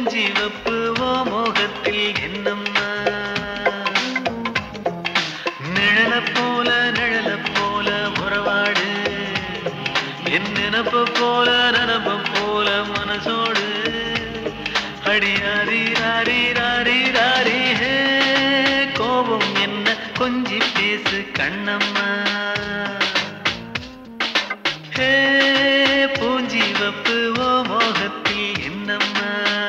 பூஞ்சிவப்பு ஓ மோகத்தில் என்னம்மா நிழல போல நிழல போல உறவாடு என் நினப்பு போல நனப்பு போல மனசோடு அடியாரி ராரி ராரி ராரி ஹே கோபம் என்ன கொஞ்சி பேசு கண்ணம்மா ஹே பூஞ்சிவப்பு ஓ மோகத்தில் என்னம்மா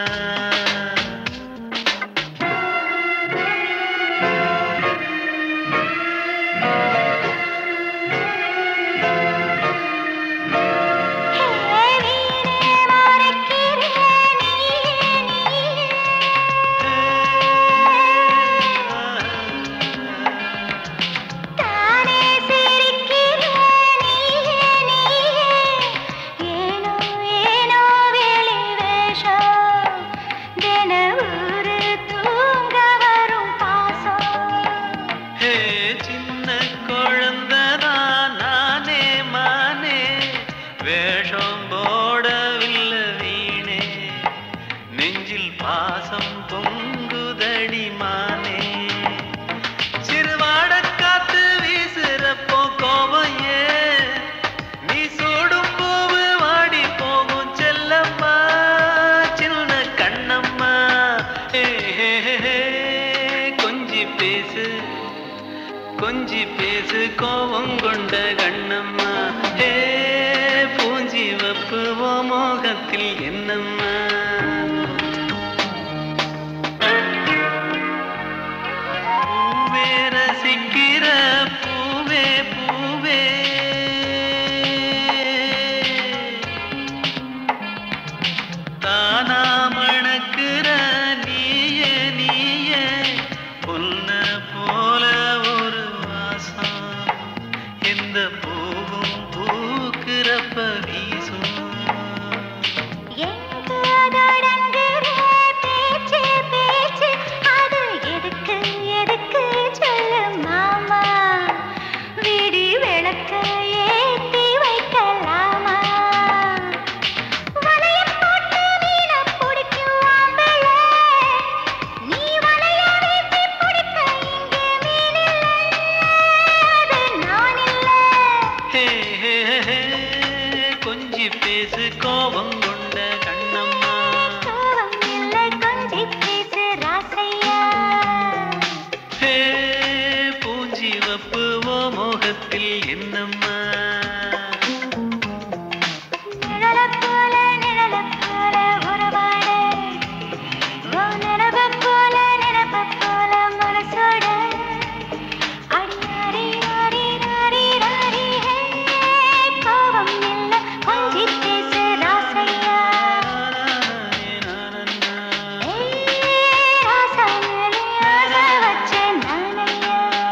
தானே சிரிக்கிறேன் நீயே நீயே ஏனோ ஏனோ வெளி வேஷம் தின ஊரு தூங்க வரும் பாசம் ஹே சின்ன குழந்தைதான் நானே மானே வேஷம் போடவில்லை வீணே நெஞ்சில் பாசம் பொங்குதடி மானே சிறுவாட காத்து வீசுறப்போ கோபம் ஏன் நீ சூடும் பூவு வாடி போகும் செல்லம்மா சின்ன கண்ணம்மா ஹே, ஹே, ஹே, ஹே, கொஞ்சி பேசு கொஞ்சி பேசு கோபம் கொண்ட கண்ணம்மா ஹே பூஞ்சி வப்பு ஓ மோகத்தில் என்னம்மா பூவே ரசிக்கிற பூவே பூவே தானா மணக்கிற நீயே நீயே பொன்ன போல ஒரு வாசம் எந்த பூவும் பூக்கிறப்ப வீசும் எங்கு தொடங்குற பேச்சு பேச்சு அது எதுக்கு எதுக்கு சொல்லு மாமா விடி விளக்க ஏத்தி வைக்கலாமா வளையம் போட்டு மீன பிடிக்கும் ஆம்பளை நீ வளைய வீசி பிடிக்க இங்கே மீன் இல்லை அது நான் இல்லை ஹே, ஹே, ஹே, கொஞ்சி பேசு கோபம் கொண்ட கண்ணம்மா கோபம் இல்லை கொஞ்சி பேசு ராசையா ஹே பூஞ்சி வப்பு ஓ மோகத்தில் என்னம்மா நிழலைப் போல நிழலைப் போல உறவாட உன் நினைவைப் போல நினைப்பைப் போல மனசோட அடி ராரி ராரி ராரி ராரி ஹே கோபம் இல்லை கொஞ்சி பேசு ராசையா ஏய் ராசா மேலே ஆசை வச்சேன் நானையா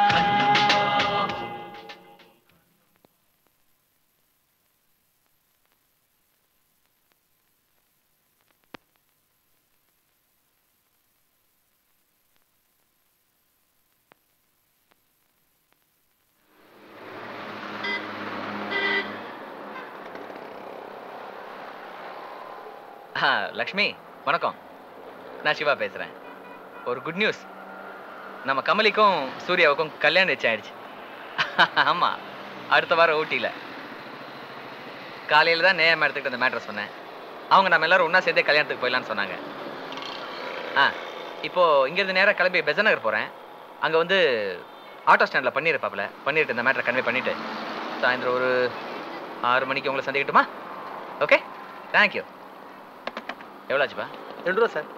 ஆ லக்ஷ்மி வணக்கம் நான் சிவா பேசுகிறேன் ஒரு குட் நியூஸ் நம்ம கமலிக்கும் சூர்யாவுக்கும் கல்யாணம் நிச்சயம் ஆயிடுச்சு ஆமாம் அடுத்த வாரம் ஊட்டியில் காலையில் தான் நேயம் எடுத்துக்கிட்டு அந்த மேட்ரை சொன்னேன் அவங்க நம்ம எல்லாரும் ஒன்றா சேர்ந்தே கல்யாணத்துக்கு போயிடலான்னு சொன்னாங்க ஆ இப்போது இங்கேருந்து நேராக கிளம்பி பெசன் நகர் போகிறேன் அங்கே வந்து ஆட்டோ ஸ்டாண்டில் பண்ணியிருப்பாப்புல பண்ணிட்டு இந்த மேட்ரை கன்வே பண்ணிவிட்டு சாயந்தரம் ஒரு ஆறு மணிக்கு உங்களை சந்திக்கட்டுமா ஓகே தேங்க்யூ எவ்வளோ ஆச்சுப்பா ரெண்டு ரூபா சார்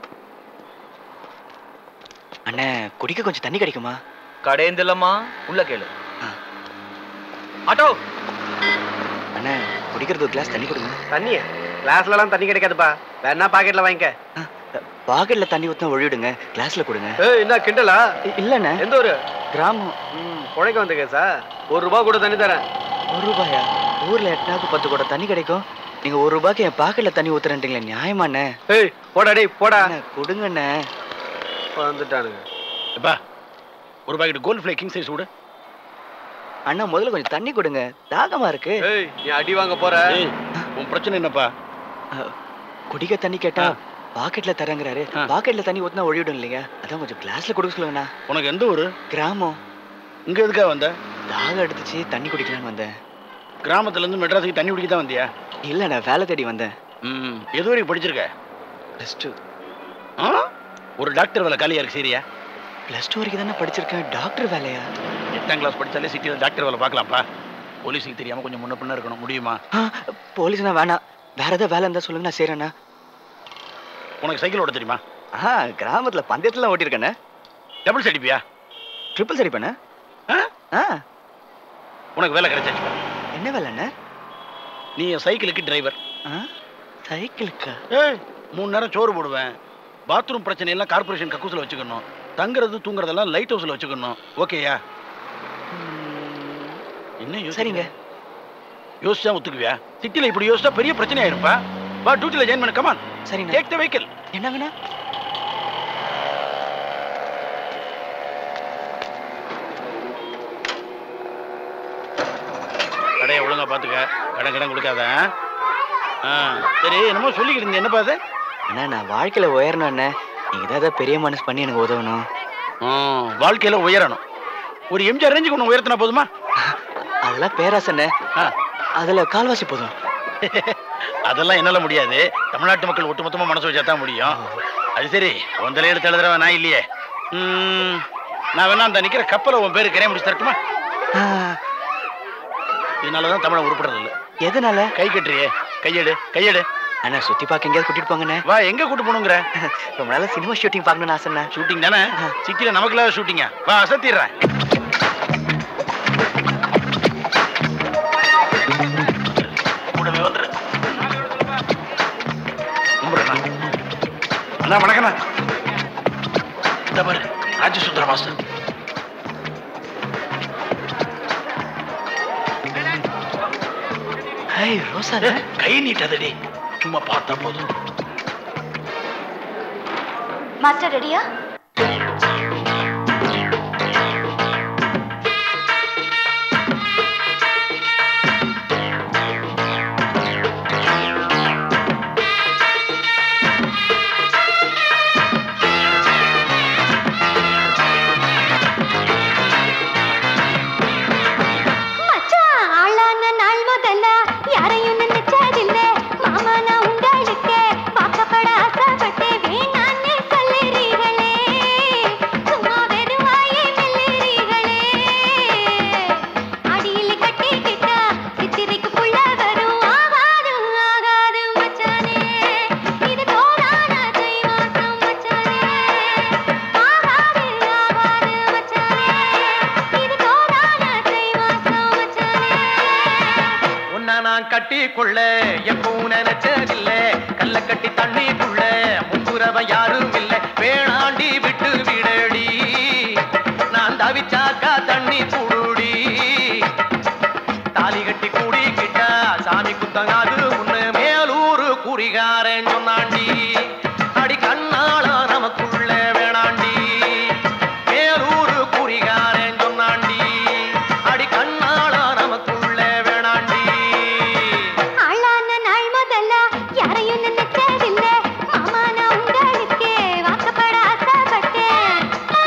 அண்ணே குடிக்க கொஞ்சம் தண்ணி கிடைக்குமா கடைந்து இல்லம்மா உள்ள கேளு ஆ. ஆட்டோ அண்ணே குடிக்கிறது ஒரு கிளாஸ் தண்ணி கொடுங்க தண்ணியா கிளாஸ்லலாம் தண்ணி கிடைக்காதுப்பா வேணா பாக்கெட்ல வாங்கிக்க பாக்கெட்ல தண்ணி ஊத்தினா ஒழிவிடுங்க கிளாஸ்ல கொடுங்க ஏய் என்ன கிண்டலா இ- இல்லண்ணே எந்த ஊரு கிராமம் ம் உழைக்க வந்த கேசா ஒரு ரூபா கூட தண்ணி தரேன் ஒரு ரூபாயா ஊர்ல எட்டனாவது பத்து கூட தண்ணி கிடைக்கும் நீங்க ஒரு ரூபாய்க்கு என் பாக்கெட்ல தண்ணி ஊத்துறேன்றீங்களே நியாயமாண்ணே ஏய் போடா டேய் போடா அண்ணே, கொடுங்கண்ணே வந்துட்டானுங்க எப்பா ஒரு packet Gold Flake king size கொடு அண்ணா முதல்ல கொஞ்சம் தண்ணி கொடுங்க தாகமா இருக்கு ஏய் நீ அடி வாங்க போற ஏய் உன் பிரச்சனை என்னப்பா குடிக்க தண்ணி கேட்டா பாக்கெட்ல தரங்கிறாரு ஆ. பாக்கெட்ல தண்ணி ஊத்தினா ஒழிவிடும் இல்லைங்க அதான் கொஞ்சம் கிளாஸ்ல கொடுக்க சொல்லுங்கண்ணா உனக்கு எந்த ஊரு கிராமம் இங்க எதுக்காக வந்த தாகம் எடுத்துச்சு தண்ணி குடிக்கலான்னு வந்தேன் கிராமத்துல இருந்து மெட்ராஸுக்கு தண்ணி குடிக்க தான் வந்தியா இல்ல நான் வேலை தேடி வந்தேன் ம் எது வரைக்கும் படிச்சிருக்க ப்ளஸ் டூ ஆ? ஒரு டாக்டர் வேலை காலியா இருக்கு சரியா ப்ளஸ் டூ வரைக்கும் தானே படிச்சிருக்கேன் டாக்டர் வேலையா எட்டாம் கிளாஸ் படிச்சாலே சிட்டியில் டாக்டர் வேலை பார்க்கலாம்ப்பா போலீஸுக்கு தெரியாம கொஞ்சம் முன்ன பின்ன இருக்கணும் முடியுமா ஆ, போலீஸ்னா வேணாம் வேற ஏதாவது வேலை இருந்தா சொல்லுங்க நான் செய்றேண்ணா உனக்கு சைக்கிள் ஓட தெரியுமா ஆ கிராமத்துல பந்தயத்துல ஓட்டிருக்கேண்ணே டபுள்ஸ் அடிப்பியா ட்ரிபிள் சரி பண்ண ஆ? ஆ உனக்கு வேலை கிடைச்சாச்சு என்ன வேலைண்ணே நீ என் சைக்கிளுக்கு டிரைவர் ஆ சைக்கிளுக்கா ஏய் மூணு நேரம் சோறு போடுவேன் பாத்ரூம் பிரச்சனை எல்லாம் கார்பரேஷன் கக்கூசில் வச்சுக்கணும் தங்குறது தூங்குறதெல்லாம் லைட் ஹவுஸில் வச்சுக்கணும் ஓகேயா என்ன யோசிக்கிற? சரிங்க யோசிச்சா ஒத்துக்குவியா சிட்டில இப்படி யோசிச்சா பெரிய பிரச்சனை ஆயிருப்பா வா டியூட்டில ஜாயின் பண்ண கமான் சரிண்ணே டேக் த வெஹிக்கிள் என்னங்கண்ணா கடையை ஒழுங்கா பாத்துக்க கடன் கடன் கொடுக்காத ஆ சரி என்னமோ சொல்லிக்கிட்டு இருந்தீங்க என்னப்பா அது அண்ணா நான் வாழ்க்கையில உயரணும் அண்ணே நீங்க தான் ஏதாவது பெரிய மனசு பண்ணி எனக்கு உதவணும் ஆ, வாழ்க்கையில உயரணும் ஒரு எம்ஜிஆர் ரேஞ்சுக்கு ஒன்று உயர்த்தினா போதுமா அதெல்லாம் பேராசண்ணே ஆ, அதுல கால்வாசி போதும் அதெல்லாம் என்னால முடியாது தமிழ்நாட்டு மக்கள் ஒட்டுமொத்தமா மனசு வச்சா தான் முடியும் அது சரி உன் தலையில தழுதுறவன் நான் இல்லையே ம், நான் வேணா அந்த நிக்கிற கப்பலை உன் பேரு கரைய முடிச்சு தரட்டுமா ஆ, இதனாலதான் தமிழை உருப்படுறது இல்ல எதனால கை கட்டுறியே கையெடு கையெடு அண்ணா சுத்தி பார்க்க எங்கேயாவது கூட்டிட்டு போங்கண்ணே வா எங்க கூட்டு போகணுங்கிற ரொம்ப நாளா சினிமா ஷூட்டிங் பார்க்கணும்னு ஆசைண்ணே ஷூட்டிங் தானே சிட்டில நமக்குள்ள ஷூட்டிங்கா வா அசத்திடுறேன் கூடவே வந்துரு கும்பிடுறேண்ணா. அண்ணா வணக்கண்ணா இந்த பாரு ராஜசுந்தர மாஸ்டர் ஹேய் ரோசா கை நீட்டாதடி சும்மா பார்த்தா போதும் மாஸ்டர் ரெடியா மச்சான் ஆளான நாள் முதல்ல யாரையும் நினைச்சதில்ல மாமா நான் உங்களுக்கு பார்க்கப்பட ஆசைப்பட்டேன் வேணான்னு சொல்லுறீங்களே சும்மா வெறும் வாயே மெல்லுறீங்களே அடியில் கட்டிக்கிட்டா சித்திரைக்கு புள்ள வரும் ஆகாது ஆகாது மச்சானே இது தோடான தை மாசம் மச்சானே ஆகாது ஆகாது மச்சானே இது தோடான தை மாசம் மச்சானே உன்னை நான் கட்டி கொள்ள எப்பவும் நினைச்சதில்ல கல்ல கட்டி தண்ணிக்குள்ள முன்புறவ யாரும் இல்ல வேணாண்டி விட்டு விடடி நான் தவிச்சாக்கா தண்ணி புடுடி தாலி கட்டி கூடிக்கிட்டா சாமி குத்தங்காது முன்னு மேலூரு குறிகாரன் சொன்னாண்டி அடி கண்ணாள நமக்குள்ள வேணாண்டி மேலூரு குறிகாரன் சொன்னாண்டி அடி கண்ணாள நமக்குள்ள வேணாண்டி ஆளான நாள் முதல்ல யாரையும் நினைச்சதில்ல மாமா நான் உங்களுக்கு வாக்கப்பட ஆசைப்பட்டேன்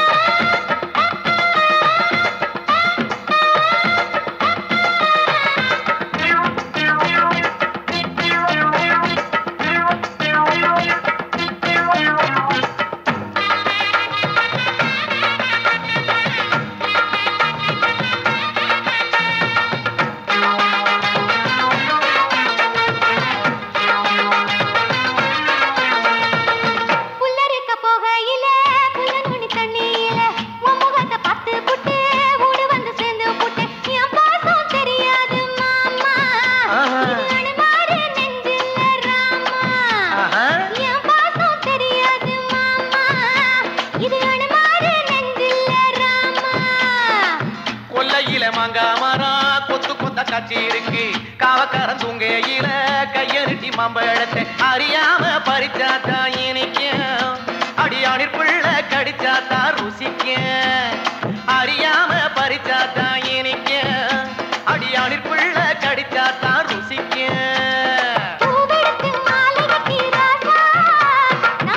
புல்லறுக்க போகையில புல்ல நுனி தண்ணியில உன் முகத்தை பார்த்து புட்டு ஊடு வந்து சேர்ந்து புட்டு என் பாசம் தெரியாது மாமா ஆஹா. இது அனுமாரு நெஞ்சில ராமா ஆஹா. என் பாசம் தெரியாது மாமா இது அனுமாரு நெஞ்சில ராமா கொல்லையில மாங்கா மரம் கொத்து கொத்த காட்சி இருக்கு காவக்காரன் தூங்கையில கையறுட்டி மாம்பழத்தை அறியாம பறிச்சாத்தா இனிக்கும் அடியானிற் பிள்ளை கடிச்சாத்தா ருசிக்கும் அறியாம பறிச்சாத்தா இனிக்கும் அடியானிற் பிள்ளை கடிச்சாத்தா ருசிக்கும் பூவெடுத்து மாலை கட்டி ராசா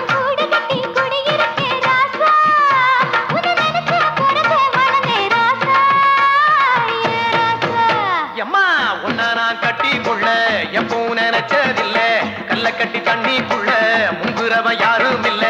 வெல்லுறவன் யாரும் இல்ல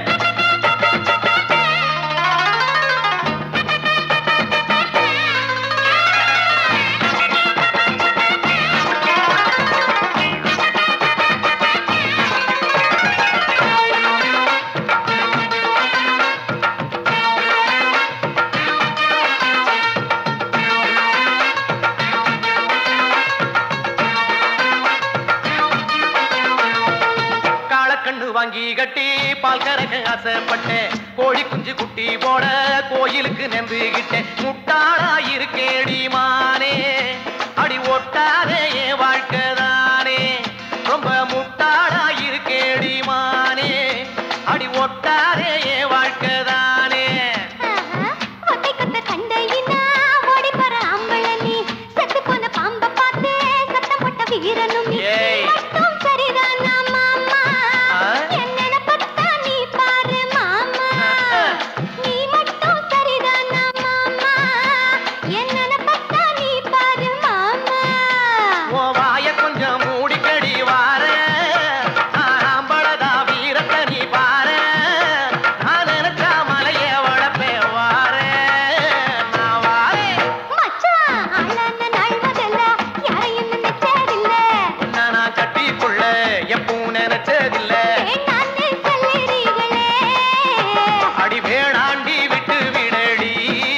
காளக்கண்ணு வாங்கி கட்டி பால் கறக்க ஆசைப்பட்டேன் கோழி குஞ்சு குட்டி போட கோயிலுக்கு நெந்துகிட்டேன் முட்டாளா இருக்கேடி மானே அடி ஒட்டாதே என் வாழ்க்கை தானே ரொம்ப முட்டாளா இருக்கேடி மானே அடி ஒட்டாதே என் வாழ்க்கை தானே ஒத்தை கொத்த கண்டையினா ஓடி போற ஆம்பள நீ செத்து போன பாம்ப பார்த்து சத்தம் போட்ட வீரனும் நீ ஏய். மட்டும் சரிதானா மாமா ஆ? என்னென்ன பத்தா நீ பாரு மாமா நீ மட்டும் சரிதானா மாமா என்னென்ன பத்தா நீ பாரு மாமா உன் வாய கொஞ்சம் மூடிக்கடி வார ஆம்பளதா வீரத்தை நீ பாரு நான் நினைச்சா மலைய வளப்பே வார நான் வாரேன் மச்சான் ஆளான நாள் முதல்ல யாரையும் நினைச்சதில்ல உன்னை நான் கட்டிக்குள்ள எப்பவும் நினைச்சதில்ல வேண்டான்னு சொல்லுறீங்களே அடி வேணாண்டி விட்டு விடடி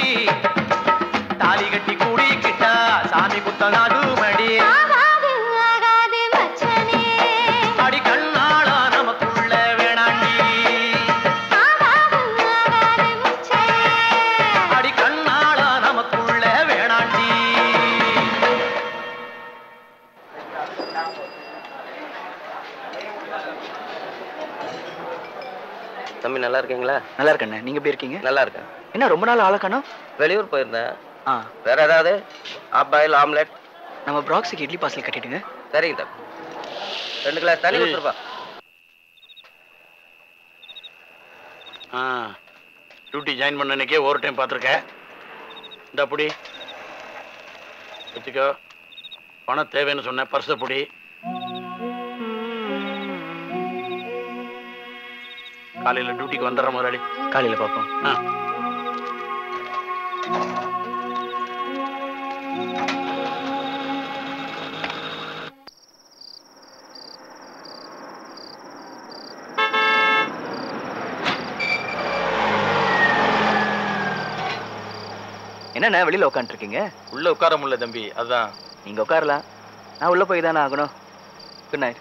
தாலி கட்டி கூடிக்கிட்டா சாமி குத்த நடுமடி ஆகாது ஆகாது மச்சானே அடி கண்ணாளா நமக்குள்ள வேணாண்டி ஆகாது ஆகாது மச்சானே அடி கண்ணாளா நமக்குள்ள வேணாண்டி தம்பி நல்லா இருக்கீங்களா நல்லா இருக்கண்ணே நீங்க எப்படி இருக்கீங்க நல்லா இருக்கேன் என்ன ரொம்ப நாள் ஆள காணோம் வெளியூர் போயிருந்தேன் ஆ வேற ஏதாவது ஆப் பாயில் ஆம்லெட் நம்ம ப்ராக்ஸிக்கு இட்லி பார்சல் கட்டிடுங்க சரிங்க தம்பி ரெண்டு கிளாஸ் தண்ணி கொடுத்துருப்பா ஆ டியூட்டி ஜாயின் பண்ண அன்னைக்கே ஒரு டைம் பார்த்துருக்கேன் இந்த புடி வச்சுக்கோ பணம் தேவைன்னு சொன்னேன் பர்ஸை புடி காலையில் டியூட்டிக்கு வந்துடுற முதலாளி காலையில பார்ப்போம் ஆ என்னண்ணே வெளியில உட்காந்துருக்கீங்க உள்ள உட்கார முடியல தம்பி அதான் நீங்க உட்காரலாம் நான் உள்ள போய் தானே ஆகணும் குட் நைட்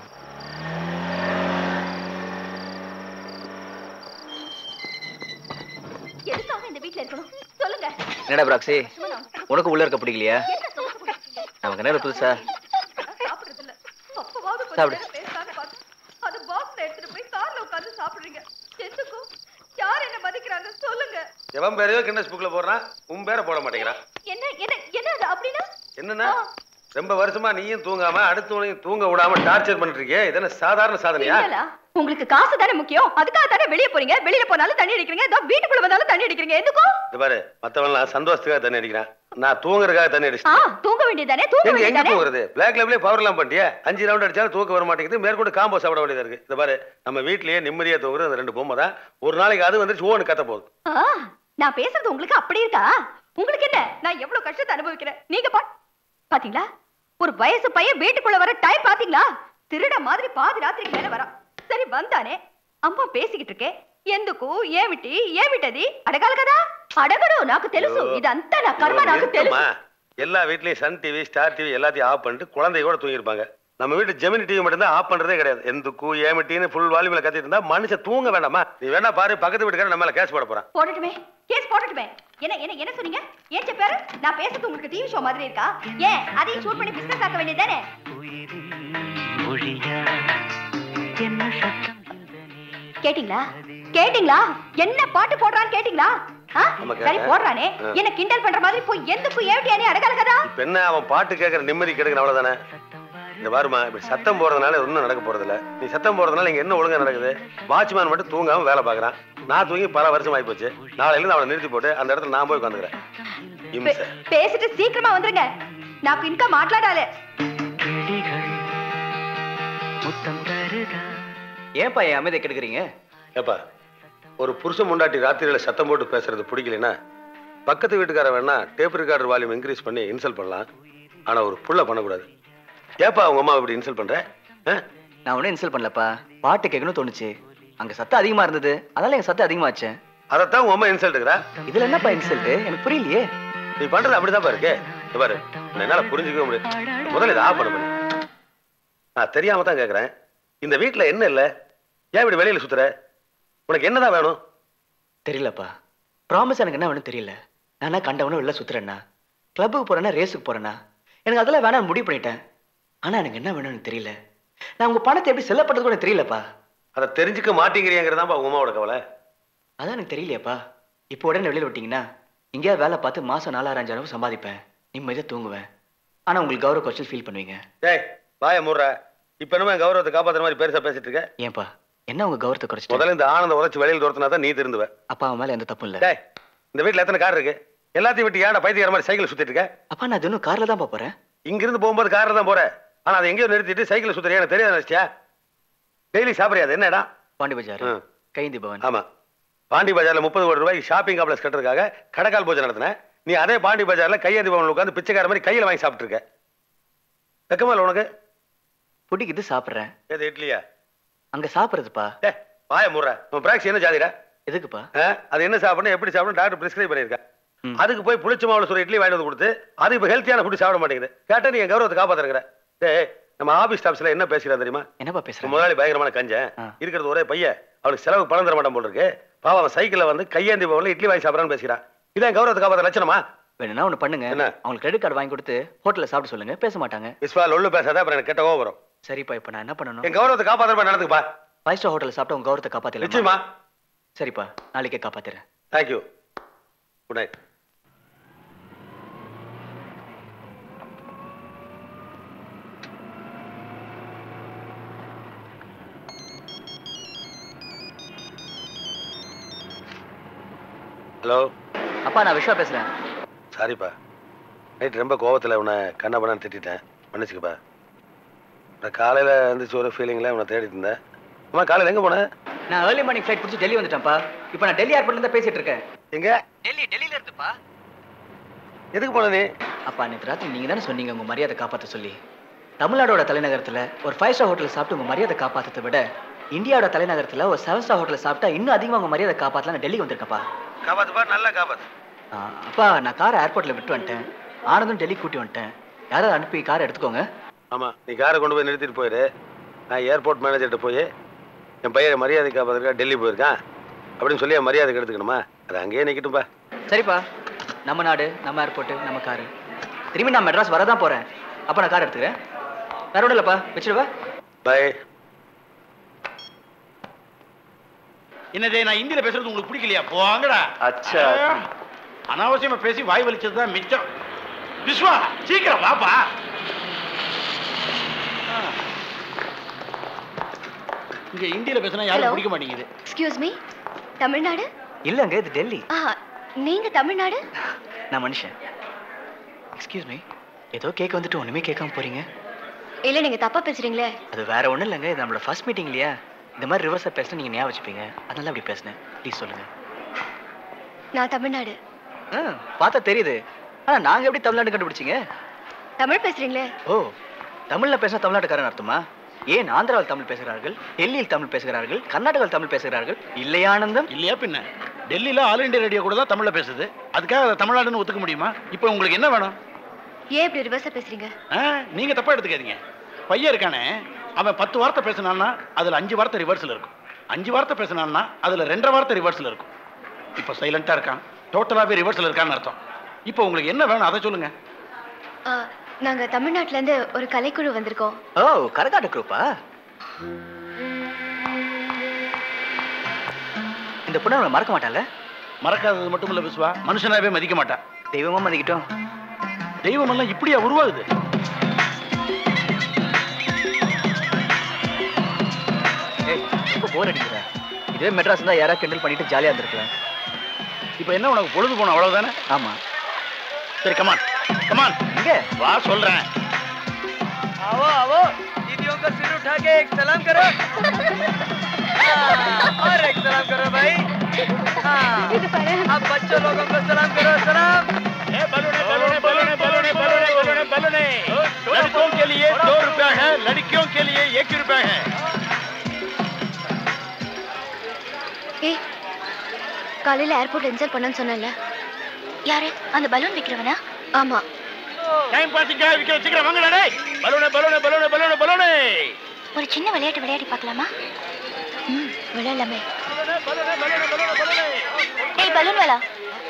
எதுக்காக இந்த வீட்ல இருக்கணும் சொல்லுங்க என்னடா ப்ராக்ஸி உனக்கு உள்ள இருக்க பிடிக்கலையா நமக்கு நேரம் புதுசா சாப்பிடுறது இல்ல அப்பவாவது கொஞ்ச சாப்பிடு. நேரம் பேசலாம்னு பார்த்தேன். அது பாக்ஸ்ல எடுத்துட்டு போய் கார்ல உட்கார்ந்து சாப்பிடுறீங்க எதுக்கும் யார் என்ன மதிக்கிறாங்க சொல்லுங்க எவன் பேரையோ கின்னஸ் புக்ல போடுறான் உன் பேரை போட மாட்டேங்கிறான் என்ன என்ன என்ன அது அப்படின்னா என்னன்னா ரொம்ப வருஷமா நீயும் தூங்காம அடுத்தவனையும் தூங்க விடாம டார்ச்சர் பண்ணிட்டு இருக்கியே இதென்ன சாதாரண சாதனையா இல்லல உங்களுக்கு காசு தானே முக்கியம் அதுக்காக தானே வெளிய போறீங்க வெளிய போனாலும் தண்ணி அடிக்கிறீங்க இதோ வீட்டுக்குள்ள வந்தாலும் தண்ணி அடிக்கிறீங்க எதுக்கும் இது பாரு மத்தவன்லாம் சந்தோஷத்துக்காக தண்ணி அடிக்கிறான் நான் தூங்குறதுக்காக தண்ணி ஆ அடிச்சேன் தூங்க வேண்டியதானே தூங்க எங்க எங்க வேண்டியதானே தூங்குறது பிளாக் லேப்லயே பவர் எல்லாம் பண்ணிட்டியா அஞ்சு ரவுண்ட் அடிச்சாலும் தூக்கம் வர மாட்டேங்குது மேற்கொண்டு காம்போ சாப்பிட வேண்டியதா இருக்கு இந்த பாரு நம்ம வீட்லயே நிம்மதியா தூங்குறது அந்த ரெண்டு பொம்மை தான் ஒரு நாளைக்கு அது வந்துருச்சு ஓன்னு கத்த போகுது ஆ, நான் பேசுறது உங்களுக்கு அப்படி இருக்கா உங்களுக்கு என்ன நான் எவ்வளவு கஷ்டத்தை அனுபவிக்கிறேன் நீங்க பா பாத்தீங்களா ஒரு வயசு பையன் வீட்டுக்குள்ள வர டைம் பாத்தீங்களா திருட மாதிரி பாதி ராத்திரிக்கு மேல வரான் சரி வந்தானே అమ్మ పేసిగిట్టుకే ఎందుకు ఏమిటి ఏమిటది అడగాలి కదా అడగడు నాకు తెలుసు ఇదంతా నా కర్మ నాకు తెలుసు நிறுத்தம்மா. எல்லா வீட்லயும் சன் டிவி ஸ்டார் டிவி எல்லாத்தையும் ஆஃப் பண்ணிட்டு குழந்தைய கூட தூங்கிருப்பாங்க நம்ம வீட்டு ஜெமினி டிவி மட்டும்தான் ஆஃப் பண்றதே கிடையாது எந்துக்கு ஏமிட்டின்னு ஃபுல் வால்யூம்ல கத்திட்டு இருந்தா மனுஷன் தூங்க வேண்டாமா நீ வேணா பாரு பக்கத்து வீட்டுக்காரன் நம்ம மேல கேஸ் போட போறான் போடட்டுமே கேஸ் போடட்டுமே என்ன என்ன என்ன சொன்னீங்க ஏன் చెప్పారు நான் பேசுறது உங்களுக்கு டிவி ஷோ மாதிரி இருக்கா ஏன் அதையும் ஷூட் பண்ணி பிசினஸ் ஆக்க வேண்டியதானே கேட்டிங்களா கேட்டிங்களா என்ன பாட்டு போடுறான்னு கேட்டிங்களா ஆ? ஆமா, சரி கேட்டேன். போடுறானே ஆ. என்ன கிண்டல் பண்ற மாதிரி போய் எந்துக்கு ஏவிட்டியானே அடகால கதா இப்ப என்ன அவன் பாட்டு கேட்கற நிம்மதி கிடைக்கிற அவ்வளவுதானே இந்த பாருமா இப்படி சத்தம் போறதுனால ஒன்றும் நடக்க போறது இல்ல நீ சத்தம் போறதுனால இங்க என்ன ஒழுங்கா நடக்குது வாட்ச்மேன் மட்டும் தூங்காம வேலை பார்க்கறான் நான் தூங்கி பல வருஷம் ஆகி போச்சு நாளையில இருந்து அவனை நிறுத்தி போட்டு அந்த இடத்துல நான் போய் உட்காந்துக்கிறேன் இம்சை பேசிட்டு சீக்கிரமா வந்துருங்க నాకు ఇంకా మాట్లాడాలి கிளிகள் முத்தம் தருதா ஏன்பா என் அமைதியை கெடுக்குறீங்க ஏப்பா ஒரு புருஷன் முண்டாட்டி ராத்திரியில சத்தம் போட்டு பேசுறது பிடிக்கலனா பக்கத்து வீட்டுக்காரன் வேணா டேப் ரெக்கார்டர் வால்யூம் இன்க்ரீஸ் பண்ணி இன்சல்ட் பண்ணலாம் ஆனா ஒரு புள்ள பண்ணக்கூடாது ஏப்பா உங்க அம்மா இப்படி இன்சல்ட் பண்ற ஆ? நான் ஒன்றும் இன்சல்ட் பண்ணலப்பா பாட்டு கேட்கணும்னு தோணுச்சு அங்க சத்தம் அதிகமா இருந்தது அதனால எங்க சத்தம் அதிகமாச்சேன் அதைத்தான் உங்க அம்மா இன்சல்ட்டுக்கிறா இதுல என்னப்பா இன்சல்ட் எனக்கு புரியலையே நீ பண்றது அப்படிதான்ப்பா இருக்கு இங்க பாரு உன்னை என்னால புரிஞ்சுக்கவே முடியும் முதல்ல இதை ஆஃப் பண்ண பண்ணு நான் தெரியாம தான் கேக்குறேன் இந்த வீட்ல என்ன இல்ல ஏன் இப்படி வெளியில சுத்துற உனக்கு என்னதான் வேணும் தெரியலப்பா ப்ராமிஸ் எனக்கு என்ன வேணும் தெரியல நானா கண்டவனும் வெளில சுத்துறேன்னா கிளப்புக்கு போறேன்னா ரேஸுக்கு போறேன்னா எனக்கு அதெல்லாம் வேணாம் முடிவு பண்ணிட்டேன் ஆனா எனக்கு என்ன வேணும்னு தெரியல நான் உங்க பணத்தை எப்படி செல்லப்பட்டது கூட தெரியலப்பா அதை தெரிஞ்சுக்க மாட்டேங்கிறீங்கிறதாப்பா உங்க அம்மாவோட கவலை அதான் எனக்கு தெரியலையாப்பா இப்போ உடனே வெளியில விட்டீங்கன்னா எங்கேயாவது வேலை பார்த்து மாசம் நாலாயிரம் அஞ்சாயிரம் சம்பாதிப்பேன் நிம்மதியா தூங்குவேன் ஆனா உங்களுக்கு கௌரவ குறைச்சல் ஃபீல் பண்ணுவீங்க டேய் வாய மூடுற இப்ப என்னமோ என் கௌரவத்தை காப்பாத்துற மாதிரி பெருசா பேசிட்டு இருக்க ஏன்பா என்ன உங்க கௌரவத்தை குறைச்சிட்டு முதல்ல இந்த ஆனந்த உரைச்சு வெளியில துரத்துனா தான் நீ திருந்துவ அப்பா அவன் மேல எந்த தப்பும் இல்ல டேய் இந்த வீட்ல எத்தனை கார் இருக்கு எல்லாத்தையும் விட்டு ஏன்டா பைத்தியக்கார மாதிரி சைக்கிள் சுத்திட்டு இருக்க அப்பா நான் இன்னும் கார்ல தான் போறேன் இங்கிருந்து போகும்போது கார்ல தான் போற ஆனா அதை எங்கேயோ நிறுத்திட்டு சைக்கிள் சுத்துறியா எனக்கு தெரியாது நினைச்சியா டெய்லி சாப்பிடுறியா அது என்னடா பாண்டி பஜார் ம். கைந்தி பவன் ஆமா பாண்டி பஜார்ல முப்பது கோடி ரூபாய் ஷாப்பிங் காம்ப்ளெக்ஸ் கட்டுறதுக்காக கடைக்கால் பூஜை நடத்தினேன் நீ அதே பாண்டி பஜார்ல கையேந்தி பவன்ல உட்காந்து பிச்சைக்கார மாதிரி கையில வாங்கி சாப்பிட்டு இருக்க வெக்கமா இல்ல உனக்கு பிடிக்குது சாப்பிடுறேன் ஏது இட்லியா அங்க சாப்பிடுறதுப்பா டே வாய மூடுற உன் பிராக்சி என்ன ஜாதிடா எதுக்குப்பா ஆ? அது என்ன சாப்பிடணும் எப்படி சாப்பிடணும் டாக்டர் பிரிஸ்கிரைப் பண்ணியிருக்கா ம். அதுக்கு போய் புளிச்ச மாவுல சொல்ற இட்லி வாங்கிட்டு வந்து கொடுத்து அது இப்போ ஹெல்த்தியான ஃபுட் சாப்பிட மாட்டேங்குது கேட்டா நீ என் கௌரவத்தை காப்பாத்துறங்கிற டேய் நம்ம ஆபீஸ் ஸ்டாஃப்ஸ்ல என்ன பேசுறா தெரியுமா என்னப்பா உன் பேசுறேன் முதலாளி பயங்கரமான கஞ்சன் ஆ. இருக்கிறது ஒரே பையன் அவனுக்கு செலவு பணம் தர மாட்டான் போல இருக்கு பாவம் அவன் சைக்கிள்ல வந்து கையேந்தி போகல இட்லி வாங்கி சாப்பிடறான்னு பேசுறான் இதான் கௌரவத்தை காப்பாத்த லட்சணமா வேணும்னா ஒண்ணு பண்ணுங்க என்ன? அவங்களுக்கு கிரெடிட் கார்டு வாங்கி கொடுத்து ஹோட்டல்ல சாப்பிட சொல்லுங்க பேச மாட்டாங்க விஸ்வா லொல்லு பேசாத அப்புறம் எனக்கு கெட்ட கோவம் வரும் சரிப்பா இப்போ நான் என்ன பண்ணணும் என் கௌரவத்தை காப்பாத்துற மாதிரி நடந்துக்குப்பா ஃபைவ் ஸ்டார் ஹோட்டல்ல சாப்பிட்டு உங்க கௌரவத்தை காப்பாத்தல நிச்சயமா சரிப்பா நாளைக்கே காப்பாத்துறேன் தேங்க்யூ குட் நைட் ஹலோ அப்பா நான் விஸ்வா பேசுறேன் சாரிப்பா நைட் ரொம்ப கோவத்தில் உன்னை கண்ணா பண்ணான்னு திட்டிட்டேன் மன்னிச்சுக்கப்பா நான் காலையில் இருந்துச்சு ஒரு ஃபீலிங்கில் உன்னை தேடிட்டு இருந்தேன் அம்மா காலையில் எங்கே போனேன் நான் ஏர்லி மார்னிங் ஃப்ளைட் பிடிச்சி டெல்லி வந்துட்டேன்ப்பா இப்போ நான் டெல்லி ஏர்போர்ட்ல இருந்து பேசிட்டு இருக்கேன் எங்கே டெல்லி டெல்லியில இருக்குப்பா எதுக்கு போன நீ அப்பா நேற்று ராத்திரி நீங்க தானே சொன்னீங்க உங்க மரியாதை காப்பாத்த சொல்லி தமிழ்நாடோட தலைநகரத்துல ஒரு ஃபைவ் ஸ்டார் ஹோட்டல் சாப்பிட்டு உங்க மரியாதை காப்பாத்ததை விட இந்தியாவோட தலைநகரத்துல ஒரு செவன் ஸ்டார் ஹோட்டல் சாப்பிட்டா இன்னும் அதிகமா உங்க மரியாதை காப்பாத்தலாம் நான் டெல்லிக்கு வந்திருக்கப்பா காப்பாத்துப்பா நல்லா காப்பாத்து அப்பா நான் காரை ஏர்போர்ட்ல விட்டு வந்துட்டேன் ஆனந்தும் டெல்லி கூட்டி வந்துட்டேன் யாராவது அனுப்பி காரை எடுத்துக்கோங்க ஆமாம் நீ காரை கொண்டு போய் நிறுத்திட்டு போயிரு நான் ஏர்போர்ட் மேனேஜர்கிட்ட போய் என் பையன் மரியாதை காப்பாத்துறதுக்காக டெல்லி போயிருக்கான் அப்படின்னு சொல்லி என் மரியாதை எடுத்துக்கணுமா அது அங்கேயே நிற்கட்டும்பா சரிப்பா நம்ம நாடு நம்ம ஏர்போர்ட் நம்ம காரு திரும்பி நான் மெட்ராஸ் வரதான் போறேன் அப்ப நான் கார் எடுத்துக்கிறேன் வேற ஒன்றும் இல்லப்பா வச்சிருவா பை என்னதே நான் இந்தியில பேசுறது உங்களுக்கு பிடிக்கலையா போங்கடா அச்சா. ஆ, அனாவசியமா பேசி வாய் வலிச்சது தான் மிச்சம் விஸ்வா சீக்கிரம் வாப்பா ஆ. இங்க இந்தியில பேசினா யாரும் Hello. பிடிக்க மாட்டேங்குது எக்ஸ்கியூஸ் மீ தமிழ்நாடு இல்லங்க இது டெல்லி ஆ நீங்க தமிழ்நாடு நான் மனுஷன் எக்ஸ்கியூஸ் மீ ஏதோ கேட்க வந்துட்டு ஒண்ணுமே கேட்காம போறீங்க இல்ல நீங்க தப்பா பேசுறீங்களே அது வேற ஒண்ணும் இல்லைங்க இது நம்மளோட ஃபர்ஸ்ட் மீட்டிங் இல்லையா இந்த மாதிரி ரிவர்ஸா பேசினா நீங்க ஞாபகம் வச்சுப்பீங்க அதனால அப்படி பேசினேன் ப்ளீஸ் சொல்லுங்க நான் தமிழ்நாடு ஆ பார்த்தா தெரியுது ஆனா நாங்க எப்படி தமிழ்நாடு கண்டுபிடிச்சீங்க தமிழ் பேசுறீங்களே ஓ தமிழ்ல பேசினா தமிழ்நாட்டுக்காரன் அர்த்தமா ஏன் ஆந்திராவில் தமிழ் பேசுகிறார்கள் டெல்லியில் தமிழ் பேசுகிறார்கள் கர்நாடகாவில் தமிழ் பேசுகிறார்கள் இல்லையா ஆனந்தம் இல்லையா பின்ன டெல்லியில ஆல் இந்தியா ரேடியோ கூட தான் தமிழ்ல பேசுது அதுக்காக அதை தமிழ்நாடுன்னு ஒத்துக்க முடியுமா இப்போ உங்களுக்கு என்ன வேணும் ஏன் இப்படி ரிவர்ஸா பேசுறீங்க ஆ, நீங்க தப்பா எடுத்துக்காதீங்க பையன் இருக்கானே அவன் பத்து வார்த்தை பேசினான்னா அதுல அஞ்சு வார்த்தை ரிவர்ஸ்ல இருக்கும் அஞ்சு வார்த்தை பேசினான்னா அதுல ரெண்டரை வார்த்தை ரிவர்ஸ்ல இருக்கும் இப்போ சைலண்டா இருக்கான் டோட்டலாவே ரிவர்ஸ்ல இருக்கான்னு அர்த்தம் இப்போ உங்களுக்கு என்ன வேணும் அதை சொல்லுங்க ஆ, நாங்க தமிழ்நாட்டுல இருந்து ஒரு கலைக்குழு வந்திருக்கோம் ஓ கரகாட்ட குரூப்பா இந்த பொண்ணு நம்மளை மறக்க மாட்டால மறக்காதது மட்டும் இல்ல விஸ்வா மனுஷனாவே மதிக்க மாட்டான் தெய்வமா மதிக்கிட்டோம் தெய்வம் எல்லாம் இப்படியா உருவாகுது ஏய் ரொம்ப போர் அடிக்குதா இதே மெட்ராஸ் தான் யாராவது கிண்டல் பண்ணிட்டு ஜாலியா இருந்திருக்கலாம் இப்போ என்ன உனக்கு பொழுது போன அவ்வளவுதானே ஆமா சரி கமான் கமான் இங்க வா சொல்றேன் आवो आवो दीदी बच्चों को सिर उठा के एक सलाम करो हाँ, और एक सलाम करो भाई हाँ अब बच्चों लोगों को सलाम करो सलाम ए, बलूने बलूने बलूने बलूने बलूने बलूने बलूने लड़कों के लिए दो रुपया है लड़कियों के लिए एक रुपया है ஏய் காலையில ஏர்போர்ட் இன்சல்ட் பண்ணன்னு சொன்னல யாரு அந்த பலூன் விக்கிறவனா ஆமா டைம் பாசிங்க விக்கிற சீக்கிரம் வாங்கடா டேய் பலூனே பலூனே பலூனே பலூனே பலூனே ஒரு சின்ன விளையாட்டு விளையாடி பார்க்கலாமா ம் விளையாடலாமே பலூனே பலூனே பலூனே பலூனே ஏய் பலூன் வாலா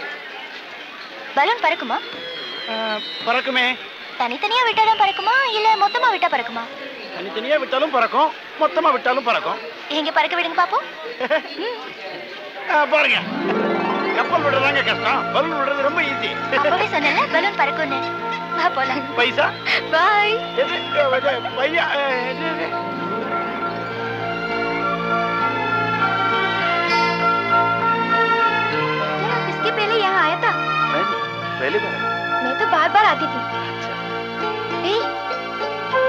பலூன் பறக்குமா பறக்குமே தனித்தனியா விட்டாதான் பறக்குமா இல்ல மொத்தமா விட்டா பறக்குமா தனித்தனியா விட்டாலும் பறக்கும் மொத்தமா விட்டாலும் பறக்கும் எங்க பறக்க விடுங்க பாப்போம் ஆ, பாருங்க கப்பல் விடுறதாங்க கஷ்டம் பலூன் விடுறது ரொம்ப ஈஸி அப்பவே சொன்னல பலூன் பறக்கும்னு வா போலாம் பைசா பாய் எது? இது, பையா அஹ், என்னது? इसके पहले यहाँ आया था पहली बार मैं तो बार बार आती थी ए,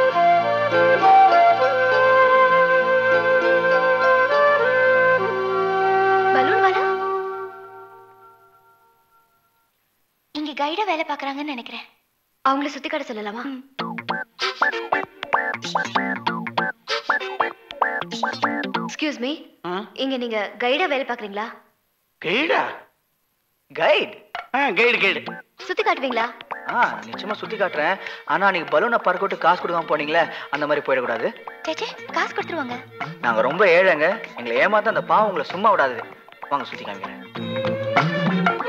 பலூன் வாலா இங்க கைட வேலை பார்க்கறாங்கன்னு நினைக்கிறேன் அவங்கள சுத்தி காட்ட சொல்லலாமா எக்ஸ்கியூஸ் மீ ஆ? இங்க நீங்க கைடா வேலை பார்க்கறீங்களா கைடா கைட் ஆ கைடு கைடு சுத்தி காட்டுவீங்களா ஆ நிச்சயமா சுத்தி காட்டுறேன் ஆனா நீங்க பலூனை பறக்க விட்டு காசு கொடுக்காம போனீங்களே அந்த மாதிரி போயிடக்கூடாது சேச்சே காசு கொடுத்துருவாங்க நாங்க ரொம்ப ஏழைங்க எங்களை ஏமாத்த அந்த பாவம் உங்களை சும்மா விடாது வாங்க சுத்தி காமிக்கிறேன்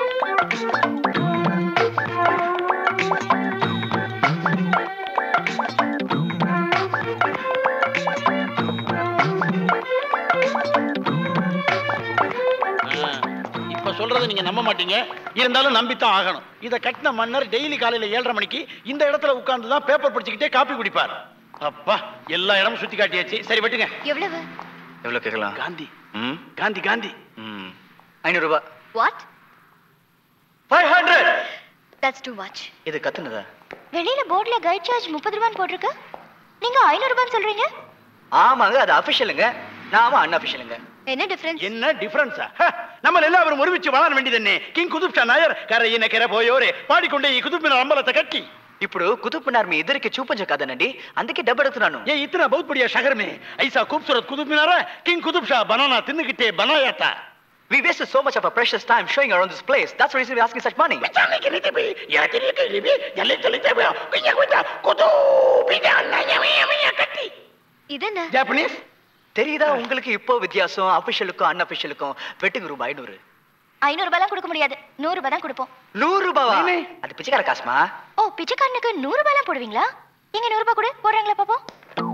இப்ப சொல்றதை நீங்க நம்ப மாட்டீங்க இருந்தாலும் நம்பித்தான் ஆகணும் இத கட்டின மன்னர் டெய்லி காலையில ஏழரை மணிக்கு இந்த இடத்துல உட்கார்ந்து தான் பேப்பர் படிச்சுக்கிட்டே காப்பி குடிப்பார் அப்பா எல்லா இடமும் சுத்தி காட்டியாச்சு சரி வெட்டுங்க எவ்வளவு எவ்வளவு கேட்கலாம் காந்தி ம் காந்தி காந்தி ம் ஐநூறு ரூபாய் what five hundred that's too much இது கத்துனதா வெளியில போர்டுல கைட் சார்ஜ் முப்பது ரூபான்னு போட்டிருக்கு நீங்க ஐநூறு ரூபான்னு சொல்றீங்க ஆமாங்க அது அபிஷியலுங்க நாம அன்அபிஷியலுங்க என்ன டிஃபரன்ஸ் என்ன டிஃபரன்ஸா நம்ம எல்லாரும் ஒருமிச்சு வாழ வேண்டியது என்ன கிங் குதுப் ஷா நாயர் கரையின கரை போயோரே பாடிக்கொண்டே ఈ కుతుబ్ అంబలత కట్టి ఇప్పుడు కుతుబ్ మినార్ మీ ఇద్దరికి చూపించే కదనండి అందుకే డబ్బు అడుగుతున్నాను ये इतना बहुत बढ़िया शहर में ऐसा खूबसूरत कुतुब मीनार है किंग कुतुब शाह बनाना తిన్నుకిట్టే बनाया था We wasted so much of our precious time showing around this place. That's the reason we're asking such money. बेचाने के लिए भी या तेरे के लिए भी जल्दी जल्दी जल्दी कुया कुया कुतुब मीनार नया नया नया कट्टी இது என்ன जापानीज தெரியுதா உங்களுக்கு இப்போ வித்தியாசம் அபிஷியலுக்கும் அன்அபிஷியலுக்கும் வெட்டுங்க ரூபாய் ஐநூறு ஐநூறு ரூபாய்லாம் கொடுக்க முடியாது நூறு ரூபாய் தான் கொடுப்போம் நூறு ரூபாவா இல்லையே. அது பிச்சைக்கார காசுமா ஓ பிச்சைக்காரனுக்கு நூறு ரூபாய்லாம் போடுவீங்களா எங்க நூறு ரூபாய் கொடு போடுறாங்களா பாப்போம்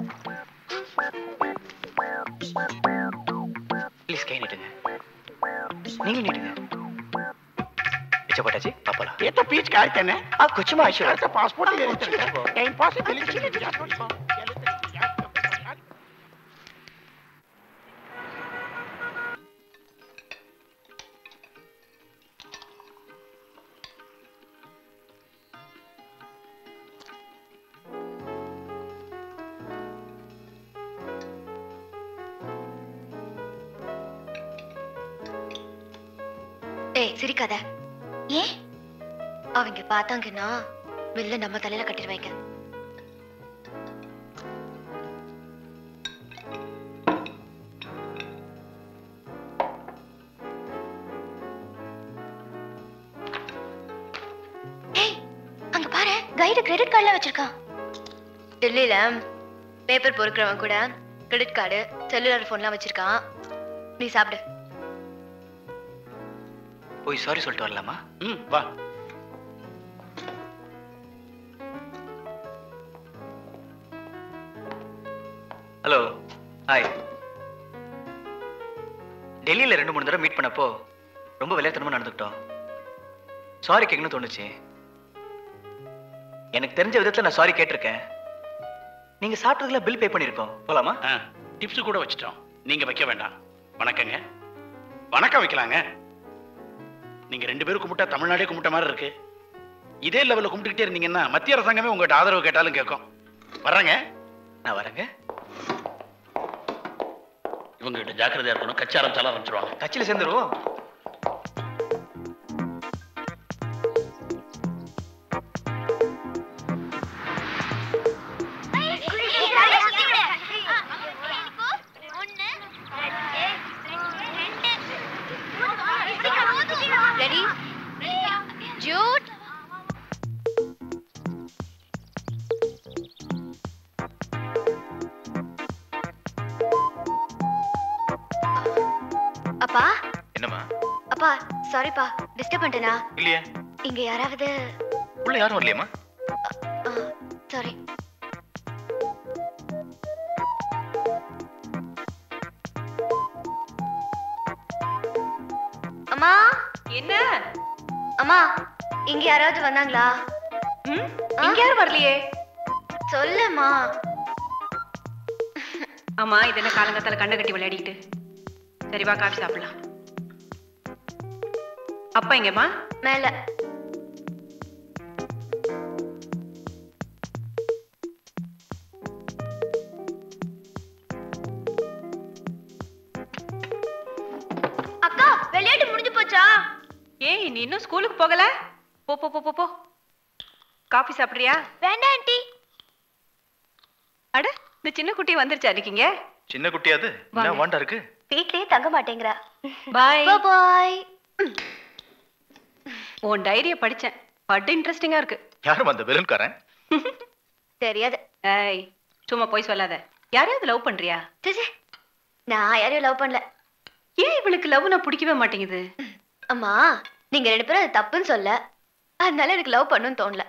ப்ளீஸ் கை நீட்டுங்க நீங்க நீட்டுங்க பிச்சை போட்டாச்சு பாப்பலாம் ये तो पीच का है ना ஆ கொச்சுமா ஐஷோ ऐसा पासपोर्ट ले लेते हैं टाइम पास है चलिए चलिए ஏய் சிரிக்காத ஏன் அவங்க பார்த்தாங்கன்னா வெளில நம்ம தலையில கட்டிடுவாங்க ஏய் அங்க பாரு கைடு கிரெடிட் கார்டுல வச்சிருக்கான் டெல்லியில பேப்பர் பொறுக்கிறவன் கூட கிரெடிட் கார்டு செல்லுலார் போன்லாம் வச்சிருக்கான் நீ சாப்பிடு போய் சாரி சொல்லிட்டு வரலாமா ம் வா ஹலோ ஹாய் டெல்லியில் ரெண்டு மூணு தடவை மீட் பண்ணப்போ ரொம்ப விளையாட்டுத்தனமா நடந்துக்கிட்டோம் சாரி கேட்கணும்னு தோணுச்சு எனக்கு தெரிஞ்ச விதத்துல நான் சாரி கேட்டிருக்கேன் நீங்க சாப்பிட்டதுல பில் பே பண்ணிருக்கோம் போலாமா ஆ டிப்ஸ் கூட வச்சிட்டோம் நீங்க வைக்க வேண்டாம் வணக்கங்க வணக்கம் வைக்கலாங்க நீங்க ரெண்டு பேரும் கும்பிட்டா தமிழ்நாடே கும்பிட்ட மாதிரி இருக்கு இதே லெவல்ல கும்பிட்டுக்கிட்டே இருந்தீங்கன்னா மத்திய அரசாங்கமே உங்கள்கிட்ட ஆதரவு கேட்டாலும் கேட்கும் வர்றேங்க நான் வரேங்க இவங்க கிட்ட ஜாக்கிரதையா இருக்கணும் கட்சி ஆரம்பிச்சாலும் ஆரம்பிச்சிருவாங்க கட்சியில் சேர்ந்துருவோம் ரெடி ஜூட் அப்பா என்னம்மா அப்பா சாரிப்பா டிஸ்டர்ப் பண்ணிட்டேனா இல்லையே இங்க யாராவது உள்ள யாரும் வரலையம்மா சாரி அம்மா என்ன அம்மா இங்க யாராவது வந்தாங்களா ம்? இங்க யாரும் வரலையே சொல்லுமா ஆமா இது என்ன காலங்கத்தால கண்ணை கட்டி விளையாடிட்டு சரி வா காஃபி சாப்பிடலாம் அப்பா எங்கம்மா மேல அக்கா விளையாட்டு முடிஞ்சு போச்சா ஏய் நீ இன்னும் ஸ்கூலுக்கு போகல போ போ போ போ போ காஃபி சாப்பிடுறியா வேண்டாம் ஆண்டி அட இந்த சின்ன குட்டி வந்துருச்சா இருக்கீங்க சின்ன குட்டியாது என்ன வாங்க. வாண்டா இருக்கு வீட்லயே தங்க மாட்டேங்கிறா பாய் பாய் உன் டைரிய படிச்சேன் பட்டு இன்ட்ரெஸ்டிங்கா இருக்கு யாரும் அந்த பெலூன்காரன் தெரியாது ஏய் சும்மா போய் சொல்லாத யாரையாவது லவ் பண்றியா சிசி நான் யாரையும் லவ் பண்ணல ஏன் இவளுக்கு லவ்னா பிடிக்கவே மாட்டேங்குது அம்மா நீங்க ரெண்டு பேரும் அது தப்புன்னு சொல்ல அதனால எனக்கு லவ் பண்ணணும்னு தோணல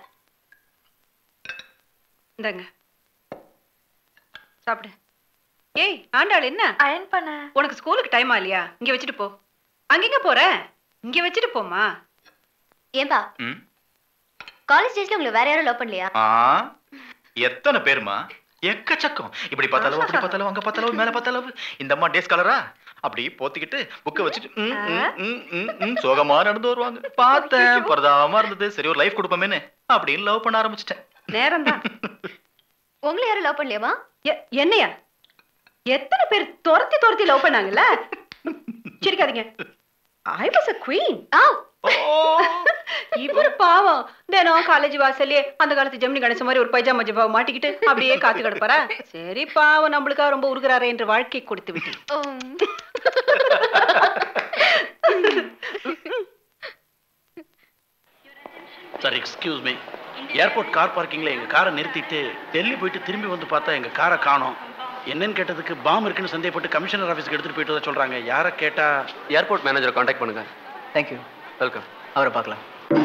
இந்தாங்க சாப்பிடு ஏய் ஆண்டாள் என்ன அயன் பண்ண உனக்கு ஸ்கூலுக்கு டைமா இல்லையா இங்க வச்சுட்டு போ அங்கெங்க போற இங்க வச்சுட்டு போமா ஏன்பா ம் காலேஜ் டேஸ்ல உங்களை வேற யாரும் லவ் பண்ணலையா ஆ எத்தனை பேருமா எக்கச்சக்கம் இப்படி பார்த்தாலும் அப்படி பார்த்தாலும் அங்க பார்த்தாலும் மேல பார்த்தாலும் இந்த அம்மா டேஸ் கலரா அப்படி போத்திக்கிட்டு புக்கை வச்சுட்டு ம், ம், ம், ம், ம், சோகமா நடந்து வருவாங்க பார்த்தேன் பரதாம இருந்தது சரி ஒரு லைஃப் கொடுப்போமேன்னு அப்படின்னு லவ் பண்ண ஆரம்பிச்சிட்டேன் நேரம் தான் உங்களை யாரும் லவ் பண்ணலையாமா என்னையா எத்தனை பேர் துரத்தி துரத்தி லவ் பண்ணாங்கல்ல சிரிக்காதீங்க ஐ வாஸ் a queen ஆ இவரு பாவம் தினம் காலேஜ் வாசல்லே அந்த காலத்து ஜெமினி கணேச மாதிரி ஒரு பைஜாமா ஜிப்பாவை மாட்டிக்கிட்டு அப்படியே காத்து கிடப்பாரா சரி பாவம் நம்மளுக்காக ரொம்ப உருகிறாரே என்று வாழ்க்கை கொடுத்து விட்டேன் உம். Sir excuse me airport car பார்க்கிங்ல எங்க காரை நிறுத்திட்டு டெல்லி போயிட்டு திரும்பி வந்து பார்த்தா எங்க காரை காணோம் என்னன்னு கேட்டதுக்கு பாம் இருக்குன்னு சந்தேகப்பட்டு கமிஷனர் ஆஃபீஸ்க்கு எடுத்துட்டு போயிட்டு வர சொல்றாங்க யாரை கேட்டா ஏர்போர்ட் மேனேஜரை காண்டாக்ட் பண்ணுங்க தேங்க்யூ வெல்கம் அவரை பார்க்கலாம்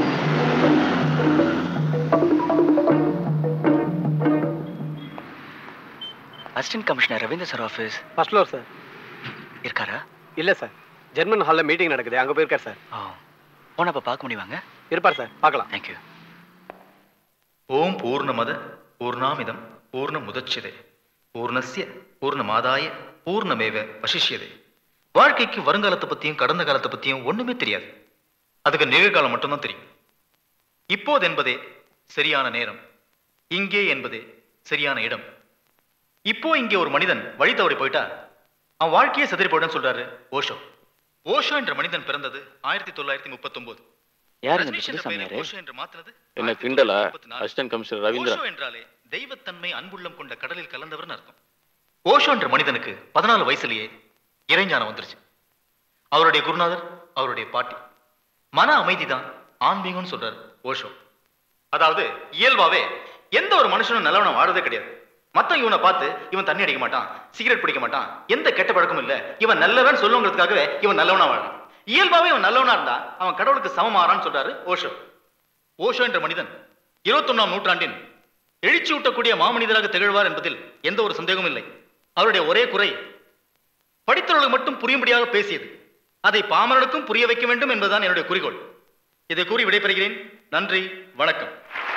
assistant commissioner Ravindra sir office first floor sir இருக்காரா இல்லை சார் ஜெர்மன் ஹாலில் மீட்டிங் நடக்குது அங்கே போயிருக்கார் சார் ஓ போனப்போ பார்க்க முடியுமாங்க இருப்பார் சார் பார்க்கலாம் தேங்க்யூ ஓம் பூர்ணமத பூர்ணாமிதம் பூர்ணமுதச்சிதே பூர்ணஸ்ய பூர்ணமாதாய பூர்ணமேவ வசிஷ்யதே வாழ்க்கைக்கு வருங்காலத்தை பத்தியும் கடந்த காலத்தை பத்தியும் ஒண்ணுமே தெரியாது அதுக்கு நிகழ்காலம் மட்டும்தான் தெரியும் இப்போது என்பதே சரியான நேரம் இங்கே என்பதே சரியான இடம் இப்போ இங்கே ஒரு மனிதன் வழி தவறி போயிட்டா அவன் வாழ்க்கையே சிதறி போயிடுன்னு சொல்றாரு ஓஷோ ஓஷோ என்ற மனிதன் பிறந்தது ஆயிரத்தி தொள்ளாயிரத்தி முப்பத்தொன்பது யாருங்க இந்த ரஜ்னீஷ் என்ற புது பெயரை சாமியாரு ஓஷோ என்று மாத்தினது என்ன கிண்டலா 1934. அசிஸ்டன்ட் கமிஷனர் ரவீந்திரன் ஓஷோ என்றாலே தெய்வத்தன்மை அன்புள்ளம் கொண்ட கடலில் கலந்தவர்னு அர்த்தம் ஓஷோ என்ற மனிதனுக்கு பதினாலு வயசுலயே இறைஞானம் வந்துருச்சு அவருடைய குருநாதர் அவருடைய பாட்டி மன அமைதி தான் ஆன்மீகம்னு சொல்றாரு ஓஷோ அதாவது இயல்பாவே எந்த ஒரு மனுஷனும் நல்லவனை வாழறதே கிடையாது மத்தவன் இவனை பார்த்து இவன் தண்ணி அடிக்க மாட்டான் சிகரெட் பிடிக்க மாட்டான் எந்த கெட்ட பழக்கமும் இல்ல இவன் நல்லவன் சொல்லுங்கிறதுக்காகவே இவன் நல்லவனா வாழறான் இயல்பாவே இவன் நல்லவனா இருந்தா அவன் கடவுளுக்கு சமமாறான்னு சொல்றாரு ஓஷோ ஓஷோ என்ற மனிதன் இருபத்தொன்னாம் நூற்றாண்டின் எழுச்சி ஊட்டக்கூடிய மாமனிதராக திகழ்வார் என்பதில் எந்த ஒரு சந்தேகமும் இல்லை அவருடைய ஒரே குறை படித்தவர்களுக்கு மட்டும் புரியும்படியாக பேசியது அதை பாமரனுக்கும் புரிய வைக்க வேண்டும் என்பதுதான் என்னுடைய குறிக்கோள் இதை கூறி விடைபெறுகிறேன் நன்றி வணக்கம்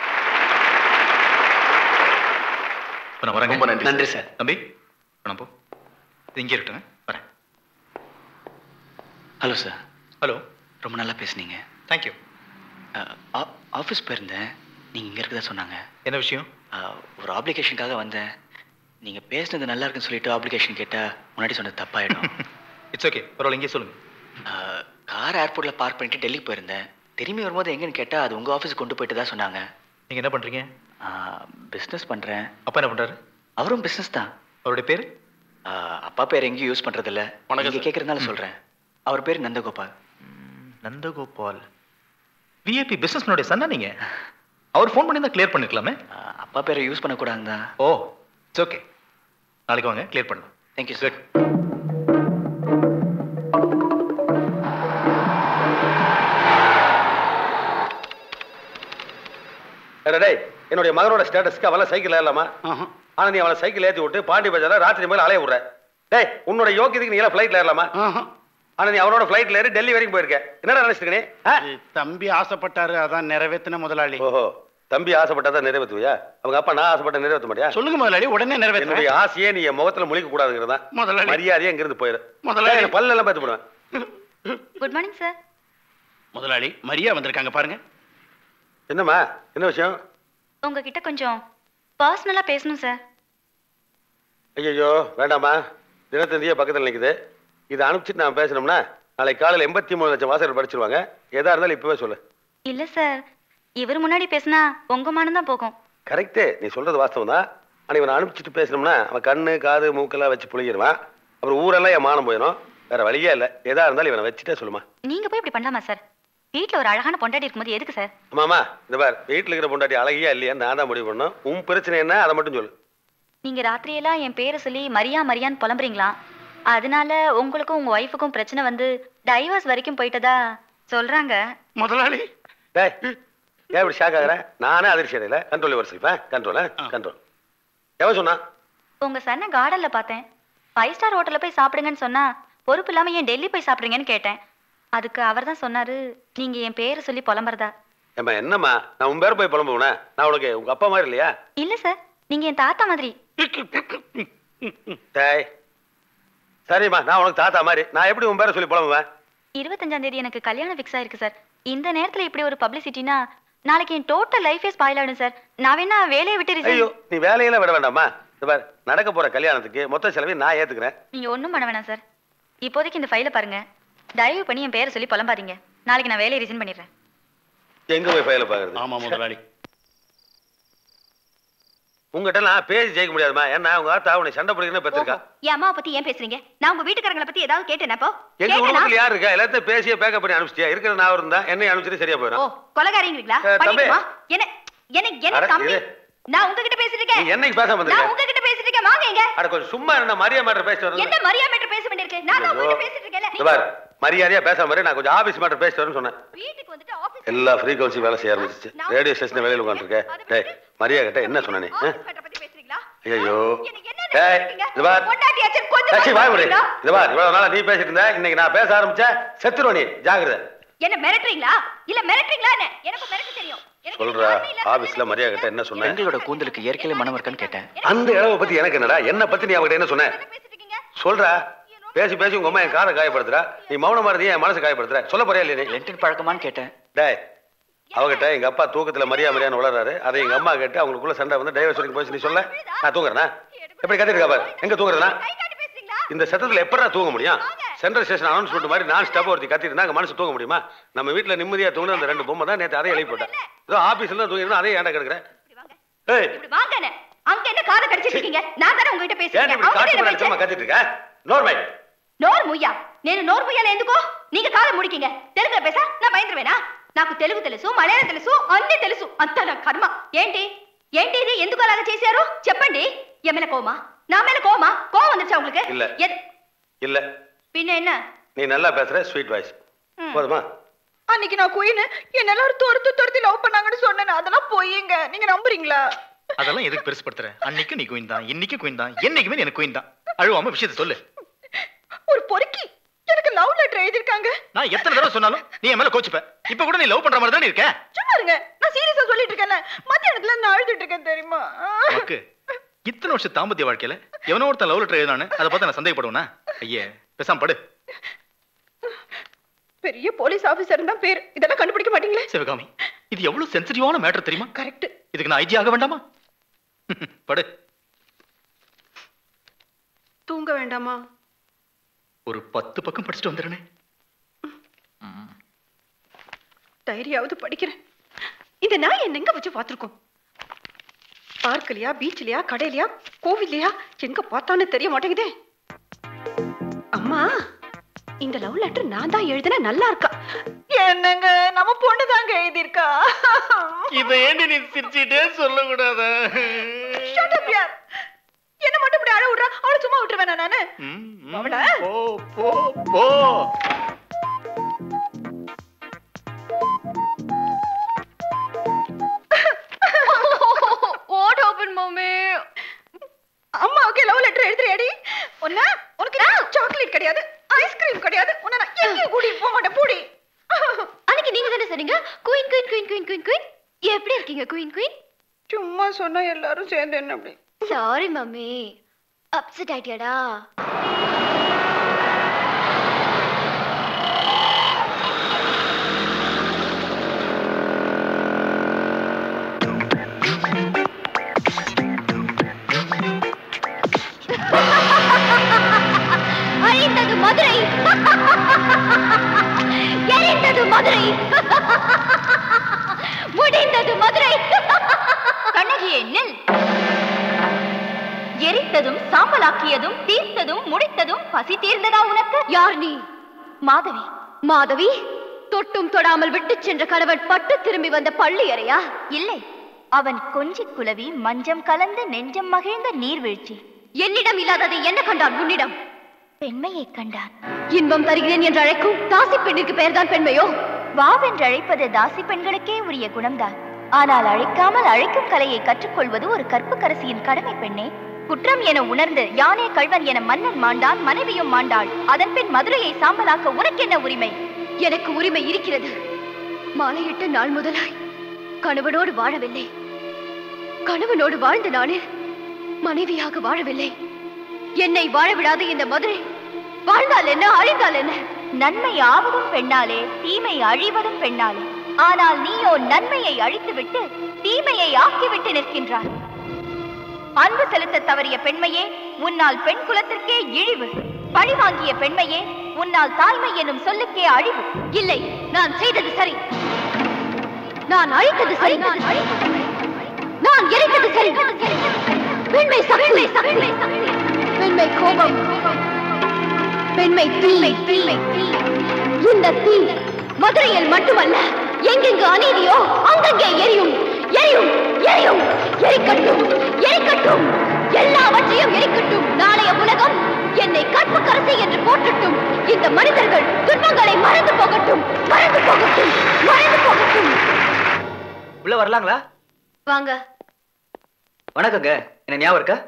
இப்ப நான் வரேங்க. ரொம்ப நன்றி நன்றி சார் தம்பி பணம் போ இது இங்கே இருக்கட்டும் வரேன் ஹலோ சார் ஹலோ ரொம்ப நல்லா பேசுனீங்க தேங்க்யூ ஆஃபீஸ் போயிருந்தேன் நீங்கள் இங்கே இருக்கதா சொன்னாங்க என்ன விஷயம் அஹ், ஒரு ஆப்ளிகேஷனுக்காக வந்தேன் நீங்க பேசுனது நல்லா இருக்குன்னு சொல்லிட்டு அப்ளிகேஷன் கேட்டா முன்னாடி சொன்னது தப்பாயிடும் இட்ஸ் ஓகே பரவாயில்ல இங்கே சொல்லுங்க கார் ஏர்போர்ட்ல பார்க் பண்ணிட்டு டெல்லிக்கு போயிருந்தேன் திரும்பி வரும்போது எங்கன்னு கேட்டா அது உங்க ஆஃபீஸ் கொண்டு போயிட்டு தான் சொன்னாங்க நீங்க என்ன பண்றீங்க பிஸ்னஸ் பண்றேன் அப்பா என்ன பண்றாரு அவரும் பிஸ்னஸ் தான் அவருடைய பேர் அப்பா பேர் எங்கேயும் யூஸ் பண்றது இல்ல வணக்கம் நீங்க சார். கேட்கறதுனால சொல்றேன் அவர் பேர் நந்தகோபால் நந்தகோபால் விஐபி பிசினஸ்னுடைய சன்னா நீங்க அவர் ஃபோன் பண்ணி தான் கிளியர் பண்ணிருக்கலாமே அப்பா பேரை யூஸ் பண்ணக்கூடாது தான் ஓ இட்ஸ் ஓகே நாளைக்கு வாங்க கிளியர் பண்ணலாம் தேங்க்யூ சார் ஏடா டேய் என்னுடைய மகனோட ஸ்டேட்டஸ்க்கு அவளை சைக்கிள் ஏறலாமா ஆனா நீ அவளை சைக்கிள் ஏத்தி விட்டு பாண்டி பஜார்ல ராத்திரி மேல அலைய விடுற டேய் உன்னோட யோக்கியத்துக்கு நீ எல்லாம் ஃபிளைட்ல ஏறலாமா ஆனா நீ அவனோட ஃபிளைட்ல ஏறி டெல்லி வரைக்கும் போயிருக்க என்னடா நினைச்சிருக்க நீ ஆ? தம்பி ஆசைப்பட்டாரு அதான் நிறைவேத்தின முதலாளி ஓஹோ தம்பி ஆசைப்பட்டா நிறைவேற்றுவியா அவங்க அப்பா நான் ஆசைப்பட்ட நிறைவேற்ற மாட்டியா சொல்லுங்க முதலாளி உடனே நிறைவேற்றுறேன் என்னுடைய ஆசையே நீ என் முகத்துல முழிக்க கூடாதுங்கிறதா முதலாளி. மரியாதையா இங்கிருந்து போயிரு முதலாளி. ஏய், பல்ல எல்லாம் பார்த்து போடுவேன் குட் மார்னிங் சார் முதலாளி மரியா வந்திருக்காங்க பாருங்க என்னம்மா என்ன விஷயம் உங்ககிட்ட கொஞ்சம் பர்சனலா பேசணும் சார் ஐயோ வேண்டாம்மா தினத்தந்தியே பக்கத்தில் நிற்குது இதை அனுப்பிச்சிட்டு நான் பேசணும்னா நாளைக்கு காலையில் எண்பத்தி மூணு லட்சம் வாசகர்கள் படிச்சிருவாங்க எதா இருந்தாலும் இப்பவே சொல்லு இல்ல சார் இவர் முன்னாடி பேசினா உங்க மானம் தான் போகும் கரெக்டு நீ சொல்றது வாஸ்தவம் தான் ஆனால் இவனை அனுப்பிச்சிட்டு பேசணும்னா அவன் கண்ணு காது மூக்கெல்லாம் வச்சு புளிங்கிடுவான் அப்புறம் ஊரெல்லாம் என் மானம் போயிடும் வேற வழியே இல்லை எதா இருந்தாலும் இவனை வச்சுட்டே சொல்லுமா நீங்க போய் இப்படி பண்ணலாமா சார் வீட்ல ஒரு அழகான பொண்டாட்டி இருக்கும்போது எதுக்கு சார் ஆமாம்மா இந்த பார் வீட்டில் இருக்கிற பொண்டாட்டி அழகியா இல்லையா நான் தான் முடிவு பண்ணணும் உன் பிரச்சனை என்ன அதை மட்டும் சொல்லு நீங்க ராத்திரியெல்லாம் என் பேரை சொல்லி மரியா மரியான்னு புலம்புறீங்களா அதனால உங்களுக்கும் உங்க ஒய்ஃபுக்கும் பிரச்சனை வந்து டைவர்ஸ் வரைக்கும் போயிட்டதா சொல்றாங்க முதலாளி டேய் ஏன் இப்படி ஷாக் ஆகுற நானே அதிர்ச்சி அடையில control yourself control control எவன் சொன்னா உங்க சன்ன கார்டன்ல பார்த்தேன் ஃபைவ் ஸ்டார் ஹோட்டல்ல போய் சாப்பிடுங்கன்னு சொன்னா பொறுப்பு இல்லாம ஏன் டெல்லி போய் சாப்பிடுங்கன்னு கேட்டேன் அதுக்கு அவர் தான் சொன்னாரு நீங்க என் பேரை சொல்லி புலம்புறதா ஏம்மா என்னம்மா நான் உன் பேர் போய் புலம்புவேன் நான் உனக்கு உங்க அப்பா மாதிரி இல்லையா இல்ல சார் நீங்க என் தாத்தா மாதிரி டேய் சரிம்மா நான் உனக்கு தாத்தா மாதிரி நான் எப்படி உன் பேரை சொல்லி புலம்புவேன் இருபத்தஞ்சாம் தேதி எனக்கு கல்யாணம் ஃபிக்ஸ் ஆயிருக்கு சார் இந்த நேரத்துல இப்படி ஒரு பப்ளிசிட்டினா நாளைக்கு என் டோட்டல் லைஃபே ஸ்பாயில் ஆயிடும் சார் நான் வேணா வேலையை விட்டு resign- ஐயோ நீ வேலையெல்லாம் விட வேண்டாமா இந்த பார் நடக்க போற கல்யாணத்துக்கு மொத்த செலவையும் நான் ஏத்துக்கிறேன் நீங்க ஒண்ணும் பண்ண வேணாம் சார் இப்போதைக்கு இந்த ஃபைலை பாருங்க தயவு பண்ணி என் பேரை சொல்லி புலம்பாதீங்க நாளைக்கு நான் வேலையை ரிசைன் பண்ணிடுறேன் எங்க போய் ஃபைல பாக்குறது ஆமா முதலாளி உங்ககிட்ட நான் பேசி ஜெயிக்க முடியாதுமா ஏன்னா உங்க ஆத்தா உன்னை சண்டை பிடிக்கணும் பெற்றிருக்கா என் அம்மாவை பத்தி ஏன் பேசுறீங்க நான் உங்க வீட்டுக்காரங்களை பத்தி ஏதாவது கேட்டேனப்போ எங்க கேட்டேனா? குடும்பத்துல யாரு இருக்கா எல்லாத்தையும் பேசியே பேக்கப் பண்ணி அனுப்பிச்சிட்டியா இருக்கிற நான் இருந்தா என்னை அனுப்பிச்சிட்டு சரியா ஓ போயிடும் கொலகாரங்களா ஏ, தம்பி. பண்ணிடுமா என்ன என்ன என்ன அட, தம்பி இரு. நான் உங்ககிட்ட பேசிட்டு நீ இருக்கேன் என்னைக்கு பேசாம நான் வந்திருக்க உங்ககிட்ட பேசிட்டு இருக்கேன் வாங்க இங்க அட கொஞ்சம் சும்மா என்ன மரியா மேட்டர் பேசிட்டு வரல எந்த மரியா மேட்டர் பேச வேண்டியிருக்கு நான் தான் உங்ககிட்ட பேசிட்டு இருக்கேன்ல இந்த பார் மரியாதையா பேசாம மாதிரி நான் கொஞ்சம் ஆபீஸ் மேட்டர் பேசிட்டு வரேன்னு சொன்னேன் வீட்டுக்கு வந்துட்டு ஆபீஸ் எல்லா ஃப்ரீக்வன்சி வேலை செய்ய ஆரம்பிச்சிச்சு ரேடியோ ஸ்டேஷன் வேலையில் உட்காந்துருக்கேன் டேய் மரியா கிட்ட என்ன சொன்ன நீ ஆபீஸ் மேட்டர் பத்தி பேசுறீங்களா ஐயோ எனக்கு என்ன டேய் நினைச்சிருக்கீங்க? இது பார் பொண்டாட்டியாச்சு கொஞ்சம் சச்சி வாய் முடி பேசுறீங்களா? இது பார் இவ்வளவு நாளா நீ பேசிட்டு இருந்த இன்னைக்கு நான் பேச ஆரம்பிச்சேன் செத்துருவ நீ ஜாகிரதை என்ன மிரட்டுறீங்களா இல்ல மிரட்டுறீங்களா என்ன எனக்கு மிரட்ட தெரியும் எனக்கு சொல்றா யாருமே இல்ல. ஆபீஸ்ல மரியா கிட்ட என்ன சொன்ன பெண்களோட கூந்தலுக்கு இயற்கையில மனம் இருக்கான்னு கேட்டேன் அந்த இளவை பத்தி எனக்கு என்னடா என்ன பத்தி நீ அவகிட்ட என்ன சொன்ன பேசிட்டு இருக்கீங்க சொல்றா பேசி பேசி உங்க அம்மா என் காரை காயப்படுத்துறா நீ மௌனமா இருந்தீங்க என் மனசு காயப்படுத்துற சொல்ல போறியா இல்லையா நீ லென்டின் பழக்கமான்னு கேட்டேன் டேய் அவகிட்ட எங்க அப்பா தூக்கத்துல மரியா மரியான்னு உளறாரு அதை எங்க அம்மா கேட்டு அவங்களுக்குள்ள சண்டை வந்து டைவர்ஸ் வரைக்கும் போய் நீ சொல்ல நான் தூங்குறேனா எப்படி கத்திட்டு இருக்கா பாரு எங்க தூங்குறதுனா கை காட்டி பேசுறீங்களா இந்த சத்தத்துல எப்படி நான் தூங்க முடியும் சென்ட்ரல் ஸ்டேஷன் அனௌன்ஸ்மெண்ட் மாதிரி நான் ஸ்டாப் ஒருத்தி கத்திட்டு இருந்தா அங்க மனசு தூங்க முடியுமா நம்ம வீட்டுல நிம்மதியா தூங்குன அந்த ரெண்டு பொம்மை தான் நேத்து அதையும் எழுப்பி போட்டேன் ஏதோ ஆபீஸ்ல தான் தூங்கிருந்தா அதையும் ஏன்டா கிடக்குறேன் ஏய் இப்படி வாங்க என்ன அங்க என்ன காதை கடிச்சிட்டு இருக்கீங்க நான் தானே உங்ககிட்ட ஏன் பேசுறேன் இப்படி காட்டு முன்னாடி சும்மா கத்திட்டு இருக்க நோர்மல் నోరు ముయ్యా నేను నోరు ముయ్యాలి ఎందుకు నీకు కాదు ముడికింగ తెలుగులో పేసా నా భయంద్రమేనా నాకు తెలుగు తెలుసు మలయాళం తెలుసు అన్ని తెలుసు అంతా నా కర్మ ఏంటి ఏంటి ఇది ఎందుకు అలాగ చేశారు చెప్పండి ఏమైనా కోమా నా మీద కోమా కోவம் வந்துச்சா உங்களுக்கு இல்ல. எது- இல்ல பின்ன என்ன நீ நல்லா பேசுற ஸ்வீட் வாய்ஸ் ம். போதுமா அன்னைக்கு நான் குயின் என்ன எல்லாரும் துரத்து துரத்தி லவ் பண்ணாங்கன்னு சொன்னேன் அதெல்லாம் பொய்யுங்க நீங்க நம்புறீங்களா அதெல்லாம் எதுக்கு பெருசுப்படுத்துற அன்னைக்கு நீ குயின் தான் இன்னைக்கு குயின் தான் என்னைக்குமே நீ எனக்கு குயின் தான் அழுவாம விஷயத்தை சொல்லு ஒரு பொறுக்கி எனக்கு லவ் லெட்டர் எழுதிருக்காங்க நான் எத்தனை தடவை சொன்னாலும் நீ என் மேல கோச்சுப்ப இப்ப கூட நீ லவ் பண்ற மாதிரி தானே இருக்க சும்மா இருங்க நான் சீரியஸா சொல்லிட்டு இருக்கேன் மத்தியானத்துல நான் அழுதுட்டு இருக்கேன் தெரியுமா உனக்கு இத்தனை வருஷம் தாம்பத்திய வாழ்க்கையில எவனோ ஒருத்தன் லவ் லெட்டர் எழுதானு அதை பார்த்து நான் சந்தேகப்படுவேனா ஐயே பேசாம படு பெரிய போலீஸ் ஆபீசர் தான் பேர் இதெல்லாம் கண்டுபிடிக்க மாட்டீங்களே சிவகாமி இது எவ்வளவு சென்சிட்டிவான மேட்டர் தெரியுமா கரெக்ட் இதுக்கு நான் ஐஜி ஆக வேண்டாமா படு தூங்க வேண்டாமா ஒரு பத்து பக்கம் படிச்சுட்டு வந்துடுறேனே டைரியாவது படிக்கிறேன் இந்த நாய் என்ன எங்க வச்சு பார்த்துருக்கோம் பார்க்கலையா பீச்லயா கடையிலயா கோவில்லையா எங்க பார்த்தான்னு தெரிய மாட்டேங்குதே அம்மா இந்த லவ் லெட்டர் நான் தான் எழுதின நல்லா இருக்கா என்னங்க நம்ம பொண்ணு தாங்க எழுதியிருக்கா இதை ஏண்டி நீ சிரிச்சுட்டே சொல்லக்கூடாத Shut up, யார் என்ன மட்டும் இப்படி அழ விடுறா அவளை சும்மா விட்டுருவேன் நானு அவளை போ போ போ வாட் ஓபன் மம்மி அம்மாவுக்கு லவ் லெட்டர் எழுதுறியாடி உன்ன உனக்கு சாக்லேட் கிடையாது ஐஸ்கிரீம் கிடையாது உன்னை நான் எங்கேயும் கூட்டிட்டு போக மாட்டேன் போடி அன்னைக்கு நீங்க தானே சொன்னீங்க queen queen queen queen queen queen எப்படி இருக்கீங்க குயின் குயின் சும்மா சொன்னா எல்லாரும் சேர்ந்து என்ன அப்படி சாரி மம்மி அப்செட் ஆயிட்டியாடா அழிந்தது மதுரை எரிந்தது மதுரை முடிந்தது மதுரை கண்ணகியே நில் எரித்ததும் சாம்பலாக்கியதும் தீர்த்ததும் முடித்ததும் பசி தீர்ந்ததா உனக்கு யார் நீ மாதவி மாதவி தொட்டும் தொடாமல் விட்டுச் சென்ற கணவன் பட்டு திரும்பி வந்த பள்ளி அறையா இல்லை அவன் கொஞ்சி குலவி மஞ்சம் கலந்து நெஞ்சம் மகிழ்ந்த நீர்வீழ்ச்சி என்னிடம் இல்லாததை என்ன கண்டான் உன்னிடம் பெண்மையை கண்டான் இன்பம் தருகிறேன் என்று அழைக்கும் தாசி பெண்ணிற்கு பெயர்தான் பெண்மையோ வாவென்று அழைப்பது தாசி பெண்களுக்கே உரிய குணம்தான் ஆனால் அழைக்காமல் அழைக்கும் கலையை கற்றுக்கொள்வது ஒரு கற்புக்கரசியின் கடமை பெண்ணே குற்றம் என உணர்ந்து யானே கள்வன் என மன்னன் மாண்டான் மனைவியும் மாண்டாள் அதன் பின் மதுரையை சாம்பலாக்க உனக்கென்ன உரிமை எனக்கு உரிமை இருக்கிறது மாலையிட்ட நாள் முதலாய் கணவனோடு வாழவில்லை கணவனோடு வாழ்ந்த நானே மனைவியாக வாழவில்லை என்னை வாழ விடாத இந்த மதுரை வாழ்ந்தால் என்ன அழிந்தால் என்ன நன்மை ஆவதும் பெண்ணாலே தீமை அழிவதும் பெண்ணாலே ஆனால் நீயோ நன்மையை அழித்துவிட்டு தீமையை ஆக்கிவிட்டு நிற்கின்றாய் அன்பு செலுத்த தவறிய பெண்மையே உன்னால் பெண் குலத்திற்கே இழிவு பழி வாங்கிய பெண்மையே உன்னால் தாய்மை எனும் சொல்லுக்கே அழிவு இல்லை நான் செய்தது சரி நான் அழித்தது சரி நான் எரித்தது சரி பெண்மை சக்தி பெண்மை கோபம் பெண்மை தீமை தீமை இந்த தீ மதுரையில் மட்டுமல்ல எங்கெங்கு அநீதியோ அங்கங்கே எரியும் எரியும் எரியும் எரிக்கட்டும் எரிக்கட்டும் எல்லாவற்றையும் எரிக்கட்டும் நாளைய உலகம் என்னை கற்புக்கரசி என்று போற்றட்டும் இந்த மனிதர்கள் துன்பங்களை மறந்து போகட்டும் மறந்து போகட்டும் மறந்து போகட்டும் உள்ள வரலாங்களா வாங்க வணக்கங்க என்ன ஞாபகம் இருக்கா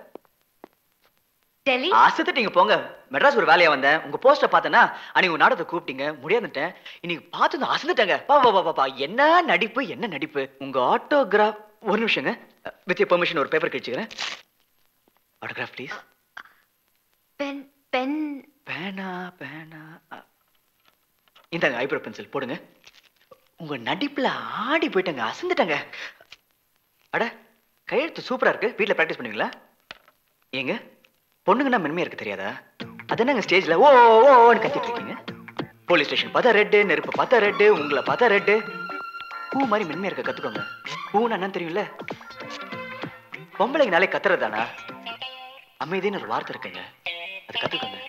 டெல்லி அசத்துட்டீங்க போங்க மெட்ராஸ் ஒரு வேலையா வந்தேன் உங்க போஸ்டர் பார்த்தேன்னா அன்னைக்கு உங்க நாடகத்தை கூப்பிட்டீங்க முடியாதுட்டேன் இன்னைக்கு பார்த்து அசந்துட்டேங்க பா பா பா, பா பா என்ன நடிப்பு என்ன நடிப்பு உங்க ஆட்டோகிராஃப் ஒரு நிமிஷங்க வித் பெர்மிஷன் ஒரு பேப்பர் கிழிச்சுக்கிறேன் ஆட்டோகிராஃப் ப்ளீஸ் பென் பென் பேனா பேனா அ, இந்தாங்க ஐப்ரோ பென்சில் போடுங்க உங்க நடிப்புல ஆடி போயிட்டங்க அசந்துட்டங்க அட கையெழுத்து சூப்பரா இருக்கு வீட்ல பிராக்டிஸ் பண்ணுவீங்களா ஏங்க பொண்ணுங்கன்னா மென்மையா இருக்கு தெரியாதா அது என்னங்க ஸ்டேஜ்ல ஓ ஓ ஓன்னு கத்திட்டு இருக்கீங்க போலீஸ் ஸ்டேஷன் பார்த்தா ரெட்டு நெருப்பு பார்த்தா ரெட்டு உங்களை பார்த்தா ரெட்டு பூ மாதிரி மென்மையா இருக்க கத்துக்கோங்க பூன்னு என்னன்னு தெரியும்ல பொம்பளைங்கனாலே கத்துறதானா அமைதின்னு ஒரு வார்த்தை இருக்குங்க அது கத்துக்கோங்க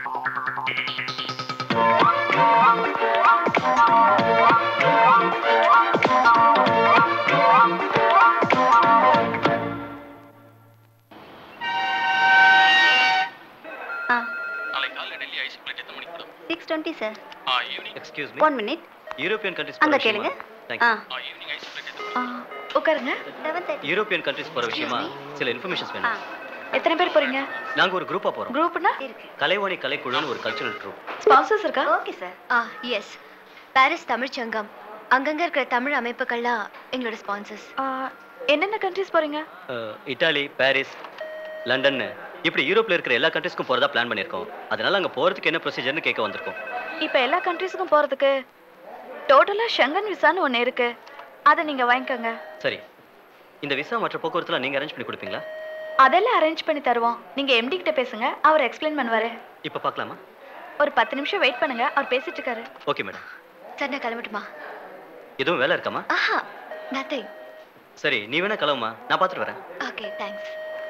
six twenty sir excuse one minute European countries அங்க கேளுங்க ஆ ஆ, உட்காருங்க செவன் தேர்ட்டி யூரோப்பியன் கண்ட்ரிஸ் போற விஷயமா சில இன்ஃபர்மேஷன்ஸ் ஆ வேணும் எத்தனை பேர் போறீங்க நாங்க ஒரு குரூப்பா போறோம் குரூப்னா இருக்கு கலைவாணி கலைக்குழுன்னு ஒரு கல்ச்சுரல் ட்ரூப் ஸ்பான்சர்ஸ் இருக்கா ஓகே சார் ஆ எஸ் பாரிஸ் தமிழ்ச் சங்கம் அங்கங்க இருக்கிற தமிழ் அமைப்புகள்லாம் எங்களோட ஸ்பான்சர்ஸ் என்னென்ன கண்ட்ரிஸ் போறீங்க இட்டாலி பாரிஸ் லண்டன் இப்படி யூரோப்ல இருக்கிற எல்லா கண்ட்ரிஸ்க்கும் போறதா பிளான் பண்ணிருக்கோம் அதனால அங்க போறதுக்கு என்ன ப்ரொசீஜர்னு கேட்க வந்திருக்கோம் இப்போ எல்லா கண்ட்ரிஸுக்கும் போறதுக்கு டோட்டலா ஷங்கன் விசான்னு ஒன்று இருக்கு அதை நீங்க வாங்கிக்கோங்க சரி இந்த விசா மற்ற போக்குவரத்துல நீங்க அரேஞ்ச் பண்ணி கொடுப்பீங்களா அதெல்லாம் அரேஞ்ச் பண்ணி தருவோம் நீங்க எம்டி கிட்ட பேசுங்க அவர் எக்ஸ்பிளைன் பண்ணுவாரு இப்போ பார்க்கலாமா ஒரு பத்து நிமிஷம் வெயிட் பண்ணுங்க அவர் பேசிட்டு இருக்காரு ஓகே மேடம் சார் நான் கிளம்பட்டுமா எதுவும் வேலை இருக்காமா ஆஹா நத்திங் சரி நீ வேணா கிளம்புமா நான் பார்த்துட்டு வரேன் okay thanks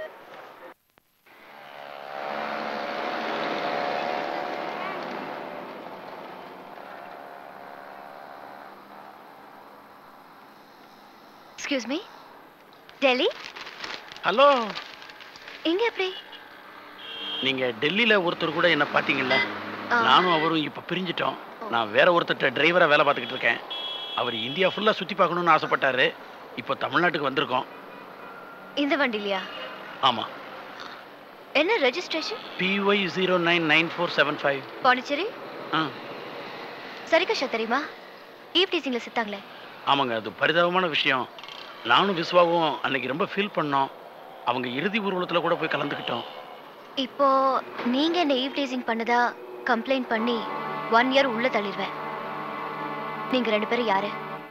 excuse me Delhi hello இங்க எப்படி நீங்க டெல்லியில ஒருத்தர் கூட என்ன பாத்தீங்கல்ல ஆ. நானும் அவரும் இப்ப பிரிஞ்சிட்டோம் நான் வேற ஒருத்தர்ட்ட டிரைவரா வேலை பார்த்துக்கிட்டு இருக்கேன் அவர் இந்தியா ஃபுல்லா சுத்தி பார்க்கணும்னு ஆசைப்பட்டாரு இப்போ தமிழ்நாட்டுக்கு வந்திருக்கோம் இந்த வண்டிலையா ஆமா என்ன registration P Y zero nine nine four seven five Pondicherry ஆ சரிகஷா தெரியுமா ஈவ் டீசிங்ல செத்தாங்களே ஆமாங்க அது பரிதாபமான விஷயம் நானும் விஸ்வாவும் அன்னைக்கு ரொம்ப ஃபீல் பண்ணோம் அவங்க இறுதி ஊர்வலத்துல கூட போய் கலந்துக்கிட்டோம் இப்போ நீங்க என்ன ஈவ் டீசிங் பண்ணதா கம்ப்ளைண்ட் பண்ணி ஒன் இயர் உள்ள தள்ளிடுவேன் நீங்க ரெண்டு பேரும் யாரு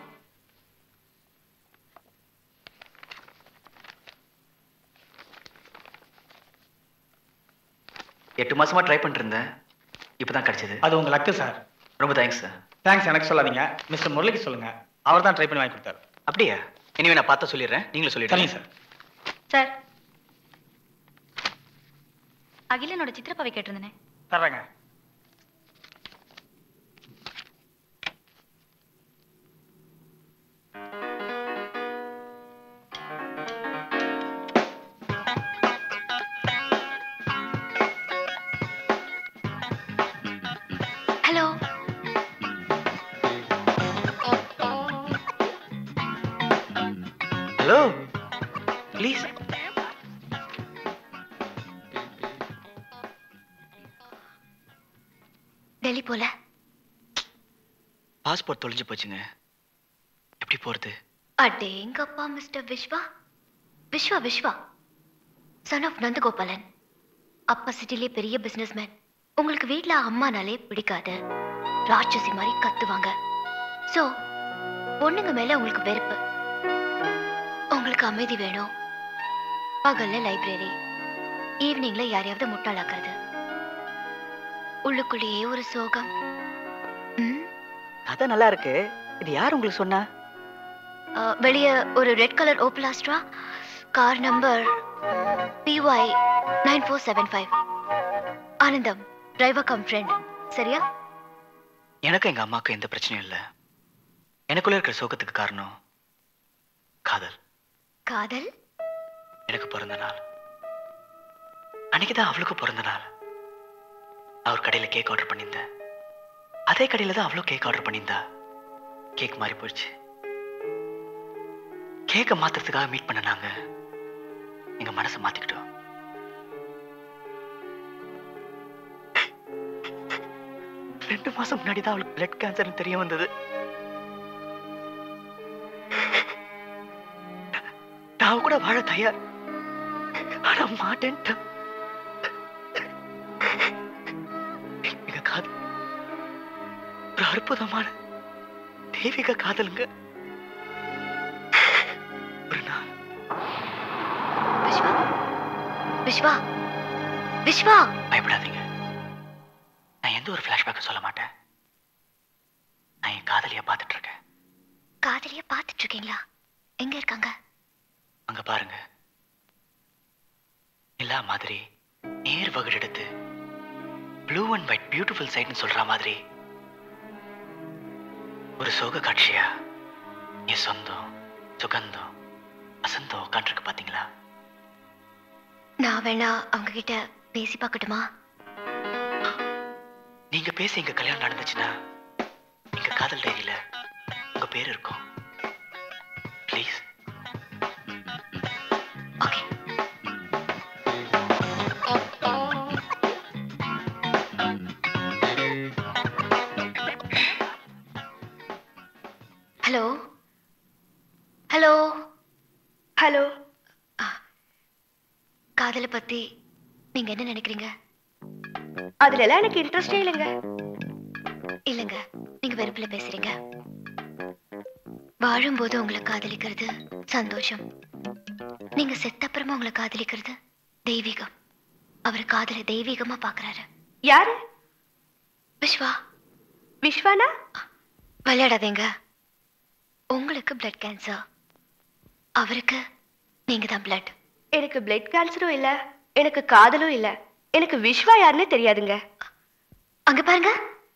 எட்டு மாசமா ட்ரை பண்ணிட்டு இருந்தேன் இப்பதான் கிடைச்சது அது உங்க லக்கு சார் ரொம்ப தேங்க்ஸ் சார் தேங்க்ஸ் எனக்கு சொல்லாதீங்க மிஸ்டர் முரளிக்கு சொல்லுங்க அவர் தான் ட்ரை பண்ணி வாங்கி கொடுத்தாரு அப்படியா இனிமே நான் பார்த்தா சொல்லிடுறேன் நீங்களும் சொல்லிடுங்க சரிங்க சார் சார் அகிலனோட சித்திரப்பாவை கேட்டிருந்தேனே தர்றேங்க ஹலோ ஹலோ ப்ளீஸ் டெல்லி போல பாஸ்போர்ட் தொலைஞ்சு போச்சுங்க எப்படி போறது அடேங்கப்பா mister Viswa Viswa Viswa son of Nandagopalan அப்பா சிட்டிலே பெரிய பிசினஸ்மேன் உங்களுக்கு வீட்ல அம்மானாலே பிடிக்காது ராட்சசி மாதிரி கத்துவாங்க சோ பொண்ணுங்க மேல உங்களுக்கு வெறுப்பு உங்களுக்கு அமைதி வேணும் பகல்ல லைப்ரரி ஈவினிங்ல யாரையாவது முட்டாளாக்குறது உள்ளுக்குள்ளேயே ஒரு சோகம் கதை நல்லா இருக்கு இது யார் உங்களுக்கு சொன்னா அஹ், வெளிய ஒரு red colour Opel Astra car number P Y nine four seven five Anandam driver cum friend சரியா எனக்கும் எங்க அம்மாவுக்கும் எந்த பிரச்சனையும் இல்லை எனக்குள்ள இருக்கிற சோகத்துக்கு காரணம் காதல் காதல் எனக்கு பிறந்த நாள் அன்னைக்கு தான் அவளுக்கு பிறந்த நாள் அவர் கடையில கேக் ஆர்டர் பண்ணியிருந்தேன் அதே கடையில தான் அவளும் கேக் ஆர்டர் பண்ணியிருந்தா கேக் மாறி போயிடுச்சு கேக்கை மாத்துறதுக்காக மீட் பண்ண நாங்க எங்க மனசை மாத்திக்கிட்டோம் ரெண்டு மாசம் முன்னாடி தான் அவளுக்கு பிளட் கேன்சர்னு தெரிய வந்தது நான் கூட வாழ தயார் ஆனா மாட்டேன்ட்டா எங்க காதல் ஒரு அற்புதமான தெய்வீக காதலுங்க ஒரு நாள் விஸ்வா விஸ்வா விஸ்வா பயப்படாதீங்க நான் எந்த ஒரு ஃபிளாஷ்பேக்கும் சொல்ல மாட்டேன் நான் என் காதலிய பார்த்துட்டு இருக்கேன் காதலிய பார்த்துட்டு இருக்கீங்களா எங்க இருக்காங்க அங்க பாருங்க எல்லா மாதிரி நேர் வகுடு எடுத்து ப்ளூ அண்ட் ஒயிட் பியூட்டிஃபுல் சைட்னு சொல்ற மாதிரி ஒரு சோக காட்சியா என் சொந்தம் சுகந்தம் வசந்தம் உட்காந்துருக்கு பாத்தீங்களா நான் வேணா அவங்க கிட்ட பேசி பார்க்கட்டுமா நீங்க பேசி எங்க கல்யாணம் நடந்துச்சுன்னா எங்க காதல் டைரியில உங்க பேர் இருக்கும் ப்ளீஸ் ஹலோ ஹலோ ஹலோ காதலை பத்தி நீங்க என்ன நினைக்கிறீங்க அதுல எல்லாம் எனக்கு இன்ட்ரெஸ்டே இல்லைங்க இல்லைங்க நீங்க வெறுப்புல பேசுறீங்க வாழும்போது உங்களை காதலிக்கிறது சந்தோஷம் நீங்க செத்த அப்புறமா உங்களை காதலிக்கிறது தெய்வீகம் அவர் காதல தெய்வீகமா பாக்குறாரு யாரு விஸ்வா விஸ்வானா விளையாடாதீங்க உங்களுக்கு பிளட் கேன்சர் அவருக்கு நீங்க தான் பிளட் எனக்கு பிளட் கேன்சரும் இல்ல எனக்கு காதலும் இல்ல எனக்கு விஸ்வா யாருன்னே தெரியாதுங்க அங்க பாருங்க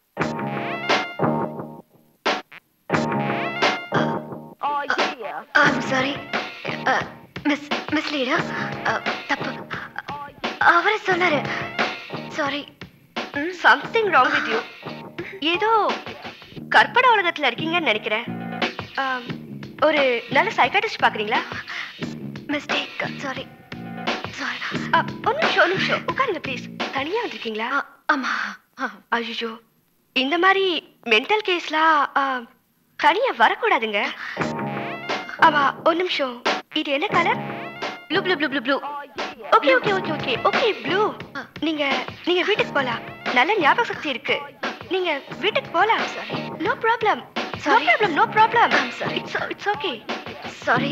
சாரி மிஸ் மிஸ் லீடா தப்பு அவரு சொன்னாரு sorry something wrong with you ஏதோ கற்பனை உலகத்துல இருக்கீங்கன்னு நினைக்கிறேன் ஆம், ஒரு நல்ல சைக்காட்டிஸ்ட் பாக்குறீங்களா மிஸ்டேக் சாரி சாரி ஒரு நிமிஷம் ஒரு நிமிஷம் உட்காருங்க ப்ளீஸ் தனியா வந்திருக்கீங்களா ஆமா ஐயோ இந்த மாதிரி மென்டல் கேஸ்லாம் தனியா வரக்கூடாதுங்க ஆமா ஒரு நிமிஷம் இது என்ன colour blue blue blue blue blue okay okay okay okay okay blue நீங்க நீங்க வீட்டுக்கு போலாம் நல்ல ஞாபக சக்தி இருக்கு நீங்க வீட்டுக்கு போலாம் sorry no problem no Sorry. Problem no problem I'm sorry. It's it's okay sorry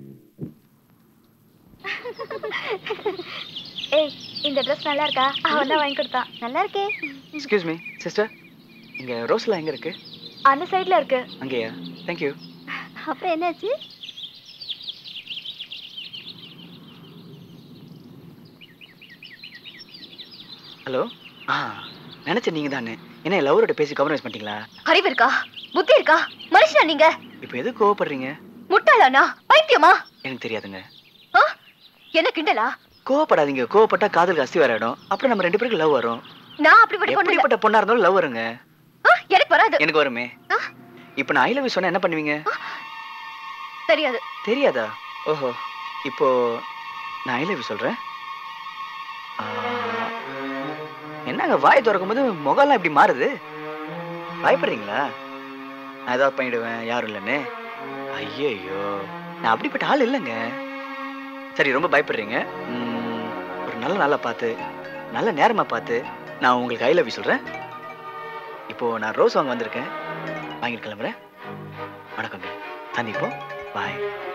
ஏய் இந்த ட்ரெஸ் நல்லா இருக்கா அவன் தான் வாங்கி கொடுத்தான் நல்லா இருக்கே எக்ஸ்கியூஸ் மீ சிஸ்டர் இங்க ரோஸ்லாம் எங்க இருக்கு அந்த சைடுல இருக்கு அங்கேயா தேங்க்யூ அப்புறம் என்னாச்சு ஹலோ ஆ நினைச்சேன் நீங்க தானே என்ன லவரோட பேசி காம்ப்ரமைஸ் பண்ணிட்டீங்களா அறிவு இருக்கா புத்தி இருக்கா மனுஷனா நீங்க இப்போ எது கோவப்படுறீங்க முட்டாளானா பைத்தியமா எனக்கு தெரியாதுங்க ஆ? என்ன கிண்டலா கோவப்படாதீங்க கோவப்பட்டா காதலுக்கு அஸ்தி வராயிடும் அப்புறம் நம்ம ரெண்டு பேருக்கு லவ் வரும் நான் அப்படிப்பட்ட பொண்ணு இல்ல. எப்படிப்பட்ட பொண்ணா இருந்தாலும் லவ் வருங்க ஆ, எனக்கு வராது எனக்கு வருமே இப்போ நான் ஐ லவ் சொன்னா என்ன பண்ணுவீங்க தெரியாது தெரியாதா ஓஹோ இப்போ நான் ஐ லவ் சொல்றேன் ஆ, என்னங்க வாய் திறக்கும் போது முகம்லாம் இப்படி மாறுது பயப்படுறீங்களா நான் ஏதாவது பண்ணிடுவேன் யாரும் இல்லைன்னு ஐயையோ நான் அப்படிப்பட்ட ஆள் இல்லைங்க சரி ரொம்ப பயப்படுறீங்க ம், ஒரு நல்ல நாளா பார்த்து நல்ல நேரமா பார்த்து நான் உங்களுக்கு ஐ லவ் சொல்றேன் இப்போ நான் ரோஸ் வாங்க வந்திருக்கேன் வாங்கிட்டு கிளம்புறேன் வணக்கங்க சந்திப்போம் பாய்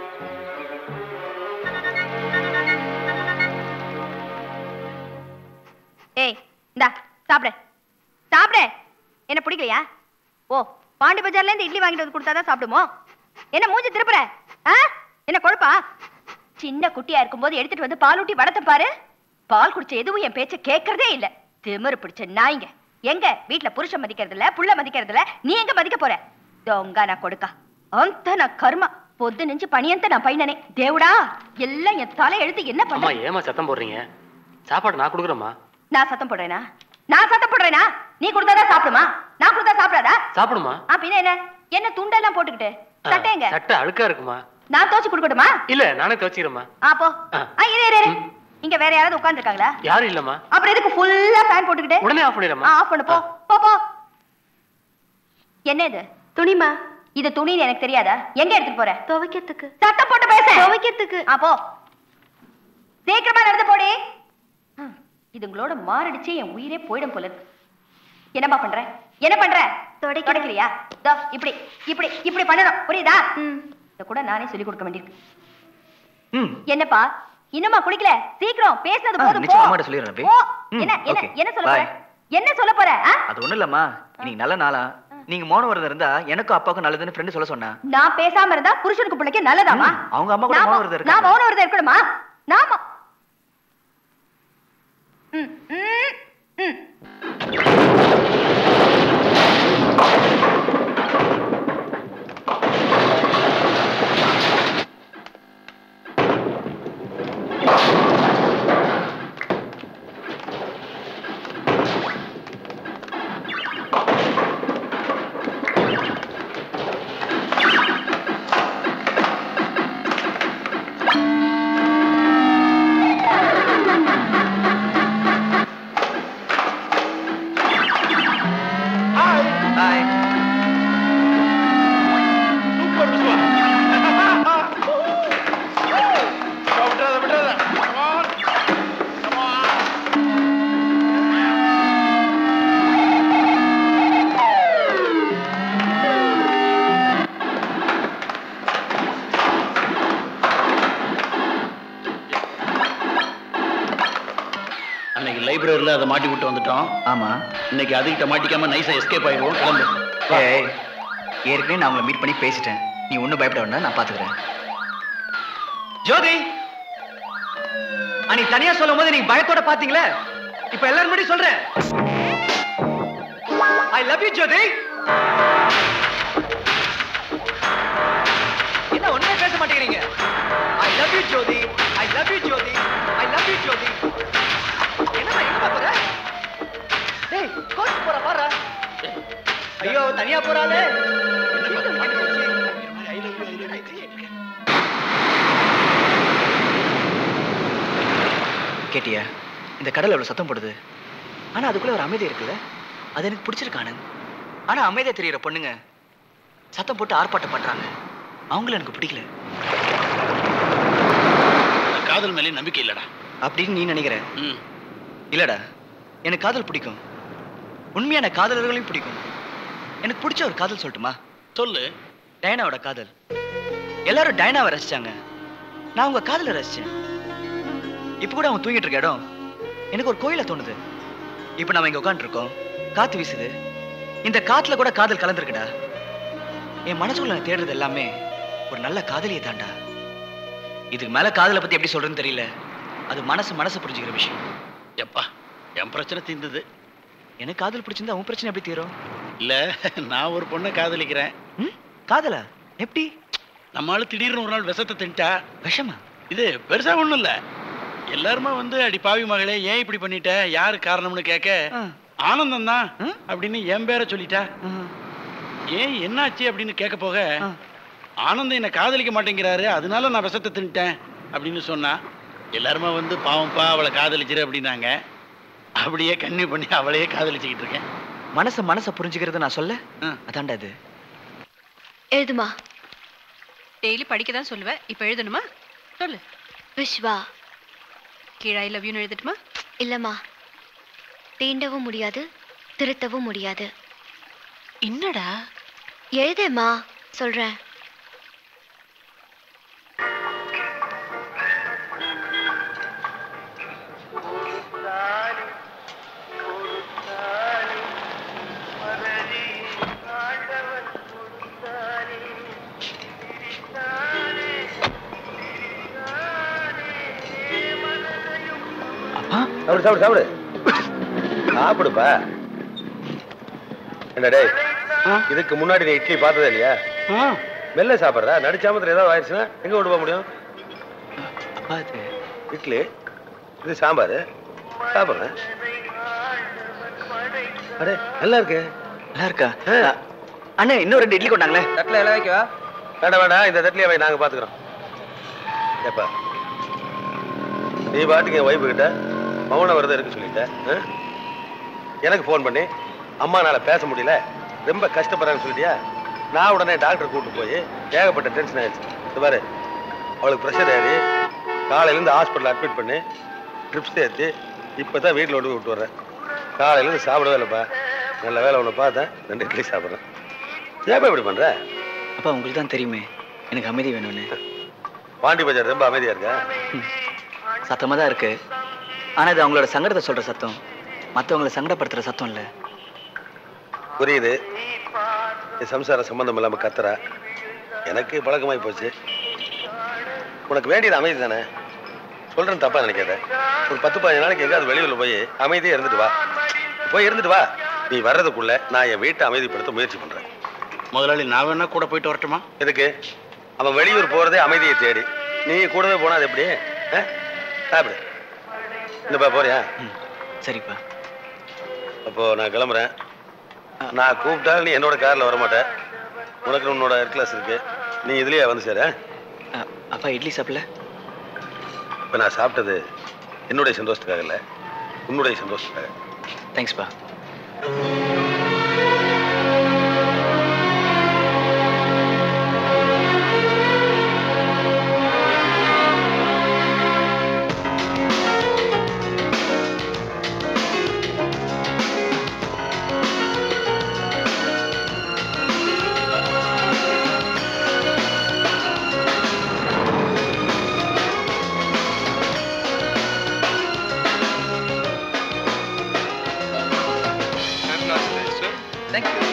ஏய் இந்தா சாப்பிடு சாப்பிடு என்ன பிடிக்கலையா ஓ பாண்டி பஜார்ல இருந்து இட்லி வாங்கிட்டு வந்து கொடுத்தாதான் சாப்பிடுமோ என்ன மூஞ்சி திருப்புற ஆ என்ன கொழுப்பா சின்ன குட்டியா இருக்கும்போது எடுத்துட்டு வந்து பால் ஊட்டி வடத்த பாரு பால் குடிச்ச எதுவும் என் பேச்ச கேட்கறதே இல்ல திமிரு பிடிச்ச நாய்ங்க எங்க வீட்ல புருஷன் மதிக்கிறது இல்ல புள்ள மதிக்கிறது இல்ல நீ எங்க மதிக்க போற దొంగ నా కొడుక అంత నా కర్మ పొద్దు నుంచి పని అంతా నా పైననే దేవుడా எல்லாம் என் தலை எழுத்து என்ன அம்மா பண்ண ஏமா சத்தம் போடுறீங்க சாப்பாடு நான் கொடுக்குறேம்மா நான் சத்தம் போடுறேனா நான் சத்தம் போடுறேனா நீ கொடுத்தாதான் சாப்பிடுமா நான் கொடுத்தா சாப்பிடாதா சாப்பிடுமா ஆ பின்ன என்ன என்ன துண்டெல்லாம் போட்டுக்கிட்டு சட்டைங்க சட்டை அழுக்கா இருக்குமா நான் தோச்சு கொடுக்கட்டுமா இல்ல நானே துவச்சிக்கிறேம்மா ஆ போ ஆ. ஆ இரு இரு இரு. இங்க வேற யாராவது உட்கார்ந்திருக்காங்களா யாரும் இல்லம்மா அப்புறம் எதுக்கு ஃபுல்லா ஃபேன் போட்டுக்கிட்டு உடனே ஆஃப் ஆ பண்ணிடுறேம்மா ஆஃப் பண்ணு போ போ போ என்ன இது துணிமா இது துணின்னு எனக்கு தெரியாதா எங்க எடுத்துட்டு போற துவைக்கிறதுக்கு சத்தம் போட்டு பேச துவைக்கிறதுக்கு ஆ போ சீக்கிரமா நடந்து போடி ஹம், இதுங்களோட மாரடிச்சு என் உயிரே போயிடும் போல இருக்கு என்னம்மா பண்ற என்ன பண்ற தொடக்கிறியா இதோ இப்படி இப்படி இப்படி பண்ணணும் புரியுதா இத கூட நானே சொல்லி கொடுக்க வேண்டியிருக்கு ம் என்னப்பா இன்னுமா குளிக்கல சீக்கிரம் பேசுனது ஆ, போதும் நிச்சயம் போ. அம்மாட்ட சொல்லிடுறேன் அபி. போ. ம், என்ன என்ன okay. என்ன சொல்ல போற Bye. என்ன சொல்ல போற ஆ? அது ஒண்ணும் இல்லம்மா இன்னைக்கு நல்ல நாளா நீங்க மௌன விரதம் இருந்தா எனக்கும் அப்பாவுக்கும் நல்லதுன்னு ஃப்ரெண்டு சொல்ல சொன்னா நான் பேசாம இருந்தா புருஷனுக்கு பிள்ளைக்கு நல்லதாமா ம், அவங்க அம்மா கூட நான் மௌன மௌ- விரதம் நான் இருக்காங்க மௌன விரதம் இருக்கணுமா நாம ம், ம், ம். பாய் சூப்பர் விஸ்வா விட்டுறாத விட்டுறாத Come on. Come on. பிப்ரவரியில் அதை மாட்டி விட்டு வந்துட்டோம் ஆமா இன்னைக்கு அதுகிட்ட மாட்டிக்காம நைஸா எஸ்கேப் ஆயிடுவோம் கிளம்பு ஏய் ஏற்கனவே நான் உங்களை மீட் பண்ணி பேசிட்டேன் நீ ஒன்றும் பயப்பட வேண்டாம் நான் பார்த்துக்கிறேன் ஜோதி அன்னைக்கு தனியா சொல்லும் போது நீங்க பயத்தோட பாத்தீங்களே இப்ப எல்லாரும் முன்னாடி சொல்றேன் ஐ லவ் யூ ஜோதி என்ன ஒண்ணுமே பேச மாட்டேங்கிறீங்க I love you Jothi I love you Jothi I love you Jothi என்னமா எங்க போற டேய் கோச் போற பாரு ஐயோ தனியா போறாளே கேட்டியா இந்த கடல் எவ்வளவு சத்தம் போடுது ஆனா அதுக்குள்ள ஒரு அமைதி இருக்குல்ல அது எனக்கு பிடிச்சிருக்கு ஆனந்த் ஆனா அமைதியா தெரியுற பொண்ணுங்க சத்தம் போட்டு ஆர்ப்பாட்டம் பண்றாங்க அவங்கள எனக்கு பிடிக்கல காதல் மேலே நம்பிக்கை இல்லடா அப்படின்னு நீ நினைக்கிற ம் இல்லடா எனக்கு காதல் பிடிக்கும் உண்மையான காதலர்களையும் பிடிக்கும் எனக்கு பிடிச்ச ஒரு காதல் சொல்லட்டுமா சொல்லு டயனாவோட காதல் எல்லாரும் டயனாவை ரசிச்சாங்க நான் உங்க காதலை ரசிச்சேன் இப்ப கூட அவன் தூங்கிட்டு இருக்க இடம் எனக்கு ஒரு கோயில தோணுது இப்ப நாம இங்க உட்காந்துருக்கோம் காத்து வீசுது இந்த காத்துல கூட காதல் கலந்துருக்குடா என் மனசுக்குள்ள நான் தேடுறது எல்லாமே ஒரு நல்ல காதலியை தாண்டா இதுக்கு மேல காதலை பத்தி எப்படி சொல்றேன்னு தெரியல அது மனசு மனசு புரிஞ்சுக்கிற விஷயம் எப்பா என் பிரச்சனை தீர்ந்தது எனக்கு காதல் பிடிச்சிருந்தா உன் பிரச்சனை எப்படி தீரும் இல்ல நான் ஒரு பொண்ணை காதலிக்கிறேன் காதலா எப்படி நம்ம ஆளு திடீர்னு ஒரு நாள் விஷத்தை தின்ட்டா விஷமா இது பெருசா ஒண்ணும் இல்ல எல்லாருமே வந்து அடி பாவி மகளே ஏன் இப்படி பண்ணிட்ட யாரு காரணம்னு கேட்க ஆனந்தம் தான் அப்படின்னு என் பேரை சொல்லிட்டா ஏன் என்னாச்சு அப்படின்னு கேட்க போக ஆனந்தம் என்ன காதலிக்க மாட்டேங்கிறாரு அதனால நான் விஷத்தை தின்ட்டேன் அப்படின்னு சொன்னா எல்லாருமே வந்து பாவம்ப்பா அவளை காதலிச்சிரு அப்படின்னாங்க அப்படியே கண்ணி பண்ணி அவளையே காதலிச்சுக்கிட்டு இருக்கேன் மனச மனச புரிஞ்சுக்கிறது நான் சொல்ல அதான்டா இது எழுதுமா டெய்லி படிக்க தான் சொல்லுவேன் இப்போ எழுதணுமா சொல்லு விஸ்வா கீழே ஐ லவ் யூன்னு எழுதட்டுமா இல்லம்மா தீண்டவும் முடியாது திருத்தவும் முடியாது என்னடா எழுதேம்மா சொல்றேன் சாப்பிடு சாப்பிடு சாப்பிடு சாப்பிடுப்பா என்ன டேய் இதுக்கு முன்னாடி நீ இட்லி பார்த்ததே இல்லையா மெல்ல சாப்பிட்றா நடிச்சாமத்துல ஏதாவது ஆயிடுச்சுன்னா எங்க கொண்டு போக முடியும் அப்பா இது இட்லி இது சாம்பார் சாப்பிட்றேன் அடே நல்லா இருக்கு நல்லா இருக்கா அண்ணே இன்னும் ரெண்டு இட்லி கொண்டாங்களே தட்டில் எல்லாம் வைக்கவா வேண்டாம் வேண்டாம் இந்த தட்டிலே வை நாங்கள் பார்த்துக்குறோம் ஏப்பா நீ பாட்டுக்கு என் ஒய்ஃபு கிட்ட மௌன விரதம் இருக்கு சொல்லிட்டேன் ஆ? எனக்கு ஃபோன் பண்ணி அம்மா என்னால் பேச முடியல ரொம்ப கஷ்டப்படுறான்னு சொல்லிட்டியா நான் உடனே டாக்டர் கூப்பிட்டு போய் ஏகப்பட்ட டென்ஷன் ஆயிடுச்சு இது பாரு அவளுக்கு ப்ரெஷர் ஏறி காலையிலேருந்து ஹாஸ்பிட்டல் அட்மிட் பண்ணி ட்ரிப்ஸ் ஏற்றி இப்போ தான் வீட்டில் கொண்டு போய் விட்டு வர்றேன் காலையிலேருந்து சாப்பிடவே இல்லைப்பா நல்ல வேலை ஒன்று பார்த்தேன் ரெண்டு இட்லி சாப்பிட்றேன் ஏப்பா இப்படி பண்ணுற அப்பா உங்களுக்கு தான் தெரியுமே எனக்கு அமைதி வேணும்னு பாண்டி பஜார் ரொம்ப அமைதியாக இருக்கா சத்தமாக தான் இருக்கு ஆனா இது அவங்களோட சங்கடத்தை சொல்ற சத்தம் மற்றவங்களை சங்கடப்படுத்துற சத்தம் இல்லை புரியுது என் சம்சார சம்பந்தம் இல்லாமல் கத்துறா எனக்கு பழக்கமாகி போச்சு உனக்கு வேண்டியது அமைதி தானே சொல்கிறேன் தப்பா நினைக்காத ஒரு பத்து பதினஞ்சு நாளைக்கு எங்கேயாவது வெளியூரில் போய் அமைதியாக இருந்துட்டு வா போய் இருந்துட்டு வா நீ வர்றதுக்குள்ள நான் என் வீட்டை அமைதிப்படுத்த முயற்சி பண்ணுறேன் முதலாளி நான் வேணா கூட போயிட்டு வரட்டுமா எதுக்கு அவன் வெளியூர் போகிறதே அமைதியை தேடி நீ கூடவே போனா அது எப்படி ஆ? சாப்பிடு இந்தப்பா போறியா சரிப்பா அப்போ நான் கிளம்புறேன் நான் கூப்பிட்டாலும் நீ என்னோட காரில் வரமாட்டேன் உனக்கு உன்னோட கிளாஸ் இருக்கு நீ இதுலயே வந்து சேர அப்பா இட்லி சாப்பிடல இப்போ நான் சாப்பிட்டது என்னுடைய சந்தோஷத்துக்காக இல்லை உன்னுடைய சந்தோஷத்துக்காக தேங்க்ஸ்ப்பா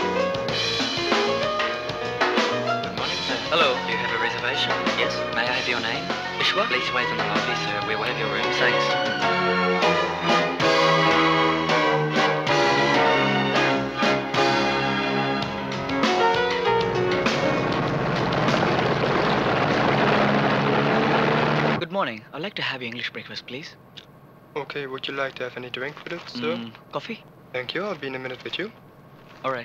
Hello, do you have a reservation? Yes. May I have your name? Ishwa? Please wait in the lobby, sir. We will have your room. Thanks. Good morning. I'd like to have your English breakfast, please. Okay, would you like to have any drink with it, sir? Mm, coffee? Thank you. I'll be in a minute with you. All right.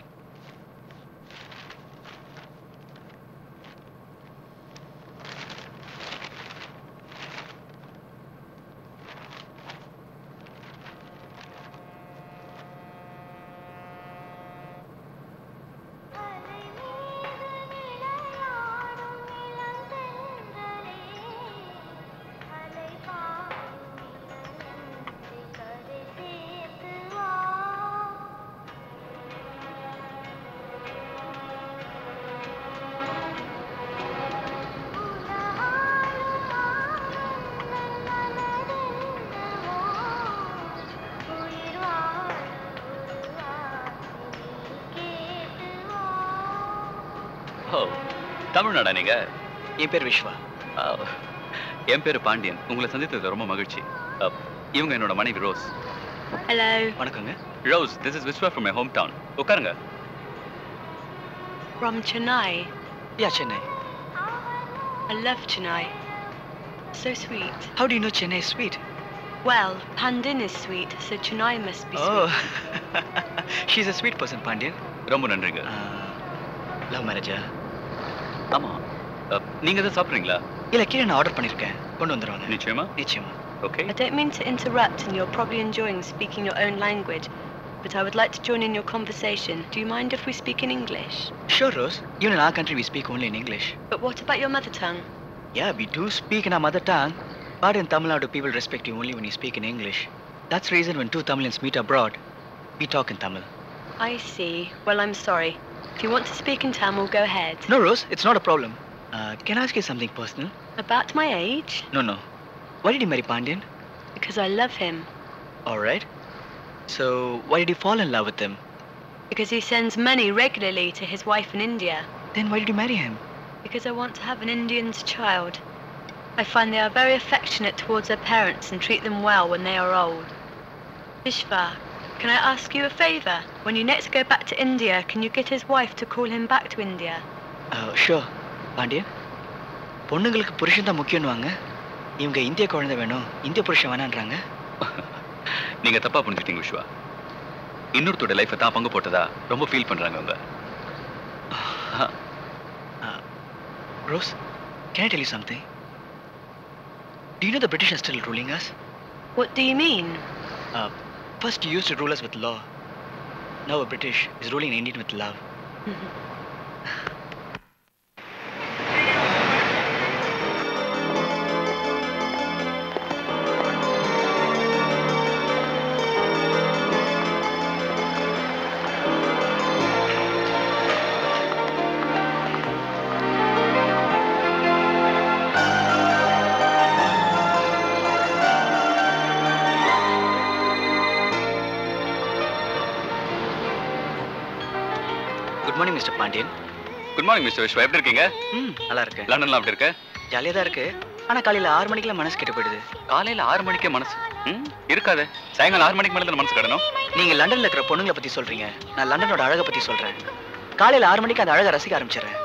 ஓ தமிழ்நாடா நீங்க என் பேர் விஸ்வா ஆ, என் பேரு பாண்டியன் உங்களை சந்தித்தது ரொம்ப மகிழ்ச்சி அ, இவங்க என்னோட மனைவி ரோஸ் ஹலோ வணக்கங்க Rose this is Viswa from my hometown உட்காருங்க From Chennai. Yeah, Chennai. I love Chennai. So sweet. How do you know Chennai is sweet? Well, Pandin is sweet, so Chennai must be Oh, sweet. she's a sweet person, Pandian. ரொம்ப நன்றிங்க love மேரேஜா ஆமா அ, நீங்க தான் சாப்பிட்றீங்களா இல்ல கீழே நான் ஆர்டர் பண்ணிருக்கேன் கொண்டு வந்துருவாங்க நிச்சயமா நிச்சயமா okay I don't mean to interrupt, and you're probably enjoying speaking your own language, but I would like to join in your conversation. Do you mind if we speak in English? Sure, Rose. Even in our country, we speak only in English. But what about your mother tongue? Yeah, we do speak in our mother tongue, but in Tamil Nadu, people respect you only when you speak in English. That's the reason when two Tamilians meet abroad, we talk in Tamil. I see. Well, I'm sorry. If you want to speak in Tamil, go ahead. No, Rose, it's not a problem. Uh, can I ask you something personal? About my age? No, no. Why did you marry Pandian? Because I love him. All right. So, why did you fall in love with him? Because he sends money regularly to his wife in India. Then why did you marry him? Because I want to have an Indian's child. I find they are very affectionate towards their parents and treat them well when they are old. Vishva, can I ask you a favor? When you next go back to India, can you get his wife to call him back to India? Uh, sure. Pandian பொண்ணுங்களுக்கு புருஷன் தான் முக்கியம்னுவாங்க இவங்க இந்திய குழந்தை வேணும் இந்திய புருஷன் வேணான்றாங்க நீங்க தப்பா புரிஞ்சுட்டீங்க விஸ்வா இன்னொருத்தோட லைஃப்பை தான் பங்கு போட்டதா ரொம்ப ஃபீல் பண்றாங்க அவங்க Rose, can I tell you something? Do you know the British are still ruling us? What do you mean? Uh, first you used to rule us with law. Now a British is ruling an Indian with love. Good morning mister Pandian good morning mister Viswa எப்படி இருக்கீங்க ம் நல்லா இருக்கேன் லண்டன்ல அப்படி இருக்க ஜாலியாக தான் இருக்கு ஆனால் காலையில் ஆறு மணிக்கெல்லாம் மனசு கெட்டு போயிடுது காலையில ஆறு மணிக்கே மனசு ம் இருக்காது சாயங்காலம் ஆறு மணிக்கு மேல தானே மனசு கடணும் நீங்கள் லண்டனில் இருக்கிற பொண்ணுங்களை பற்றி சொல்கிறீங்க நான் லண்டனோட அழகை பற்றி சொல்கிறேன் காலையில் ஆறு மணிக்கு அந்த அழகை ரசிக்க ஆரம்பிச்சிடுறேன்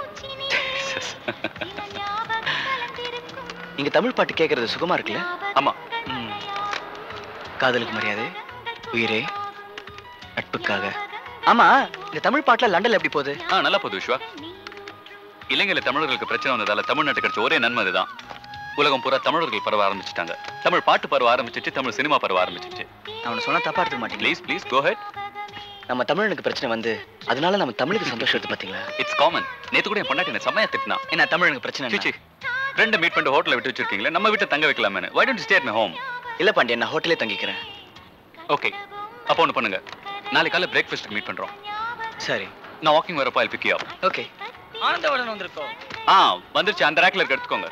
நீங்கள் தமிழ் பாட்டு கேட்குறது சுகமாக இருக்குல்ல ஆமா ம் காதலுக்கு மரியாதை உயிரே நட்புக்காக ஆமா இந்த தமிழ் பாட்டுல லண்டன்ல எப்படி போகுது ஆ நல்லா போகுது விஸ்வா இலங்கையில தமிழர்களுக்கு பிரச்சனை வந்ததால தமிழ்நாட்டுக்கு கிடைச்ச ஒரே நன்மை அதுதான் உலகம் பூரா தமிழர்கள் பரவ ஆரம்பிச்சிட்டாங்க தமிழ் பாட்டு பரவ ஆரம்பிச்சிச்சு தமிழ் சினிமா பரவ ஆரம்பிச்சிச்சு அவனை சொன்னா தப்பா எடுத்துக்க மாட்டேங்க ப்ளீஸ் ப்ளீஸ் கோ ஹெட் நம்ம தமிழனுக்கு பிரச்சனை வந்து அதனால நம்ம தமிழுக்கு சந்தோஷம் எடுத்து பாத்தீங்களா இட்ஸ் காமன் நேத்து கூட என் பொண்டாட்டி என்ன செம்மையா திட்டினா என்ன தமிழனுக்கு பிரச்சனை என்ன? சிச்சி ஃப்ரெண்டை மீட் பண்ணிட்டு ஹோட்டல்ல விட்டு வச்சிருக்கீங்களே நம்ம வீட்டை தங்க வைக்கலாமே why don't stay at my home இல்ல பாண்டியன் நான் ஹோட்டலே தங்கிக்கிறேன் ஓகே அப்போ ஒன்று பண்ணுங்க நாளைக்கு காலைல பிரேக்ஃபாஸ்ட்டுக்கு மீட் பண்றோம் சரி நான் வாக்கிங் வரப்போ ஐல் பிக் யூ ஓகே ஆனந்தவடன் வந்திருக்கோம் ஆ வந்துருச்சு அந்த ரேக்ல இருக்க எடுத்துக்கோங்க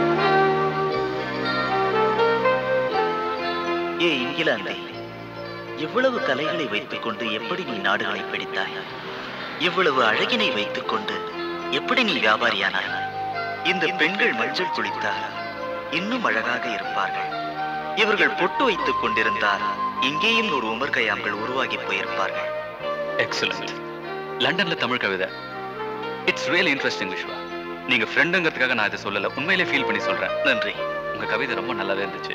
ஏ இங்கிலாந்தே இவ்வளவு கலைகளை வைத்துக்கொண்டு எப்படி நீ நாடுகளை பிடித்தாய் இவ்வளவு அழகினை வைத்துக்கொண்டு எப்படி நீ வியாபாரியானாய் இந்த பெண்கள் மஞ்சள் குளித்தால் இன்னும் அழகாக இருப்பார்கள் இவர்கள் பொட்டு வைத்துக் கொண்டிருந்தால் இங்கேயும் ஒரு உமர் கயாம்கள் உருவாகி போயிருப்பார்கள் எக்ஸலண்ட் லண்டன்ல தமிழ் கவிதை இட்ஸ் ரியலி இன்ட்ரெஸ்டிங் விஷ்வா நீங்க ஃப்ரெண்டுங்கிறதுக்காக நான் இதை சொல்லல உண்மையிலே ஃபீல் பண்ணி சொல்றேன் நன்றி உங்க கவிதை ரொம்ப நல்லாவே இருந்துச்சு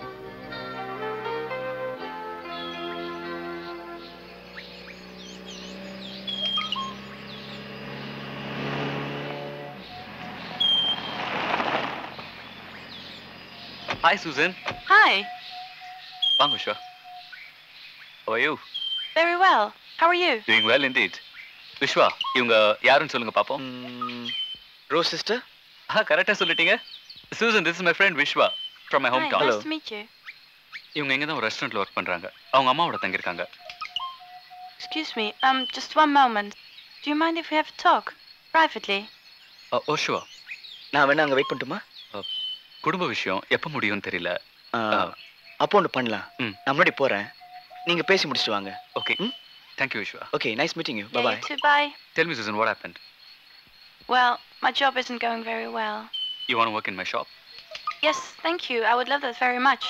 ஹாய் சூசன் Hi. வாங்க Vishwa How are you? Very well. How are you? Doing well indeed. Vishwa இவங்க யாருன்னு சொல்லுங்க பாப்போம் ரோஸ் சிஸ்டர் ஆ கரெக்டா சொல்லிட்டீங்க Susan this is my friend Vishwa from my home Hi, town nice to meet you. இவங்க இங்க தான் ஒரு ரெஸ்டாரண்ட்ல ஒர்க் பண்றாங்க அவங்க அம்மாவோட தங்கியிருக்காங்க Excuse me, um, just one moment. Do you mind if we have a talk? Privately? ஓ ஷுவா நான் வேணா அங்க வெயிட் பண்ணட்டுமா குடும்ப விஷயம் எப்போ முடியும்னு தெரியல அப்போ ஒன்று பண்ணலாம் நான் முன்னாடி போறேன் நீங்க பேசி முடிச்சுட்டு வாங்க okay thank you Vishwa okay nice meeting you Yeah, bye you too, bye. Tell me, Susan, what happened? Well, my job isn't going very well. You want to work in my shop? Yes, thank you. I would love that very much.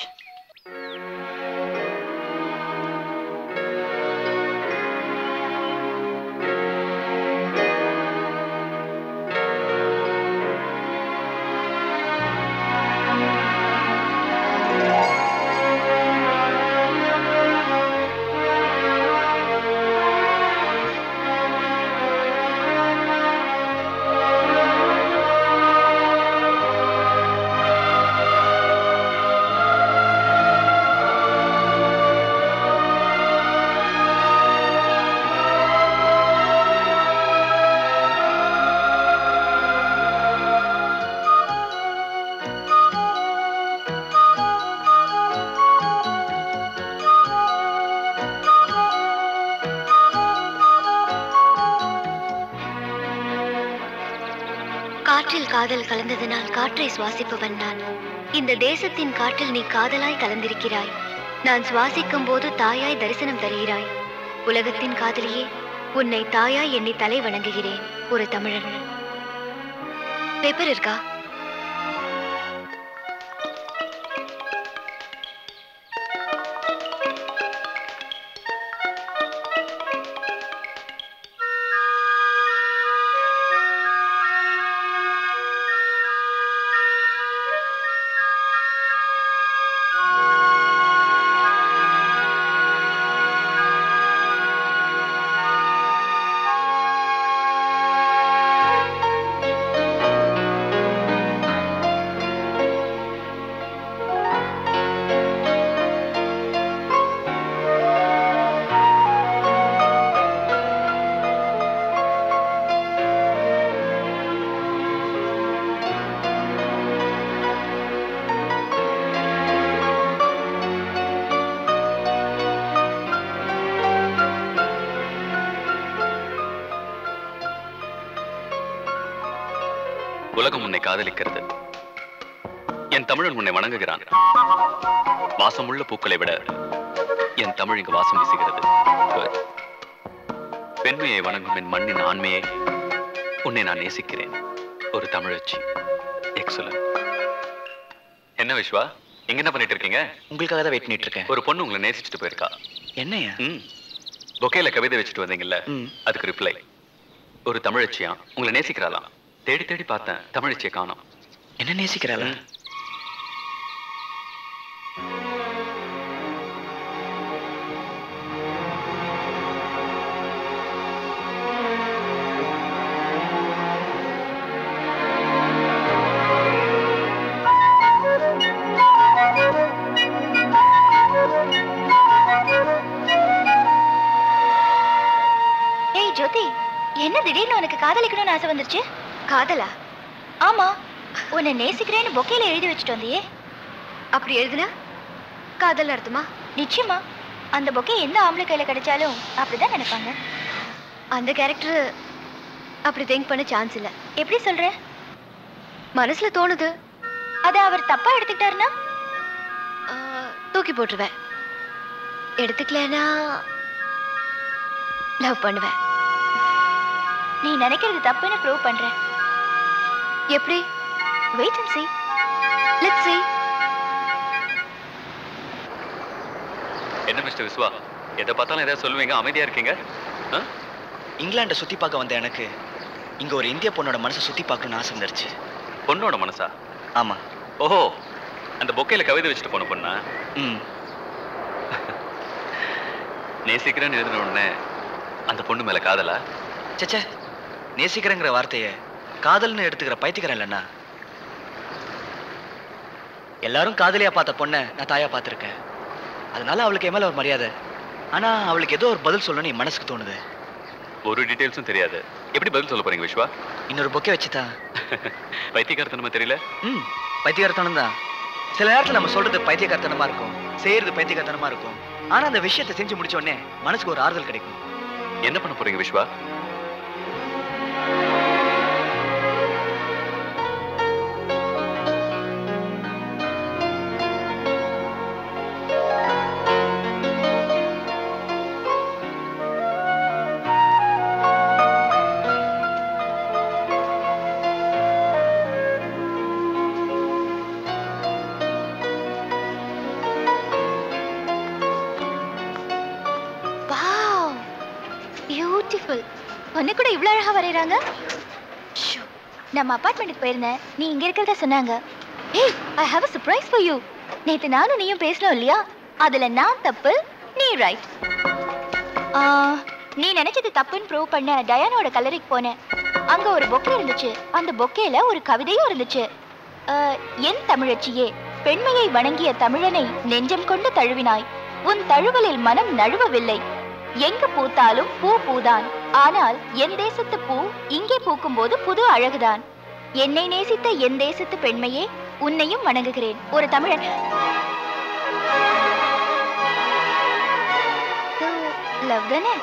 காற்றில் காதல் கலந்ததனால் காற்றை சுவாசிப்பவன் நான் இந்த தேசத்தின் காற்றில் நீ காதலாய் கலந்திருக்கிறாய் நான் சுவாசிக்கும் போது தாயாய் தரிசனம் தருகிறாய் உலகத்தின் காதலியே உன்னை தாயாய் எண்ணி தலை வணங்குகிறேன் ஒரு தமிழன் பேப்பர் இருக்கா உலகம் உன்னை காதலிக்கிறது என் தமிழன் உன்னை வணங்குகிறான் வாசமுள்ள பூக்களை விட என் தமிழ் இங்கு வாசம் வீசுகிறது Good. பெண்மையை வணங்கும் என் மண்ணின் ஆண்மையை உன்னை நான் நேசிக்கிறேன் ஒரு தமிழச்சி எக்ஸலன் என்ன விஸ்வா இங்க என்ன பண்ணிட்டு இருக்கீங்க உங்களுக்காக தான் வெயிட் பண்ணிட்டு இருக்கேன் ஒரு பொண்ணு உங்களை நேசிச்சுட்டு போயிருக்கா என்னையா ம் பொக்கேல கவிதை வச்சுட்டு வந்தீங்கல்ல அதுக்கு ரிப்ளை ஒரு தமிழச்சியா உங்களை நேசிக்கிறாளாம் தேடி தேடி பார்த்தேன் தமிழச்சியை காணோம் என்ன நேசிக்கிறாளா ஏய் ஜோதி என்ன திடீர்னு உனக்கு காதலிக்கணும்னு ஆசை வந்துருச்சு காதலா ஆமா உன்னை நேசிக்கிறேன்னு பொக்கையில எழுதி வச்சுட்டு வந்தியே அப்படி எழுதுனா காதல் அர்த்தமா நிச்சயமா அந்த பொக்கே எந்த ஆம்பளை கையில கிடைச்சாலும் அப்படிதான் நினைப்பாங்க அந்த கேரக்டர் அப்படி திங்க் பண்ண சான்ஸ் இல்ல எப்படி சொல்ற மனசுல தோணுது அத அவர் தப்பா எடுத்துக்கிட்டாருன்னா தூக்கி போட்டுருவேன் எடுத்துக்கலனா லவ் பண்ணுவேன் நீ நினைக்கிறது தப்புன்னு ப்ரூவ் பண்றேன் எப்படி wait and see let's see என்ன மிஸ்டர் விஸ்வா எதை பார்த்தாலும் எதாவது சொல்லுவீங்க அமைதியா இருக்கீங்க ஆ? இங்கிலாண்டை சுத்தி பார்க்க வந்த எனக்கு இங்க ஒரு இந்திய பொண்ணோட மனசை சுத்தி பார்க்கணும்னு ஆசை வந்துருச்சு பொண்ணோட மனசா ஆமா ஓஹோ அந்த பொக்கையில கவிதை வச்சுட்டு போன பொண்ணா ம் நேசிக்கிறேன்னு எழுதின உடனே அந்த பொண்ணு மேல காதலா சச்சே நேசிக்கிறேங்கிற வார்த்தையை காதல்னு எடுத்துக்கிற பைத்தியக்காரன் இல்லைண்ணா எல்லாரும் காதலியா பார்த்த பொண்ணை நான் தாயா பார்த்துருக்கேன் அதனால அவளுக்கு என் மேல ஒரு மரியாதை ஆனா அவளுக்கு ஏதோ ஒரு பதில் சொல்லணும்னு என் மனசுக்கு தோணுது ஒரு டீடைல்ஸும் தெரியாது எப்படி பதில் சொல்ல போறீங்க விஸ்வா இன்னொரு பொக்கே வச்சுதான் பைத்தியக்காரத்தனமா தெரியல ம் பைத்தியக்காரத்தனம் தான் சில நேரத்துல நம்ம சொல்றது பைத்தியக்காரத்தனமா இருக்கும் செய்யறது பைத்தியக்காரத்தனமா இருக்கும் ஆனா அந்த விஷயத்தை செஞ்சு முடிச்ச உடனே மனசுக்கு ஒரு ஆறுதல் கிடைக்கும் என்ன பண்ண போறீங்க விஸ்வா வாவ் பியூட்டிஃபுல் பொண்ணு கூட இவ்வளோ அழகா வரையறாங்க ஷோ, நம்ம அப்பார்ட்மெண்ட்டுக்கு போயிருந்தேன் நீ இங்க இருக்கிறத சொன்னாங்க ஏய் I have a surprise for you நேத்து நானும் நீயும் பேசணும் இல்லையா அதுல நான் தப்பு நீ ரைட் நீ நினைச்சது தப்புன்னு ப்ரூவ் பண்ண டயானோட கல்லறைக்கு போனேன் அங்க ஒரு பொக்கே இருந்துச்சு அந்த பொக்கேல ஒரு கவிதையும் இருந்துச்சு ஆஹ், என் தமிழச்சியே பெண்மையை வணங்கிய தமிழனை நெஞ்சம் கொண்டு தழுவினாய் உன் தழுவலில் மனம் நழுவவில்லை எங்கு பூத்தாலும் பூ பூதான் ஆனால் என் தேசத்து பூ இங்கே பூக்கும்போது புது அழகுதான் என்னை நேசித்த என் தேசத்து பெண்மையே உன்னையும் வணங்குகிறேன் ஒரு தமிழன் லவ் தானே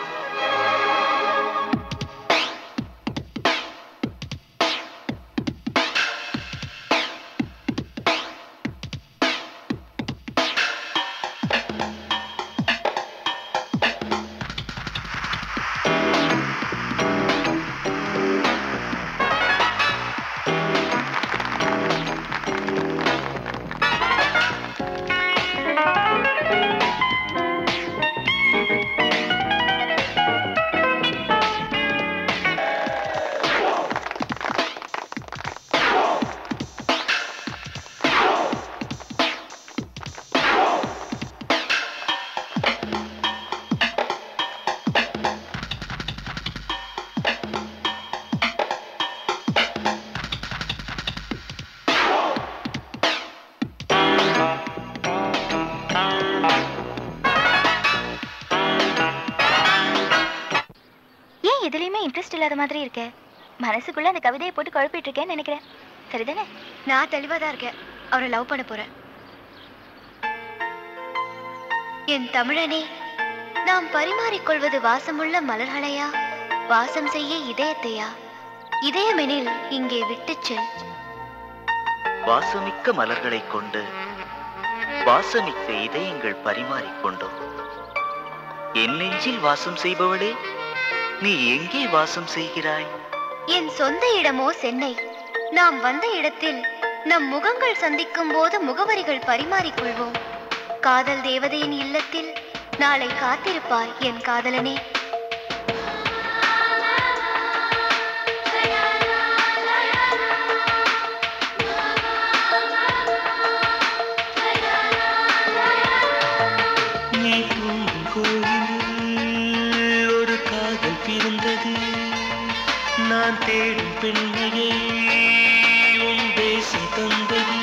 ஏன் எதுலயுமே இன்ட்ரெஸ்ட் இல்லாத மாதிரி இருக்க மனசுக்குள்ள அந்த கவிதையை போட்டு குழப்பிட்டு இருக்கேன்னு நினைக்கிறேன் சரிதானே நான் தெளிவா தான் இருக்கேன் அவரை லவ் பண்ண போறேன் என் தமிழனே நாம் பரிமாறிக்கொள்வது வாசமுள்ள மலர்களையா வாசம் செய்ய இதயத்தையா இதயமெனில் இங்கே விட்டுச் செல் வாசமிக்க மலர்களைக் கொண்டு வாசமிக்க இதயங்கள் பரிமாறிக்கொண்டோம் என் நெஞ்சில் வாசம் செய்பவளே நீ எங்கே வாசம் செய்கிறாய் என் சொந்த இடமோ சென்னை நாம் வந்த இடத்தில் நம் முகங்கள் சந்திக்கும் போது முகவரிகள் பரிமாறிக்கொள்வோம் காதல் தேவதையின் இல்லத்தில் நாளை காத்திருப்பாய் என் காதலனே நீ தூங்கும் கோயிலில் ஒரு காதல் பிறந்தது நான் தேடும் பெண்மையை உன் தேசம் தந்தது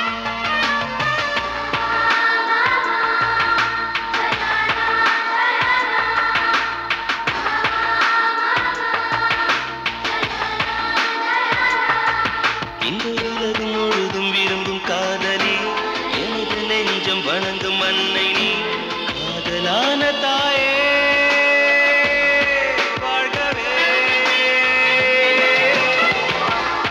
இந்த உலகம் முழுதும் விரும்பும் காதலி எனது நெஞ்சம் வணங்கும் அன்னை நீ காதலான தாயே வாழ்கவே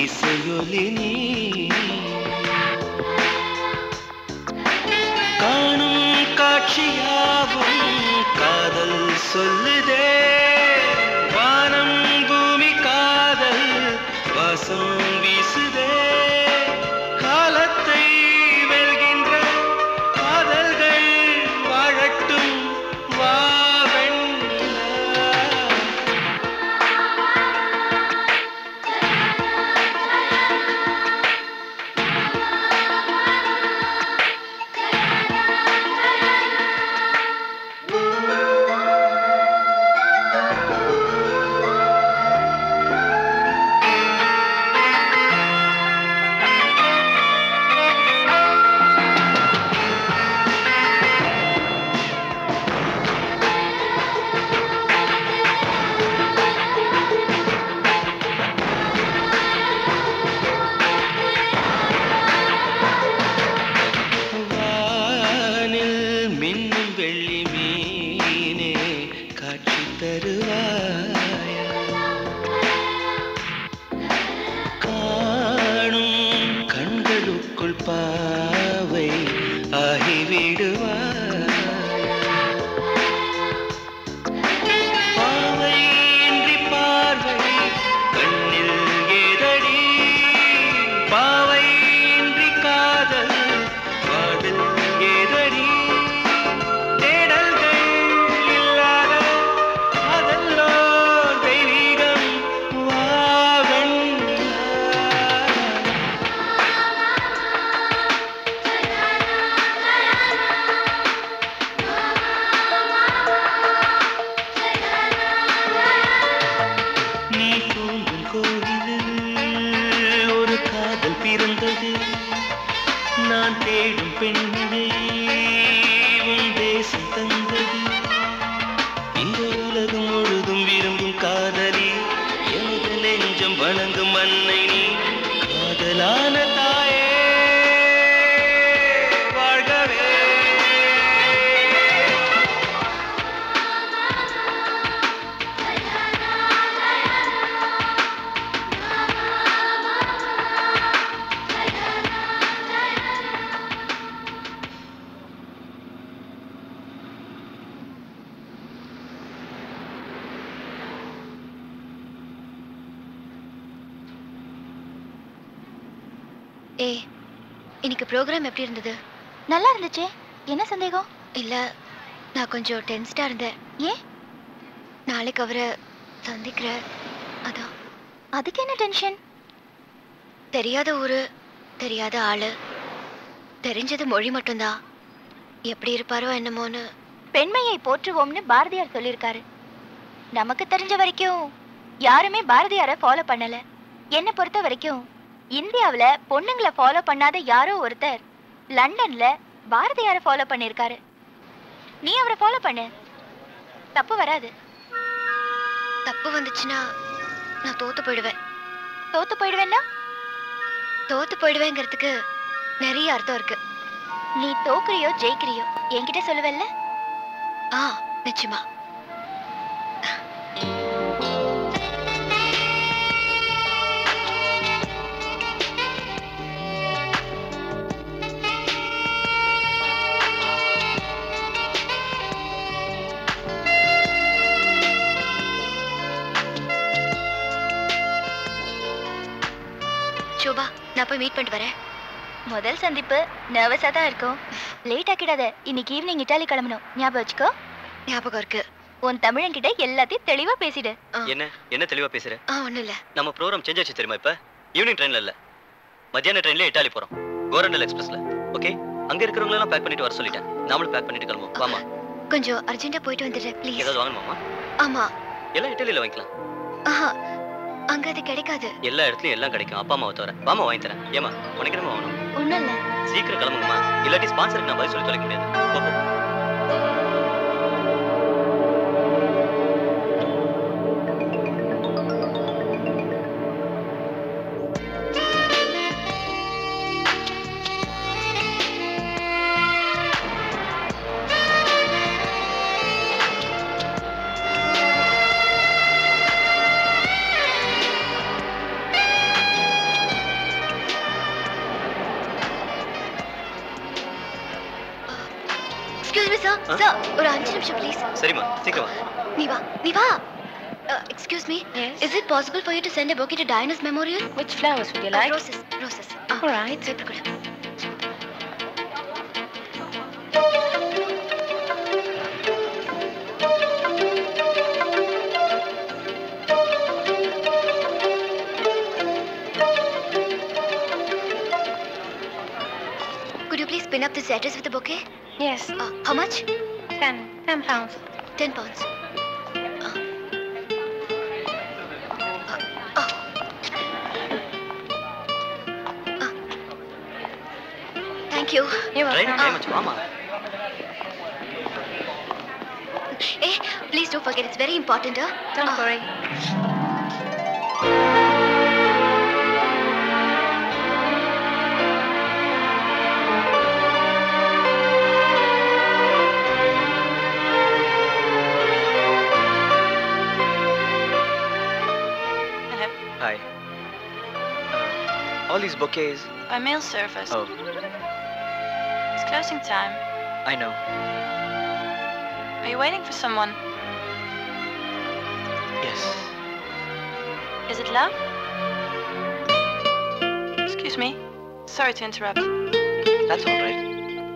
இசையொலி நீ காணும் காட்சியாவும் காதல் சொல்லுதே வானம் பூமி காதல் வாசம் வீசுதே காலத்தை வெல்கின்ற காதல்கள் வாழட்டும் வாவெண்ணிலா வானில் மின்னும் வெள்ளி மீனே காட்சி தருவாயா காணும் கண்களுக்குள் பாவை ஆகிவிடுவாய் பாவையின்றி பார்வை கண்ணில் ஏதடி பாவையின்றி காதல் காதல் ஏதடி தேடல்கள் இல்லாத காதல்லோ தெய்வீகம் வாவெண்ணிலா நீ தூங்கும் கோயிலில் ஒரு காதல் பிறந்தது நான் தேடும் பெண்ணை உன் தேசம் தந்தது இந்த உலகம் முழுதும் விரும்பும் காதலி எனது நெஞ்சம் வணங்கும் அன்னை நீ காதலான தாயே வாழ்கவே ஏ இன்னைக்கு ப்ரோக்ராம் எப்படி இருந்தது நல்லா இருந்துச்சே என்ன சந்தேகம் இல்ல நான் கொஞ்சம் டென்ஸ்டா இருந்தேன் ஏன் நாளைக்கு அவரை சந்திக்கிற அதான் அதுக்கு என்ன டென்ஷன் தெரியாத ஊரு தெரியாத ஆளு தெரிஞ்சது மொழி மட்டும்தான் எப்படி இருப்பாரோ என்னமோன்னு பெண்மையை போற்றுவோம்னு பாரதியார் சொல்லியிருக்காரு நமக்கு தெரிஞ்ச வரைக்கும் யாருமே பாரதியாரை ஃபாலோ பண்ணல என்னை பொறுத்த வரைக்கும் இந்தியாவுல பொண்ணுங்களை ஃபாலோ பண்ணாத யாரோ ஒருத்தர் லண்டன்ல பாரதியாரை ஃபாலோ பண்ணியிருக்காரு நீ அவரை ஃபாலோ பண்ணு தப்பு வராது தப்பு வந்துச்சுன்னா நான் தோத்து போயிடுவேன் தோத்து போயிடுவேன்னா தோத்து போயிடுவேங்கிறதுக்கு நிறைய அர்த்தம் இருக்கு நீ தோக்குறியோ ஜெயிக்கிறியோ என்கிட்ட சொல்லுவல்ல ஆ நிச்சயமா சோபா நான் போய் மீட் பண்ணிட்டு வரேன் முதல் சந்திப்பு நர்வஸா தான் இருக்கும் லேட் ஆக்கிடாத இன்னைக்கு ஈவினிங் இட்டாலி கிளம்பணும் ஞாபகம் வச்சுக்கோ ஞாபகம் இருக்கு உன் தமிழன்கிட்ட எல்லாத்தையும் தெளிவா பேசிடு என்ன என்ன தெளிவா பேசுற ஆ ஒண்ணும் இல்ல நம்ம ப்ரோக்ராம் சேஞ்ச் ஆச்சு தெரியுமா இப்ப ஈவினிங் ட்ரெயின்ல இல்ல மத்தியான ட்ரெயின்ல இட்டாலி போறோம் கோரண்டல் எக்ஸ்பிரஸ்ல ஓகே அங்க இருக்கிறவங்க எல்லாம் பேக் பண்ணிட்டு வர சொல்லிட்டேன் நாமளும் பேக் பண்ணிட்டு கிளம்புவோம் வாமா கொஞ்சம் அர்ஜென்ட்டா போயிட்டு வந்துடுறேன் ப்ளீஸ் ஏதாவது வாங்கணுமாமா ஆமா எல்லாம் இட்டாலியில வாங்கிக்கலாம் ஆஹா அங்க அது கிடைக்காது எல்லா இடத்துலயும் எல்லாம் கிடைக்கும் அப்பா அம்மாவை தவிர வாமா வாங்கி தரேன் ஏமா உனக்கு என்னமா வாங்கணும் ஒண்ணும் இல்ல சீக்கிரம் கிளம்புங்கம்மா இல்லாட்டி ஸ்பான்சருக்கு நான் பதில் சொல்லி தொலைக்க முடியாது போ, போ சார் சார் ஒரு அஞ்சு நிமிஷம் ப்ளீஸ் சரிம்மா சீக்கிரம் வா. நீ வா நீ வா excuse me is it possible for you to send a bouquet to Diana's memorial which flowers would you like roses roses all right paper கொடு Could you please pin up this address with the bouquet? Yes. Uh, how much? Ten. Ten pounds. Ten pounds. Uh, uh, oh. Uh, Thank you. You're Right, time ஆச்சு, வாமா. Hey, please don't forget, it's very important, huh? Don't worry. Hello. Hi. Uh, all these bouquets. By mail service. Oh, It's closing time. I know. Are you waiting for someone? Yes. Is it love? Excuse me. Sorry to interrupt. That's all right.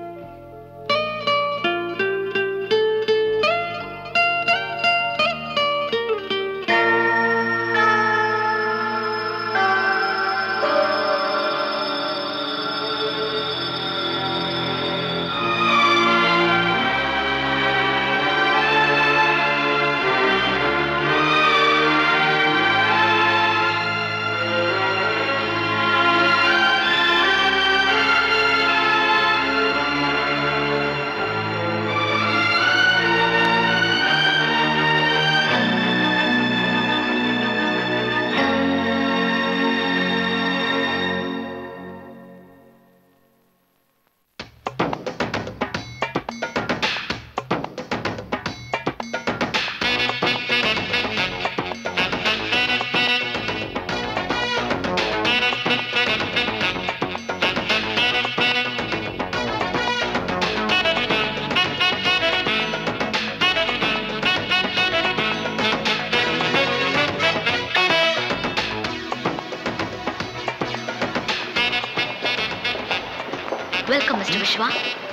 Welcome mister Viswa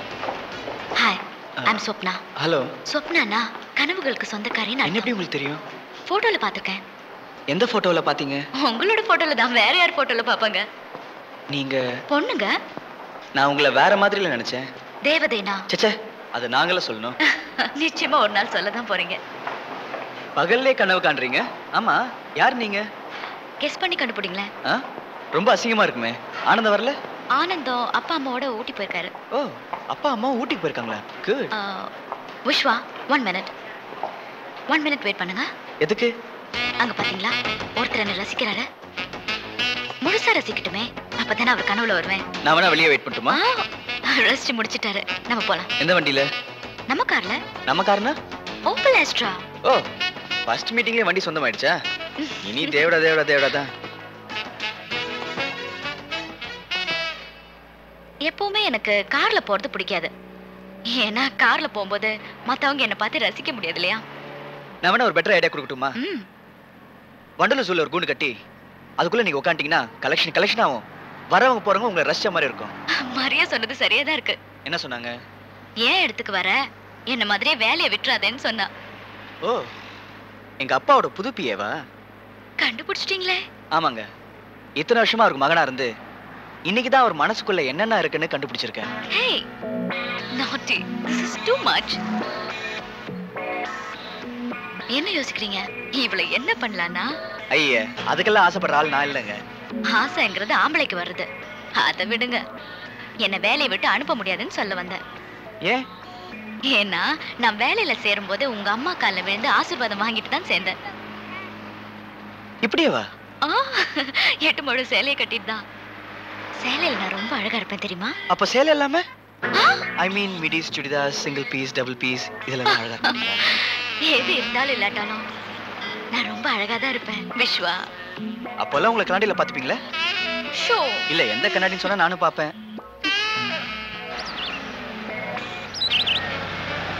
hi I'm Swapna hello சொப்னானா கனவுகளுக்கு சொந்தக்காரின்னு என்ன எப்படி உங்களுக்கு தெரியும் போட்டோல பார்த்திருக்கேன் எந்த போட்டோவில் பார்த்தீங்க உங்களோட போட்டோல தான் வேற யார் போட்டோல பார்ப்பாங்க நீங்க பொண்ணுங்க நான் உங்களை வேற மாதிரில நினைச்சேன் தேவதைனா சச்சே அது நாங்களே சொல்லணும் நிச்சயமா ஒரு நாள் சொல்ல தான் போறீங்க பகல்லே கனவு காண்றீங்க ஆமா யார் நீங்க கெஸ் பண்ணி கண்டுபிடிங்களேன் ஆ ரொம்ப அசிங்கமா இருக்குமே ஆனந்தம் வரல ஆனந்தம் அப்பா அம்மாவோட ஊட்டி போயிருக்காரு ஓ அப்பா அம்மா ஊட்டிக்கு போயிருக்காங்களா குட் ஆ, Viswa one minute one minute wait பண்ணுங்க எதுக்கு அங்க பாத்தீங்களா ஒருத்தர் என்ன ரசிக்கிறாரு முழுசா ரசிக்கட்டுமே அப்பதானே அவர் கனவுல வருவேன் நான் வேணா வெளியே வெயிட் பண்ணட்டுமா ஆ, ரசிச்சு முடிச்சிட்டாரு நம்ம போலாம் எந்த வண்டியில நம்ம கார்ல நம்ம காரணா ஓப்பல் ஆஸ்ட்ரா ஓ ஃபர்ஸ்ட் மீட்டிங்லேயே வண்டி சொந்தமாயிடுச்சா இனி தேவடா தேவடா தேவடா தான் எப்பவுமே எனக்கு கார்ல போறது பிடிக்காது ஏன்னா கார்ல போகும்போது மத்தவங்க என்ன பார்த்து ரசிக்க முடியாது இல்லையா நான் வேணா ஒரு பெட்டர் ஐடியா கொடுக்கட்டுமா ம் வண்டலூர் சூழல் ஒரு கூண்டு கட்டி அதுக்குள்ள நீங்க உட்காந்துட்டீங்கன்னா கலெக்ஷன் கலெக்ஷன் ஆகும் வரவங்க போறவங்க உங்களை ரசிச்ச மாதிரி இருக்கும் மரியா சொன்னது சரியா தான் இருக்கு என்ன சொன்னாங்க ஏன் இடத்துக்கு வர என்ன மாதிரியே வேலையை விட்டுறாதேன்னு சொன்னா ஓ எங்க அப்பாவோட புது பிஏவா கண்டுபிடிச்சிட்டீங்களே ஆமாங்க இத்தனை வருஷமா அவருக்கு மகனா இருந்து இன்னைக்கு தான் அவர் மனசுக்குள்ள என்னென்ன இருக்குன்னு கண்டுபிடிச்சிருக்கேன் ஹே நாட்டி திஸ் இஸ் டூ மச் என்ன யோசிக்கிறீங்க இவளை என்ன பண்ணலான்னா ஐய அதுக்கெல்லாம் ஆசைப்படுற ஆள் நான் இல்லைங்க ஆசைங்கிறது ஆம்பளைக்கு வருது அதை விடுங்க என்ன வேலையை விட்டு அனுப்ப முடியாதுன்னு சொல்ல வந்தேன் ஏன் ஏன்னா நான் வேலையில சேரும்போது உங்க அம்மா கால்ல விழுந்து ஆசீர்வாதம் வாங்கிட்டு தான் சேர்ந்தேன் இப்படியேவா ஆ, எட்டு முழு சேலையை கட்டிட்டு தான் சேலையில நான் ரொம்ப அழகா இருப்பேன் தெரியுமா அப்ப சேலை இல்லாம I mean midis churidar single piece double piece இதெல்லாம் அழகா இருக்கும் எது இருந்தாலும் இல்லாட்டாலும் நான் ரொம்ப அழகா தான் இருப்பேன் விஸ்வா அப்போல்லாம் உங்களை கண்ணாடியில பாத்துப்பீங்களா ஷோ இல்ல எந்த கண்ணாடின்னு சொன்னா நானும் பாப்பேன்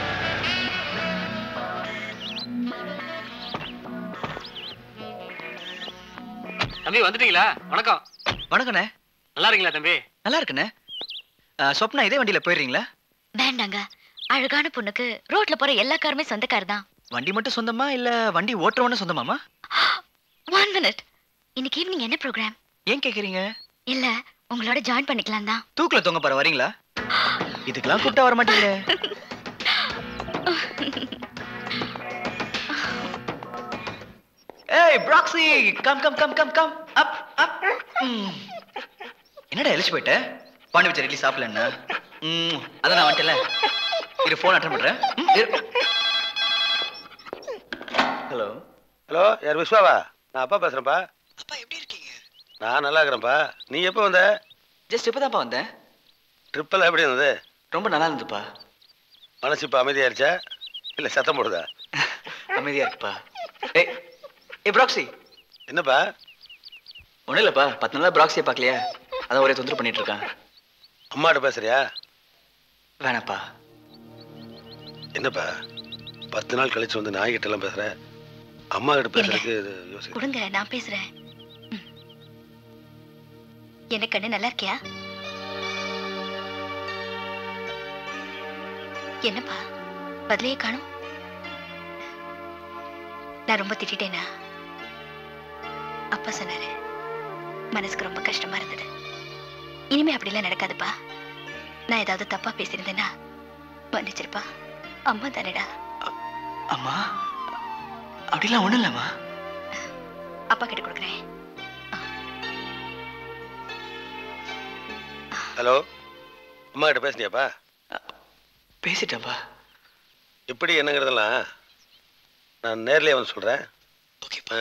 தம்பி வந்துட்டீங்களா வணக்கம் வணக்கண்ணே நல்லா இருக்கீங்களா தம்பி நல்லா இருக்குண்ணே ஆ, சொப்னா இதே வண்டியில போயிடுறீங்களா வேண்டாங்க அழகான பொண்ணுக்கு ரோட்ல போற எல்லா காருமே சொந்தக்கார் தான் வண்டி மட்டும் சொந்தமா இல்ல வண்டி ஓட்டுறவன சொந்தமாமா ஒன் மினிட் இன்னைக்கு ஈவினிங் என்ன ப்ரோக்ராம் ஏன் கேக்குறீங்க இல்ல உங்களோட ஜாயின் பண்ணிக்கலாம் தான் தூக்குல தொங்க போற வரீங்களா இதுக்கெல்லாம் கூப்பிட்டா வர மாட்டீங்களே ஏய் proxy come come come come come up up ம். என்னடா எழுச்சி போயிட்ட பாண்டி வச்ச இட்லி சாப்பிடலன்னா ம் அதான் நான் வந்துட்டல இரு ஃபோன் அட்டன் பண்றேன் ஹலோ ஹலோ யார் விஸ்வாவா நான் அப்பா பேசுறேன்ப்பா அப்பா எப்படி இருக்கீங்க நான் நல்லா இருக்கிறேன்ப்பா நீ எப்போ வந்த ஜஸ்ட் இப்போதான்ப்பா வந்தேன் ட்ரிப்பெல்லாம் எப்படி இருந்தது ரொம்ப நல்லா இருந்ததுப்பா மனசு இப்போ அமைதியாயிருச்சா இல்லை சத்தம் போடுதா அமைதியா இருக்குப்பா ஏய் ஏய் ப்ராக்ஸி என்னப்பா ஒன்றும் இல்லைப்பா பத்து நாளா ப்ராக்ஸியை பார்க்கலையா அதான் ஒரே தொந்தரவு பண்ணிட்டு இருக்கான் அம்மாட்ட பேசுறியா வேணாப்பா என்னப்பா பத்து நாள் கழிச்சு வந்து நாய்கிட்ட எல்லாம் பேசுற அம்மா கிட்ட பேசுறதுக்கு இது யோசி கொடுங்க நான் பேசுறேன் ம். என்ன கண்ணு நல்லா இருக்கியா என்னப்பா பதிலையே காணும் நான் ரொம்ப திட்டிட்டேனா அப்பா சொன்னாரு மனசுக்கு ரொம்ப கஷ்டமா இருந்தது இனிமே அப்படிலாம் நடக்காதுப்பா நான் ஏதாவது தப்பா பேசியிருந்தேன்னா மன்னிச்சிருப்பா அம்மா தானேடா அம்மா அப்படிலாம் ஒன்றும் இல்லைம்மா அப்பா கிட்ட கொடுக்குறேன் ஹலோ அம்மா கிட்ட பேசுனியாப்பா பேசிட்டேன்ப்பா எப்படி என்னங்கிறதெல்லாம் நான் நேர்லயே வந்து சொல்றேன் ஆ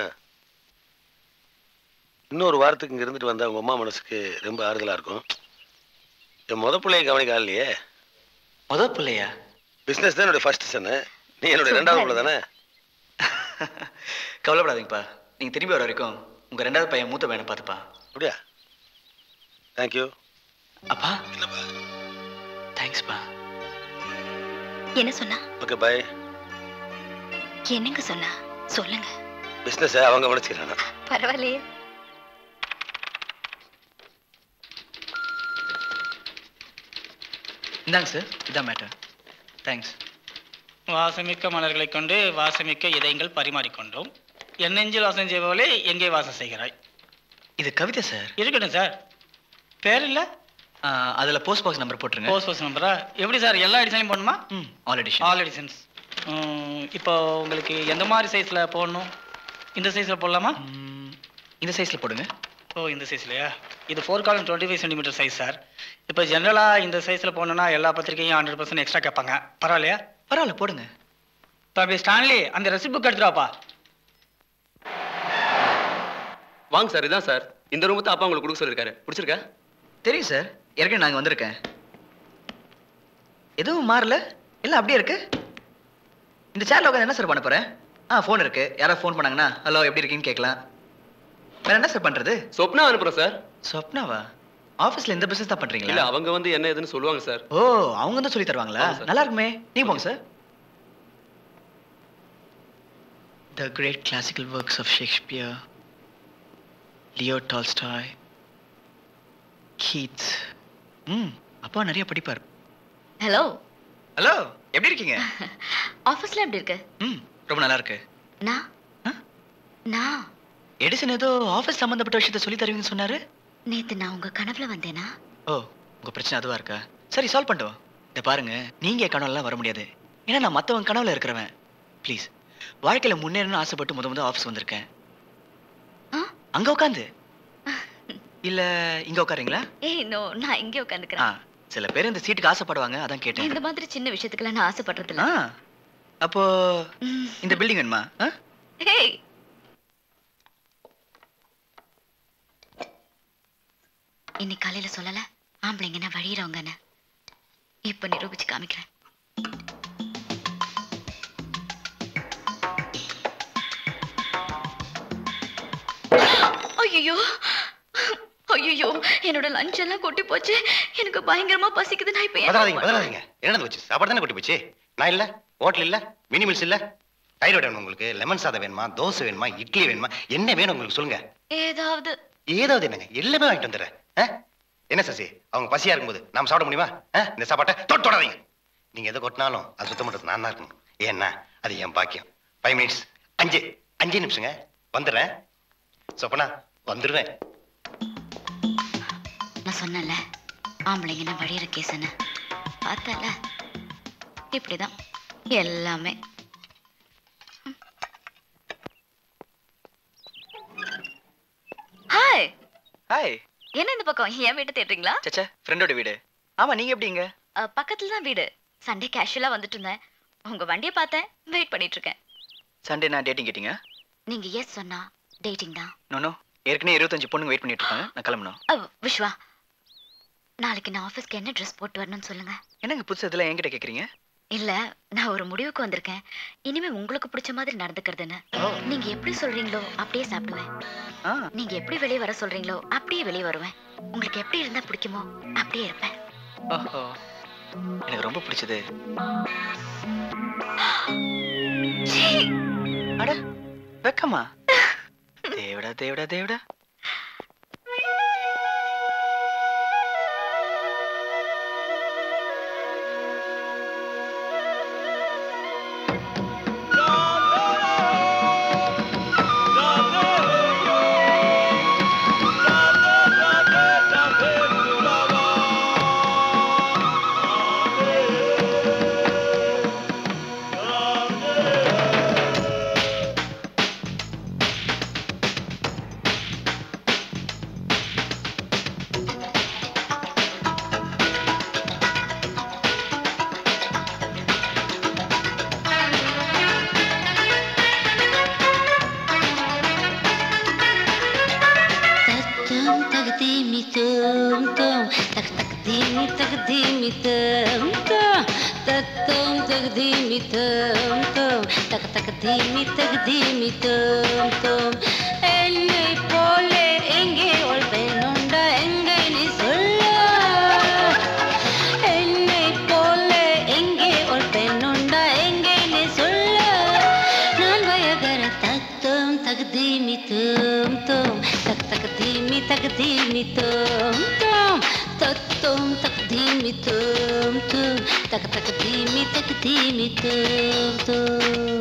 இன்னொரு வாரத்துக்கு இங்க இருந்துட்டு வந்தா உங்க அம்மா மனசுக்கு ரொம்ப ஆறுதலா இருக்கும் என் முத பிள்ளைய கவனிக்க ஆள்லையே முத பிள்ளையா பிசினஸ் தான் என்னுடைய ஃபர்ஸ்ட் சன்னு நீ என்னுடைய ரெண்டாவது பிள்ளை தானே கவலைப்படாதீங்கப்பா நீங்க திரும்பி வர வரைக்கும் உங்க ரெண்டாவது பையன் மூத்த பையனை பார்த்துப்பா அப்படியா தேங்க்யூ அப்பா தேங்க்ஸ்ப்பா என்ன சொன்னா ஓகே பாய் என்னங்க சொன்னா சொல்லுங்க பிசினஸ் அவங்க கவனிச்சுக்கிறாங்க பரவாயில்லையே இந்தாங்க சார் இதான் மேட்டர் தேங்க்ஸ் வாசமிக்க மலர்களைக் கொண்டு வாசமிக்க இதயங்கள் பரிமாறிக்கொண்டோம் என் நெஞ்சில் வாசம் செய்பவளே எங்கே வாசம் செய்கிறாய் இது கவிதை சார் இருக்கட்டும் சார் பேர் இல்ல அதில் போஸ்ட் பாக்ஸ் நம்பர் போட்டுருங்க போஸ்ட் போஸ்ட் நம்பரா எப்படி சார் எல்லா எடிஷனையும் போடணுமா ம் ஆல் எடிஷன் ஆல் எடிஷன்ஸ் இப்போ உங்களுக்கு எந்த மாதிரி சைஸில் போடணும் இந்த சைஸில் போடலாமா இந்த சைஸில் போடுங்க ஓ இந்த சைஸ்லையா இது four column twenty five centimetre size sir இப்போ ஜென்ரலாக இந்த சைஸில் போடணும்னா எல்லா பத்திரிக்கையும் ஹண்ட்ரட் பர்சன்ட் எக்ஸ்ட்ரா கேட்பாங்க பரவாயில்லையா பரவாயில்ல போடுங்க இப்போ அப்படி ஸ்டான்லி அந்த ரெசிப்ட் புக் எடுத்துடாப்பா வாங்க சார் இதான் சார் இந்த ரூம் தான் அப்பா உங்களுக்கு கொடுக்க சொல்லியிருக்காரு பிடிச்சிருக்கா தெரியும் சார் ஏற்கனவே நாங்கள் வந்திருக்கேன் எதுவும் மாறல எல்லாம் அப்படியே இருக்கு இந்த சேர்ல உட்காந்து என்ன சார் பண்ண போறேன் ஆ ஃபோன் இருக்கு யாராவது ஃபோன் பண்ணாங்கன்னா ஹலோ எப்படி இருக்கீங்கன்னு கேட்கலாம் வேற என்ன சார் பண்றது சொப்னா அனுப்புறேன் சார் சொப்னாவா ஆஃபீஸ்ல இந்த பிசினஸ் தான் இல்ல பண்றீங்களா அவங்க வந்து என்ன ஏதுன்னு சொல்லுவாங்க சார் ஓ அவங்க தான் சொல்லி தருவாங்களா ஆமா சார். நல்லா இருக்குமே நீங்க போங்க sir The great classical works of Shakespeare, Leo Tolstoy, Keats. ம் அப்பா நிறைய படிப்பார் ஹலோ ஹலோ எப்படி இருக்கீங்க ஆஃபீஸ்ல எப்படி இருக்கு ம் ரொம்ப நல்லா இருக்கு நான் நான் எடிசன் ஏதோ ஆஃபீஸ் சம்பந்தப்பட்ட விஷயத்த சொல்லி தருவீங்கன்னு சொன்னாரு நேத்து நான் உங்க கனவுல வந்தேனா ஓ உங்க பிரச்சனை அதுவா இருக்கா சரி சால்வ் பண்ணிட்டோம் இதை பாருங்க நீங்க என் கனவுலாம் வர முடியாது ஏன்னா நான் மத்தவங்க கனவுல இருக்கிறவன் ப்ளீஸ் வாழ்க்கையில முன்னேறணும்னு ஆசைப்பட்டு முத முத ஆஃபீஸ் வந்திருக்கேன் அங்க உட்காந்து இல்ல இங்க உட்காருங்களா ஏய் நோ நான் இங்கே ஆ உட்காந்துக்கிறேன் சில பேர் இந்த சீட்டுக்கு ஆசைப்படுவாங்க அதான் கேட்டேன் இந்த மாதிரி சின்ன விஷயத்துக்கெல்லாம் நான் ஆசைப்படுறது இல்ல ஆ அப்போ இந்த பில்டிங் வேணுமா ஆ? ஹேய் இன்னைக்கு காலையில சொல்லல ஆம்பளைங்கன்னா வழியிறவங்கன்னு இப்ப நிரூபிச்சு காமிக்கிறேன் ஐயோ ஐயோ என்னோட லஞ்ச் எல்லாம் கொட்டி போச்சு எனக்கு பயங்கரமா பசிக்குது நான் இப்ப பதறாதீங்க பதறாதீங்க என்னது போச்சு சாப்பாடு தானே கொட்டி போச்சு நான் இல்ல ஹோட்டல் இல்ல மினி மில்ஸ் இல்ல தைராய்டு வேணும் உங்களுக்கு லெமன் சாதம் வேணுமா தோசை வேணுமா இட்லி வேணுமா என்ன வேணும் உங்களுக்கு சொல்லுங்க ஏதாவது ஏதாவது என்னங்க எல்லாமே வாங்கிட்டு வந்துடுறேன் ஆ? என்ன சசி அவங்க பசியா இருக்கும்போது நாம சாப்பிட முடியுமா ஆ? இந்த சாப்பாட்டை தொட்டு தொடாதீங்க நீங்க எதை கொட்டினாலும் அது சுத்தம் பண்றது நான் தான் இருக்கணும் ஏன்னா அது என் பாக்கியம் ஃபைவ் மினிட்ஸ் அஞ்சு அஞ்சு நிமிஷங்க வந்துடுறேன் சொப்பனா வந்துடுவேன் நான் சொன்னேன்ல ஆம்பளைங்கன்னா வழியிற கேசன்னு பார்த்தல இப்படிதான் எல்லாமே ஹாய் ஹாய் என்ன இந்த பக்கம் என் வீட்டு தேடுறீங்களா சச்சா ஃப்ரெண்டோட வீடு ஆமா நீங்க எப்படிங்க அஹ், பக்கத்துல தான் வீடு சண்டே கேஷுவலா வந்துட்டு இருந்தேன் உங்க வண்டியை பார்த்தேன் வெயிட் பண்ணிட்டு இருக்கேன் சண்டே நான் டேட்டிங் கேட்டிங்க நீங்க எஸ் சொன்னா டேட்டிங் தான் நோ ஏற்கனவே இருபத்தஞ்சு பொண்ணுங்க வெயிட் பண்ணிட்டு இருக்காங்க நான் கிளம்பணும் அஹ், விஸ்வா நாளைக்கு நான் ஆஃபீஸ்க்கு என்ன ட்ரெஸ் போட்டு வரணும்னு சொல்லுங்க என்னங்க புதுசு இதெல்லாம் என்கிட்ட கேக்குறீங்க இல்ல நான் ஒரு முடிவுக்கு வந்திருக்கேன் இனிமே உங்களுக்கு பிடிச்ச மாதிரி நடந்துக்கிறதுன்னு நீங்க எப்படி சொல்றீங்களோ அப்படியே சாப்பிடுவேன் நீங்க எப்படி வெளியே வர சொல்றீங்களோ அப்படியே வெளியே வருவேன் உங்களுக்கு எப்படி இருந்தா பிடிக்குமோ அப்படியே இருப்பேன் ஓஹோ எனக்கு ரொம்ப பிடிச்சது அட வெக்கமா தேவடா தேவடா தேவடா Tum tagdimi tum tum tak tagdimi tagdimi tum tum tum tagdimi tum tum tak tagdimi tagdimi tum tum என்னை போலே எங்கே ஒரு பெண்ணுண்டா எங்கே நீ சொல்ல என்னை போலே எங்கே ஒரு பெண்ணுண்டா எங்கே நீ சொல்ல நான் வயகர தத்தும் தகுதிமி தும் தும் தக் தகுதிமி தகுதிமி தும் தும் தத்தும் தகுதிமி தும் தும் தக் தகுதிமி தகுதிமி தும் தும்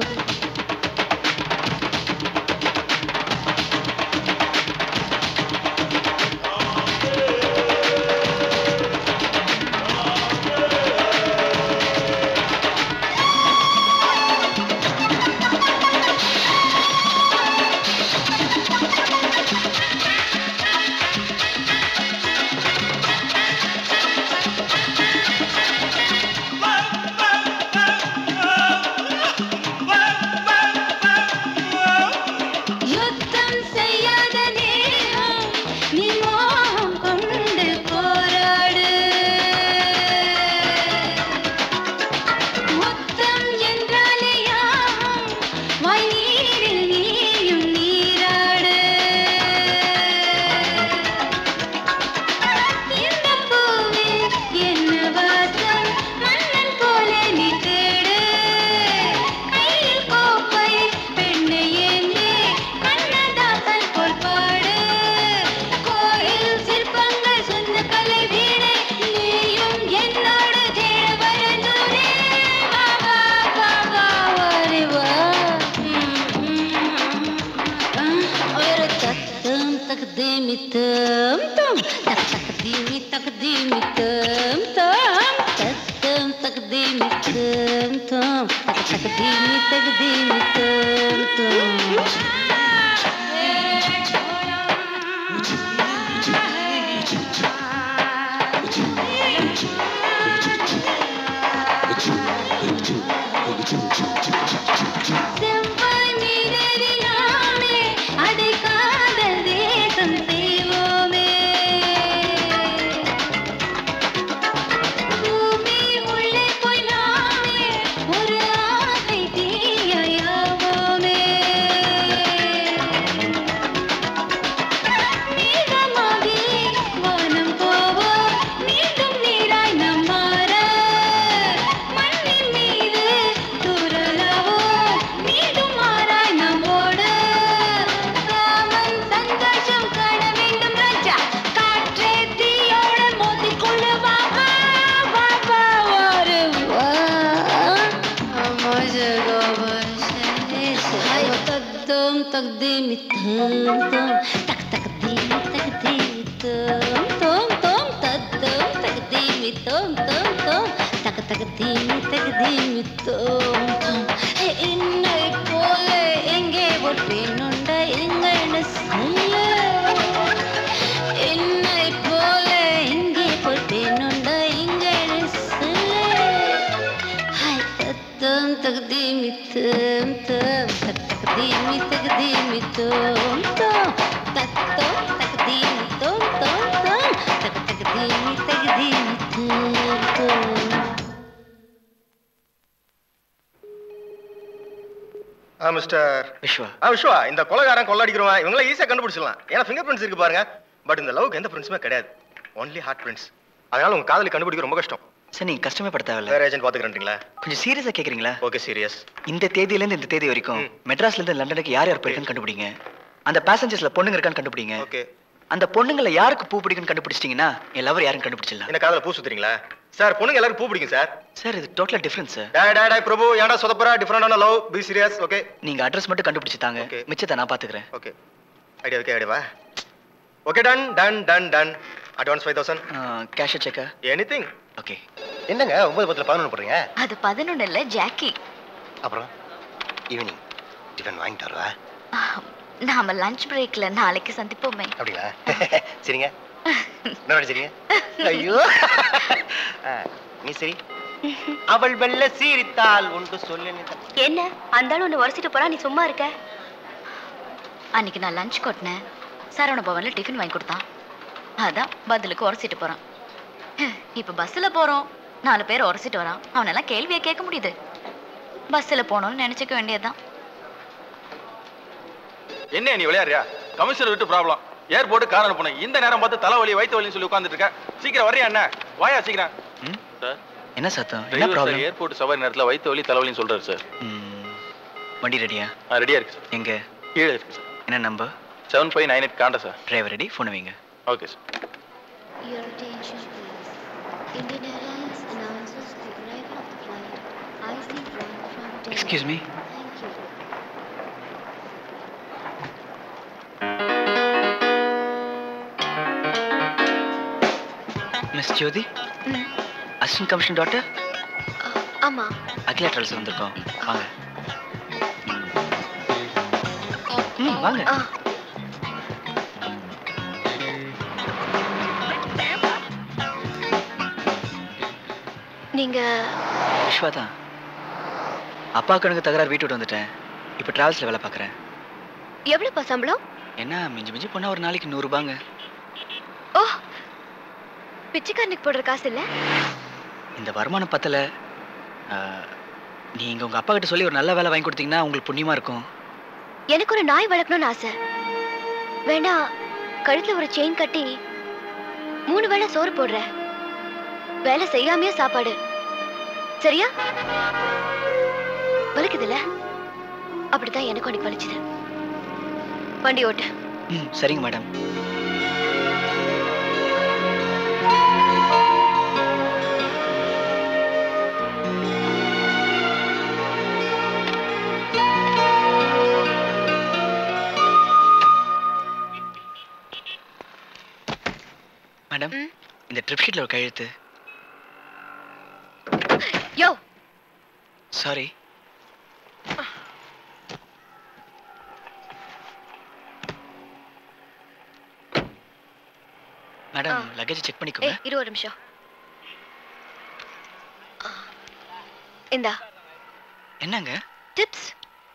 யுத்தம் செய்யாத நேரம் நீ மோகம் கொண்டு போராடு முத்தம் என்றாலே யாவும் வாய் நீரில் நீயும் நீராடு இந்த பூவில் என்ன வாசம் மன்னன் போல நீ தேடு கையில் கோப்பை பெண்ணை ஏந்தி கண்ணதாசன் போல் பாடு கோயில் சிற்பங்கள் சொந்த கலை வீடு நீயும் என்னோடு தேட வரந்தூரே வா வா வா வா வாரி வா ஒரு தத்தம் தகதேமி தம் தம் தக் தகதேமி தகதேமி தம் தம் தத்தம் தகதேமி தம் தம் தக் தகதேமி தகதேமி தம் தம் செவ்வாய் மீதேறினாமே அதை காதல் தேசம் செய்வோமே பூமி உள்ளே போய் நாமே ஒரு ஆசை தீயாயாவோமே dimi tum tum tak tak dimi tak dimi tum tum tum tak tum tak dimi tum tum tum tak tak dimi tak dimi tum tum என்னை போல எங்கே ஒரு பெண்ணுண்ட எங்கன்னு சொல்ல என்னை போல எங்கே ஒரு பெண்ணுண்ட எங்கன்னு சொல்ல ஹாய் தத்தம் தகுதிமி தம் தம் தக் தகுதிமி தகுதிமி தோம் தோம் தத்தம் தகுதிமி தோம் தோம் தோம் தக் தகுதிமி தகுதிமி தோம் தோம் ஆ மிஸ்டர் விஸ்வா ஆ விஸ்வா இந்த கொலைகாரன் கொள்ளடிக்கிறவன் இவங்களாம் ஈஸியாக கண்டுபிடிச்சிடலாம் ஏன்னா ஃபிங்கர் பிரிண்ட்ஸ் இருக்கு பாருங்க பட் இந்த லவ்க்கு எந்த பிரிண்ட்ஸுமே கிடையாது ஒன்லி ஹார்ட் பிரிண்ட்ஸ் அதனால உங்க காதலி கண்டுபிடிக்க ரொம்ப கஷ்டம் சார் நீங்க கஷ்டமே பட தேவையில்ல வேற ஏஜென்ட் பாத்துக்கிறீங்களா கொஞ்சம் சீரியஸா கேக்குறீங்களா ஓகே சீரியஸ் இந்த தேதியில இருந்து இந்த தேதி வரைக்கும் மெட்ராஸ்ல இருந்து லண்டனுக்கு யார் யார் போயிருக்குன்னு கண்டுபிடிங்க அந்த பேசஞ்சர்ஸ்ல பொண்ணுங்க இருக்கான்னு கண்டுபிடிங்க ஓகே அந்த பொண்ணுங்கள யாருக்கு பூ பிடிக்குன்னு கண்டுபிடிச்சிட்டீங்கன்னா என் லவர் யாருன்னு கண்டுபிடிச்சிடலாம் என்ன காதல பூ சுத்துறீங்களா சார் பொண்ணுங்க எல்லாரும் பூ பிடிக்கும் சார் சார் இது டோட்டலா டிஃபரன்ஸ் சார் டேய் டேய் டேய் பிரபு ஏன்டா சொதப்பறா டிஃபரெண்டான லவ் பி சீரியஸ் ஓகே நீங்க அட்ரஸ் மட்டும் கண்டுபிடிச்சு தாங்க மிச்சத்தை நான் பாத்துக்கிறேன் ஓகே ஐடியா ஓகே ஐடியாவா okay done done done done advance five thousand cash செக்கா எனி திங் ஓகே என்னங்க ஒன்பது பத்துல பதினொன்று போடுறீங்க அது பதினொன்னு இல்ல ஜாக்கி அப்புறம் ஈவினிங் டிஃபன் வாங்கிட்டு வருவா நாம லஞ்ச் பிரேக்ல நாளைக்கு சந்திப்போமே அப்படிங்களா சரிங்க என்ன சரிங்க ஐயோ ஆ, நீ சரி அவள் வெள்ள சீரித்தால் உண்டு சொல்லு என்ன அந்த ஆளு உன்னை உரசிட்டு போறா நீ சும்மா இருக்க அன்னைக்கு நான் லஞ்ச் கொட்டினேன் சரவண பவன்ல டிஃபன் வாங்கி கொடுத்தான் அதான் பதிலுக்கு உரசிட்டு போறான் இப்ப பஸ்ல போறோம் நாலு பேர் உரசிட்டு வரான் அவனெல்லாம் கேள்வியை கேட்க முடியுது பஸ்ல போனோம்னு நினைச்சுக்க வேண்டியதுதான் என்ன நீ விளையாடுறியா கமிஷனர் விட்டு ப்ராப்ளம் ஏர்போர்ட் கார் அனுப்பணும் இந்த நேரம் பார்த்து தலைவலி வயிற்று வலின்னு சொல்லி உட்காந்துட்டு இருக்க சீக்கிரம் வரையா என்ன வாயா சீக்கிரம் சார் என்ன சத்தம் என்ன ப்ராப்ளம் ஏர்போர்ட் சவாரி நேரத்தில் வயிற்று வலி தலைவலின்னு சொல்றாரு சார் வண்டி ரெடியா ஆ ரெடியா இருக்கு சார் எங்க கீழே இருக்கு சார் என்ன number seven five nine eight காண்டா சார் டிரைவர் ரெடி ஃபோன் வைங்க okay sir Your attention please. Indian Airlines announces the arrival of the flight IC1 from Delhi. Excuse me Thank you. Miss Jyothi assistant commission doctor ஆமா Akila travels வந்திருக்கோம் வாங்க ம் வாங்க நீங்க விஸ்வா தான் அப்பாவுக்கு எனக்கு தகராறு வீட்டு விட்டு வந்துட்டேன் இப்போ டிராவல்ஸில் வேலை பார்க்குறேன் எவ்வளவுப்பா சம்பளம் என்ன மிஞ்சி மிஞ்சி போனால் ஒரு நாளைக்கு நூறுரூபாங்க ஓ பிச்சைக்காரனுக்கு போடுற காசு இல்ல இந்த வருமானம் பத்தல நீங்கள் உங்கள் அப்பா கிட்ட சொல்லி ஒரு நல்ல வேலை வாங்கி கொடுத்தீங்கன்னா உங்களுக்கு புண்ணியமாக இருக்கும் எனக்கு ஒரு நாய் வளர்க்கணும்னு ஆசை வேணா கழுத்துல ஒரு செயின் கட்டி மூணு வேளை சோறு போடுறேன் வேலை செய்யாமையே சாப்பாடு சரியா வலிக்குதுல்ல அப்படிதான் எனக்கு அன்னைக்கு வலிச்சுது வண்டி ஓட்டு ம் சரிங்க மேடம் மேடம் இந்த ட்ரிப் ஷீட்ல ஒரு கையெழுத்து யோ சாரி மேடம் லக்கேஜ் செக் பண்ணிக்கோங்க ஏய் இரு ஒரு நிமிஷம் ஆ, இந்தா என்னங்க டிப்ஸ்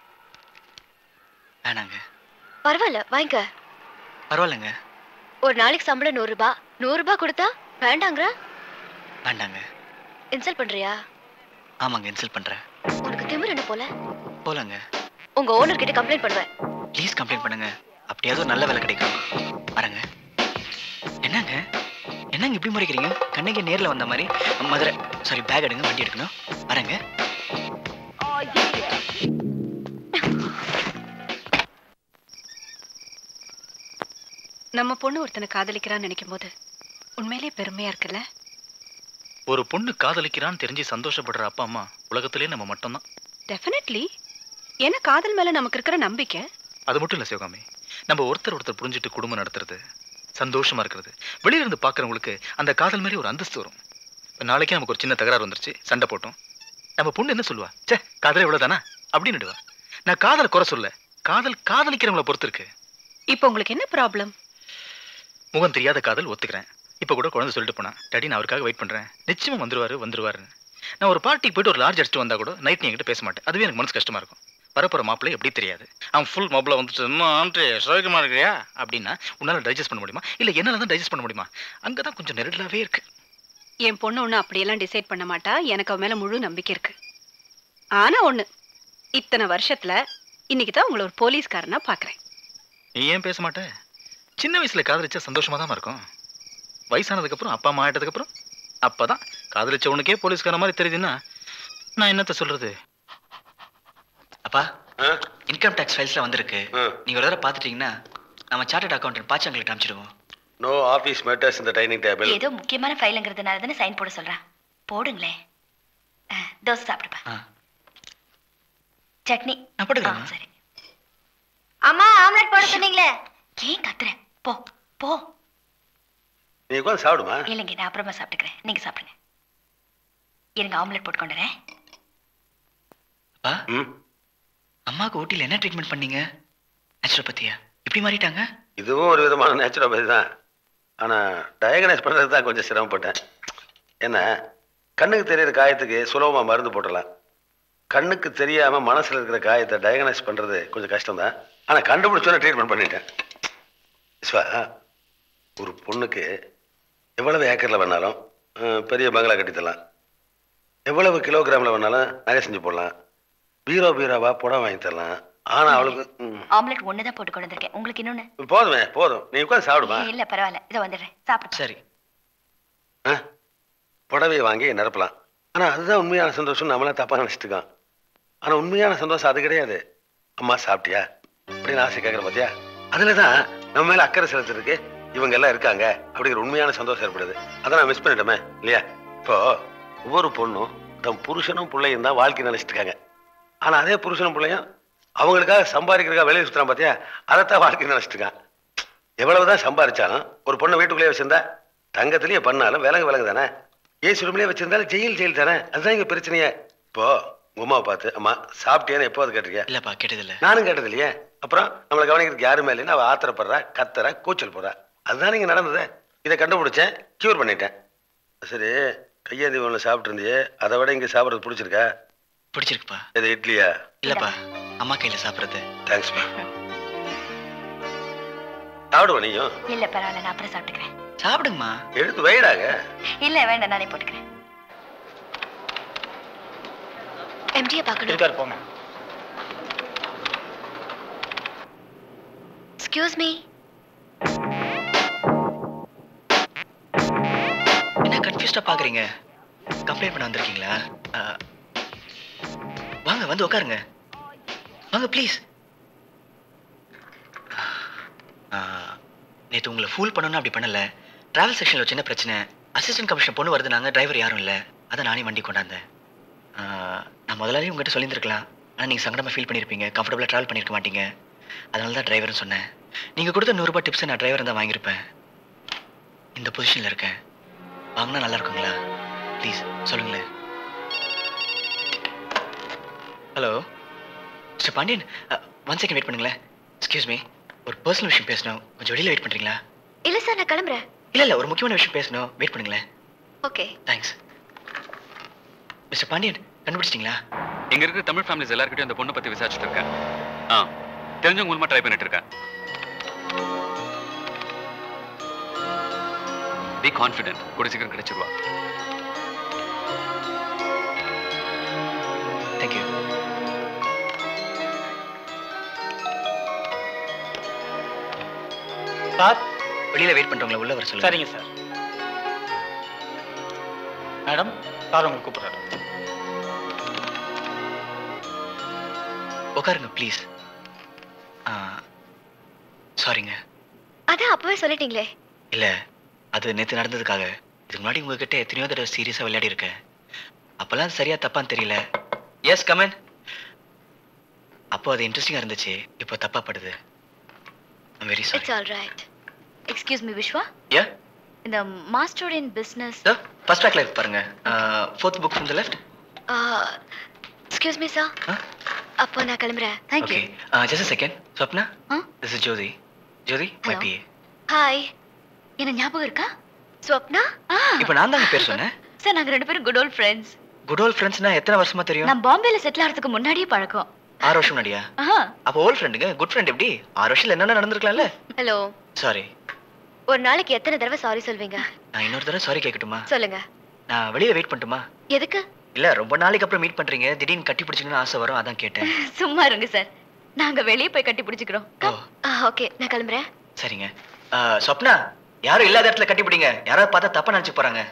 வேணாங்க பரவாயில்ல வாங்கிக்க பரவாயில்லைங்க ஒரு நாளைக்கு சம்பளம் நூறு ரூபாய் நூறு ரூபாய் கொடுத்தா வேண்டாங்கிற வேண்டாங்க இன்சல்ட் பண்றியா ஆமாங்க இன்சல்ட் பண்றேன் உனக்கு திமிர் என்ன போல போலாங்க உங்க ஓனர் கிட்ட கம்ப்ளைண்ட் பண்ணுவேன் ப்ளீஸ் கம்ப்ளைண்ட் பண்ணுங்க அப்படியாவது ஒரு நல்ல வேலை கிடைக்கும் வரேங்க என்னங்க என்னங்க இப்படி முறைக்கிறீங்க கண்ணகி நேர்ல வந்த மாதிரி மதுரை சாரி பேக் எடுங்க வண்டி எடுக்கணும் வரேங்க நம்ம பொண்ணு ஒருத்தனை காதலிக்கிறான்னு நினைக்கும் போது உண்மையிலேயே பெருமையா இருக்குல்ல ஒரு பொண்ணு காதலிக்கிறான்னு தெரிஞ்சு சந்தோஷப்படுற அப்பா அம்மா உலகத்திலே நம்ம மட்டும்தான் டெஃபினெட்லி ஏன்னா காதல் மேல நமக்கு இருக்கிற நம்பிக்கை அது மட்டும் இல்ல சிவகாமி நம்ம ஒருத்தர் ஒருத்தர் புரிஞ்சுட்டு குடும்பம் நடத்துறது சந்தோஷமா இருக்கிறது வெளியில இருந்து பாக்குறவங்களுக்கு அந்த காதல் மாதிரி ஒரு அந்தஸ்து வரும் இப்ப நாளைக்கே நமக்கு ஒரு சின்ன தகராறு வந்துருச்சு சண்டை போட்டோம் நம்ம பொண்ணு என்ன சொல்லுவா ச்சே காதலே இவ்வளவுதானா அப்படின்னுடுவா நான் காதலை குறை சொல்ல காதல் காதலிக்கிறவங்கள பொறுத்து இருக்கு இப்போ உங்களுக்கு என்ன ப்ராப்ளம் முகம் தெரியாத காதல் ஒத்துக்கிறேன் இப்போ கூட குழந்தை சொல்லிட்டு போனா டாடி நான் அவருக்காக வெயிட் பண்றேன் நிச்சயமா வந்துருவாரு வந்துருவாருன்னு நான் ஒரு பார்ட்டிக்கு போயிட்டு ஒரு லார்ஜ் அடிச்சுட்டு வந்தா கூட நைட் நீ என்கிட்ட பேச மாட்டேன் அதுவே எனக்கு மனசு கஷ்டமா இருக்கும் வரப்போற மாப்பிள்ளை எப்படி தெரியாது அவன் ஃபுல் மொபைல வந்துட்டு இன்னும் ஆண்ட்ரி சோகமா இருக்கிறியா அப்படின்னா உன்னால டைஜஸ்ட் பண்ண முடியுமா இல்ல என்னால தான் டைஜஸ்ட் பண்ண முடியுமா அங்கதான் கொஞ்சம் நெருடலாவே இருக்கு என் பொண்ணு ஒன்றும் அப்படியெல்லாம் டிசைட் பண்ண மாட்டா எனக்கு அவ மேல முழு நம்பிக்கை இருக்கு ஆனா ஒண்ணு இத்தனை வருஷத்துல இன்னைக்கு தான் உங்களை ஒரு போலீஸ்காரனா பாக்குறேன் நீ ஏன் பேச மாட்ட சின்ன வயசுல காதலிச்சா சந்தோஷமா தான் இருக்கும் வயசானதுக்கு அப்புறம் அப்பா அம்மா ஆயிட்டதுக்கு அப்புறம் அப்பதான் காதலிச்ச உனக்கே போலீஸ்கார மாதிரி தெரியுதுன்னா நான் என்னத்த சொல்றது அப்பா இன்கம் டேக்ஸ் ஃபைல்ஸ்ல வந்திருக்கு நீங்க ஒரு தடவை பார்த்துட்டீங்கன்னா நம்ம சார்ட்டர்ட் அக்கௌண்டன்ட் பாச்சாங்களுக்கு காமிச்சிடுவோம் நோ ஆஃபீஸ் மேட்டர்ஸ் இந்த டைனிங் டேபிள் ஏதோ முக்கியமான ஃபைலுங்கிறதுனால தானே சைன் போட சொல்றேன் போடுங்களேன் அஹ், தோசை சாப்பிடுப்பா சட்னி ஆ, சரி அம்மா ஆம்லெட் போட சொன்னீங்களே ஏன் கத்துற போ போ நீ உட்காந்து சாப்பிடுமா இல்லைங்க நான் அப்புறமா சாப்பிட்டுக்கிறேன் நீங்க சாப்பிடுங்க இருங்க ஆம்லெட் போட்டு கொண்டு வரேன் அப்பா அம்மாவுக்கு ஊட்டியில் என்ன ட்ரீட்மெண்ட் பண்ணீங்க நேச்சுரோபதியா இப்படி மாறிட்டாங்க இதுவும் ஒரு விதமான நேச்சுரோபதி தான் ஆனால் டயக்னைஸ் பண்ணுறது தான் கொஞ்சம் சிரமப்பட்டேன் என்ன கண்ணுக்கு தெரியிற காயத்துக்கு சுலபமாக மருந்து போட்டலாம் கண்ணுக்கு தெரியாமல் மனசில் இருக்கிற காயத்தை டயக்னைஸ் பண்ணுறது கொஞ்சம் கஷ்டம்தான் ஆனால் கண்டுபிடிச்சோன்னே ட்ரீட்மெண்ட் பண்ணிட்டேன் விஸ்வா ஒரு பொண்ணுக்கு எவ்வளவு ஏக்கரில் வேணாலும் அஹ், பெரிய பங்களா கட்டித்தரலாம் எவ்வளவு கிலோகிராமில் வேணாலும் நகை செஞ்சு போடலாம் பீரோ பீரோவா புடம் வாங்கி தரலாம் ஆனால் அவளுக்கு ம், ஆம்லெட் ஒன்று தான் போட்டு கொண்டு வந்திருக்கேன் உங்களுக்கு இன்னொன்னு போதுமே போதும் நீ உட்காந்து சாப்பிடுமா இல்ல பரவாயில்ல இதோ வந்துடுறேன் சாப்பிடு சரி புடவையை வாங்கி நிரப்பலாம் ஆனால் அதுதான் உண்மையான சந்தோஷம் நம்மளாம் தப்பாக நினச்சிட்டு இருக்கோம் ஆனால் உண்மையான சந்தோஷம் அது கிடையாது அம்மா சாப்பிட்டியா அப்படின்னு ஆசை கேட்குற பார்த்தியா அதில் தான் நம்ம மேலே அக்கறை செலுத்துறதுக்கு இவங்க எல்லாம் இருக்காங்க அப்படிங்கிற உண்மையான சந்தோஷம் ஏற்படுது அதை நான் மிஸ் பண்ணிட்டோமே இல்லையா இப்போ ஒவ்வொரு பொண்ணும் தன் புருஷனும் பிள்ளையும் தான் வாழ்க்கை நினைச்சிட்டு இருக்காங்க ஆனால் அதே புருஷனும் பிள்ளையும் அவங்களுக்காக சம்பாதிக்கிறதுக்காக வெளியே சுற்றுறான் பார்த்தியா அதைத்தான் வாழ்க்கை நினைச்சிட்டு இருக்கான் எவ்வளவுதான் சம்பாதிச்சாலும் ஒரு பொண்ணை வீட்டுக்குள்ளேயே வச்சிருந்தா தங்கத்திலேயே பண்ணாலும் விலங்கு விலங்கு தானே ஏசி ரூம்லேயே வச்சிருந்தாலும் ஜெயில் ஜெயில் தானே அதுதான் இங்க பிரச்சனையே இப்போ உங்க அம்மாவை பார்த்து அம்மா சாப்பிட்டேன்னு எப்போது கேட்டிருக்கியா இல்லப்பா கேட்டதில்ல நானும் கேட்டது இல்லையே அப்புறம் நம்மளை கவனிக்கிறதுக்கு யாருமே இல்லைன்னு அவள் ஆத்திரப்படுறா கத்துறா கூச்சல் போறா அதுதான் இங்க நடந்தது இதை கண்டுபிடிச்சேன் கியூர் பண்ணிட்டேன் சரி கையேந்தி ஒன்று சாப்பிட்டு இருந்தியே அதை விட இங்கே சாப்பிட்றது பிடிச்சிருக்கா பிடிச்சிருக்குப்பா இது இட்லியா இல்லப்பா அம்மா கையில சாப்பிடுறது தேங்க்ஸ்ப்பா சாப்பிடுவா நீயும் இல்ல பரவாயில்ல நான் அப்புறம் சாப்பிட்டுக்கிறேன் சாப்பிடுங்கம்மா எடுத்து வைடாக இல்ல வேண்டாம் நானே போட்டுக்கிறேன் எம்டியை பார்க்கணும் இருக்காரு போங்க எக்ஸ்கியூஸ் மீ என்ன கன்ஃபியூஸ்டா பாக்குறீங்க கம்ப்ளைண்ட் பண்ண வந்திருக்கீங்களா ஆ, வாங்க வந்து உட்காருங்க வாங்க ப்ளீஸ் நேற்று உங்களை ஃபூல் பண்ணணும்னு அப்படி பண்ணல டிராவல் செக்ஷனில் ஒரு சின்ன பிரச்சனை அசிஸ்டன்ட் கமிஷன் பொண்ணு வருது நாங்கள் டிரைவர் யாரும் இல்லை அதை நானே வண்டி கொண்டாந்தேன் ஆ, நான் முதலாளி உங்ககிட்ட சொல்லியிருந்திருக்கலாம் ஆனால் நீங்கள் சங்கடமாக ஃபீல் பண்ணியிருப்பீங்க கம்ஃபர்டபுளாக ட்ராவல் பண்ணியிருக்க மாட்டீங்க அதனால தான் டிரைவர்னு சொன்னேன் நீங்கள் கொடுத்த நூறுரூபா டிப்ஸை நான் டிரைவர் தான் வாங்கியிருப்பேன் இந்த பொசிஷனில் இருக்கேன் வாங்கினா நல்லா இருக்குங்களா ப்ளீஸ் சொல்லுங்களேன் hello mister Pandian one second wait பண்ணுங்களேன் எக்ஸ்கியூஸ் மீ ஒரு பர்சனல் விஷயம் பேசணும் கொஞ்சம் வெளியில் வெயிட் பண்ணுறீங்களா இல்ல சார் நான் கிளம்புறேன் இல்லை இல்லை ஒரு முக்கியமான விஷயம் பேசணும் வெயிட் பண்ணுங்களேன் ஓகே தேங்க்ஸ் மிஸ்டர் பாண்டியன் கண்டுபிடிச்சிட்டிங்களா இங்க இருக்கிற தமிழ் ஃபேமிலிஸ் எல்லாருக்கிட்டையும் அந்த பொண்ணை பத்தி விசாரிச்சுட்டு இருக்கேன் ஆ தெரிஞ்சவங்க மூலமா ட்ரை பண்ணிட்டு இருக்கேன் பி கான்ஃபிடென்ட் கூட சீக்கிரம் கிடைச்சிருவா தேங்க்யூ சார் வெளியில் வெயிட் பண்ணுறவங்கள உள்ள வர சொல்லுங்க சரிங்க சார் மேடம் சார் உங்களை கூப்பிடுறாரு உட்காருங்க ப்ளீஸ் சாரிங்க அதான் அப்பவே சொல்லிட்டீங்களே இல்லை அது நேற்று நடந்ததுக்காக இதுக்கு முன்னாடி உங்ககிட்ட எத்தனையோ தடவை சீரியஸாக விளையாடி இருக்கேன் அப்போல்லாம் சரியா தப்பான்னு தெரியல எஸ் கமன் அப்போ அது இன்ட்ரெஸ்டிங்காக இருந்துச்சு இப்போ தப்பா படுது I'm very sorry it's all right excuse me Viswa yeah இந்த மாஸ்டர் இன் பிஸ்னஸ் ஃபர்ஸ்ட் ட்ராக்ல இருக்கு பாருங்க fourth book from the left excuse me sir அப்போ நான் கிளம்புறேன் thank you okay just second Swapna this is Jyothi Jyothi my Hello. PA hi என்ன ஞாபகம் இருக்கா ஸ்வப்னா இப்போ நான் தாங்க பேர் சொன்னேன் சார் நாங்க ரெண்டு பேரும் good old friends good old ஃப்ரெண்ட்ஸ்னா எத்தனை வருஷமா தெரியும் நான் பாம்பேல செட்டில் ஆகிறதுக்கு முன்னாடியே பழக்கம் ஆறு வருஷம் முன்னாடியா ஆஹா அப்போ ஓல்ட் ஃப்ரெண்டுங்க குட் ஃப்ரெண்ட் எப்படி ஆறு வருஷத்துல என்னென்ன நடந்திருக்கலாம்ல ஹலோ சாரி ஒரு நாளைக்கு எத்தனை தடவை சாரி சொல்வீங்க நான் இன்னொரு தடவை சாரி கேட்கட்டுமா சொல்லுங்க நான் வெளியே வெயிட் பண்ணட்டுமா எதுக்கு இல்ல ரொம்ப நாளைக்கு அப்புறம் மீட் பண்றீங்க திடீர்னு கட்டி பிடிச்சிக்கணும்னு ஆசை வரும் அதான் கேட்டேன் சும்மா இருங்க சார் நாங்க வெளியே போய் கட்டி பிடிச்சுக்கிறோம் ஓகே நான் கிளம்புறேன் சரிங்க ஆ, சொப்னா யாரும் இல்லாத இடத்துல கட்டி பிடிங்க யாராவது பார்த்தா தப்பா நினைச்சு போறாங்க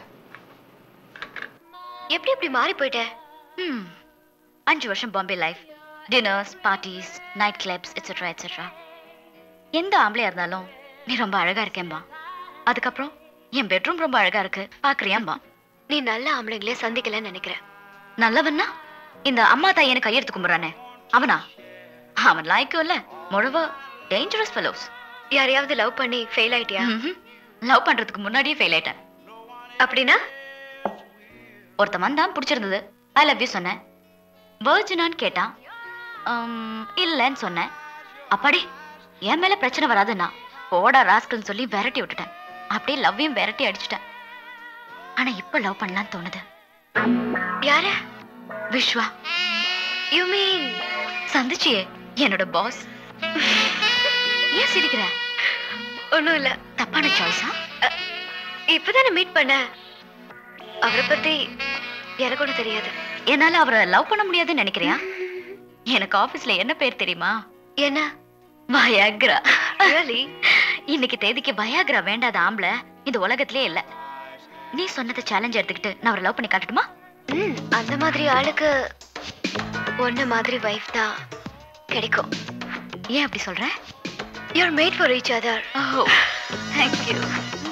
எப்படி இப்படி மாறி போயிட்டேன் ம் அஞ்சு வருஷம் Bombay life dinners parties night clubs etcetera etcetera எந்த ஆம்பளையா இருந்தாலும் நீ ரொம்ப அழகா இருக்கேன்பா அதுக்கப்புறம் என் பெட்ரூம் ரொம்ப அழகா இருக்கு பாக்குறியாம்பா நீ நல்ல ஆம்பளைங்களே சந்திக்கலன்னு நினைக்கிறேன் நல்லவன்னா இந்த அம்மா தாய் எனக்கு கையெடுத்து கும்பிடுறானே அவனா அவன் லாய்க்கும் இல்ல முழவா டேஞ்சரஸ் ஃபெலோஸ் யாரையாவது லவ் பண்ணி ஃபெயில் ஆயிட்டியா லவ் பண்றதுக்கு முன்னாடியே ஃபெயில் ஆயிட்டேன் அப்படின்னா ஒருத்தன் வந்தான் பிடிச்சிருந்தது ஐ லவ் யூ சொன்னேன் வேர்ஜினான்னு கேட்டான் உம், இல்லைன்னு சொன்னேன் அப்பாடி என் மேல பிரச்சனை வராதுன்னா போடா ராஸ்கல்னு சொல்லி விரட்டி விட்டுட்டேன் அப்படியே லவ்வையும் விரட்டி அடிச்சிட்டேன் ஆனா இப்ப லவ் பண்ணலாம்னு தோணுது யார விஸ்வா யூ மீன் சந்திச்சியே என்னோட பாஸ் ஏன் சிரிக்கிற ஒண்ணும் இல்ல தப்பான சாய்ஸா இப்பதானே மீட் பண்ண அவரை பத்தி எனக்கு ஒண்ணு தெரியாது என்னால அவரை லவ் பண்ண முடியாதுன்னு நினைக்கிறியா எனக்கு ஆபீஸ்ல என்ன பேர் தெரியுமா என்ன வயாக்ரா ரியலி இன்னைக்கு தேதிக்கு வயாக்ரா வேண்டாத ஆம்பளை இந்த உலகத்திலே இல்ல நீ சொன்னதை சேலஞ்ச் எடுத்துக்கிட்டு நான் அவரை லவ் பண்ணி காட்டட்டுமா அந்த மாதிரி ஆளுக்கு ஒன்ன மாதிரி வைஃப் தான் கிடைக்கும் ஏன் அப்படி சொல்ற you are made for each other oh thank you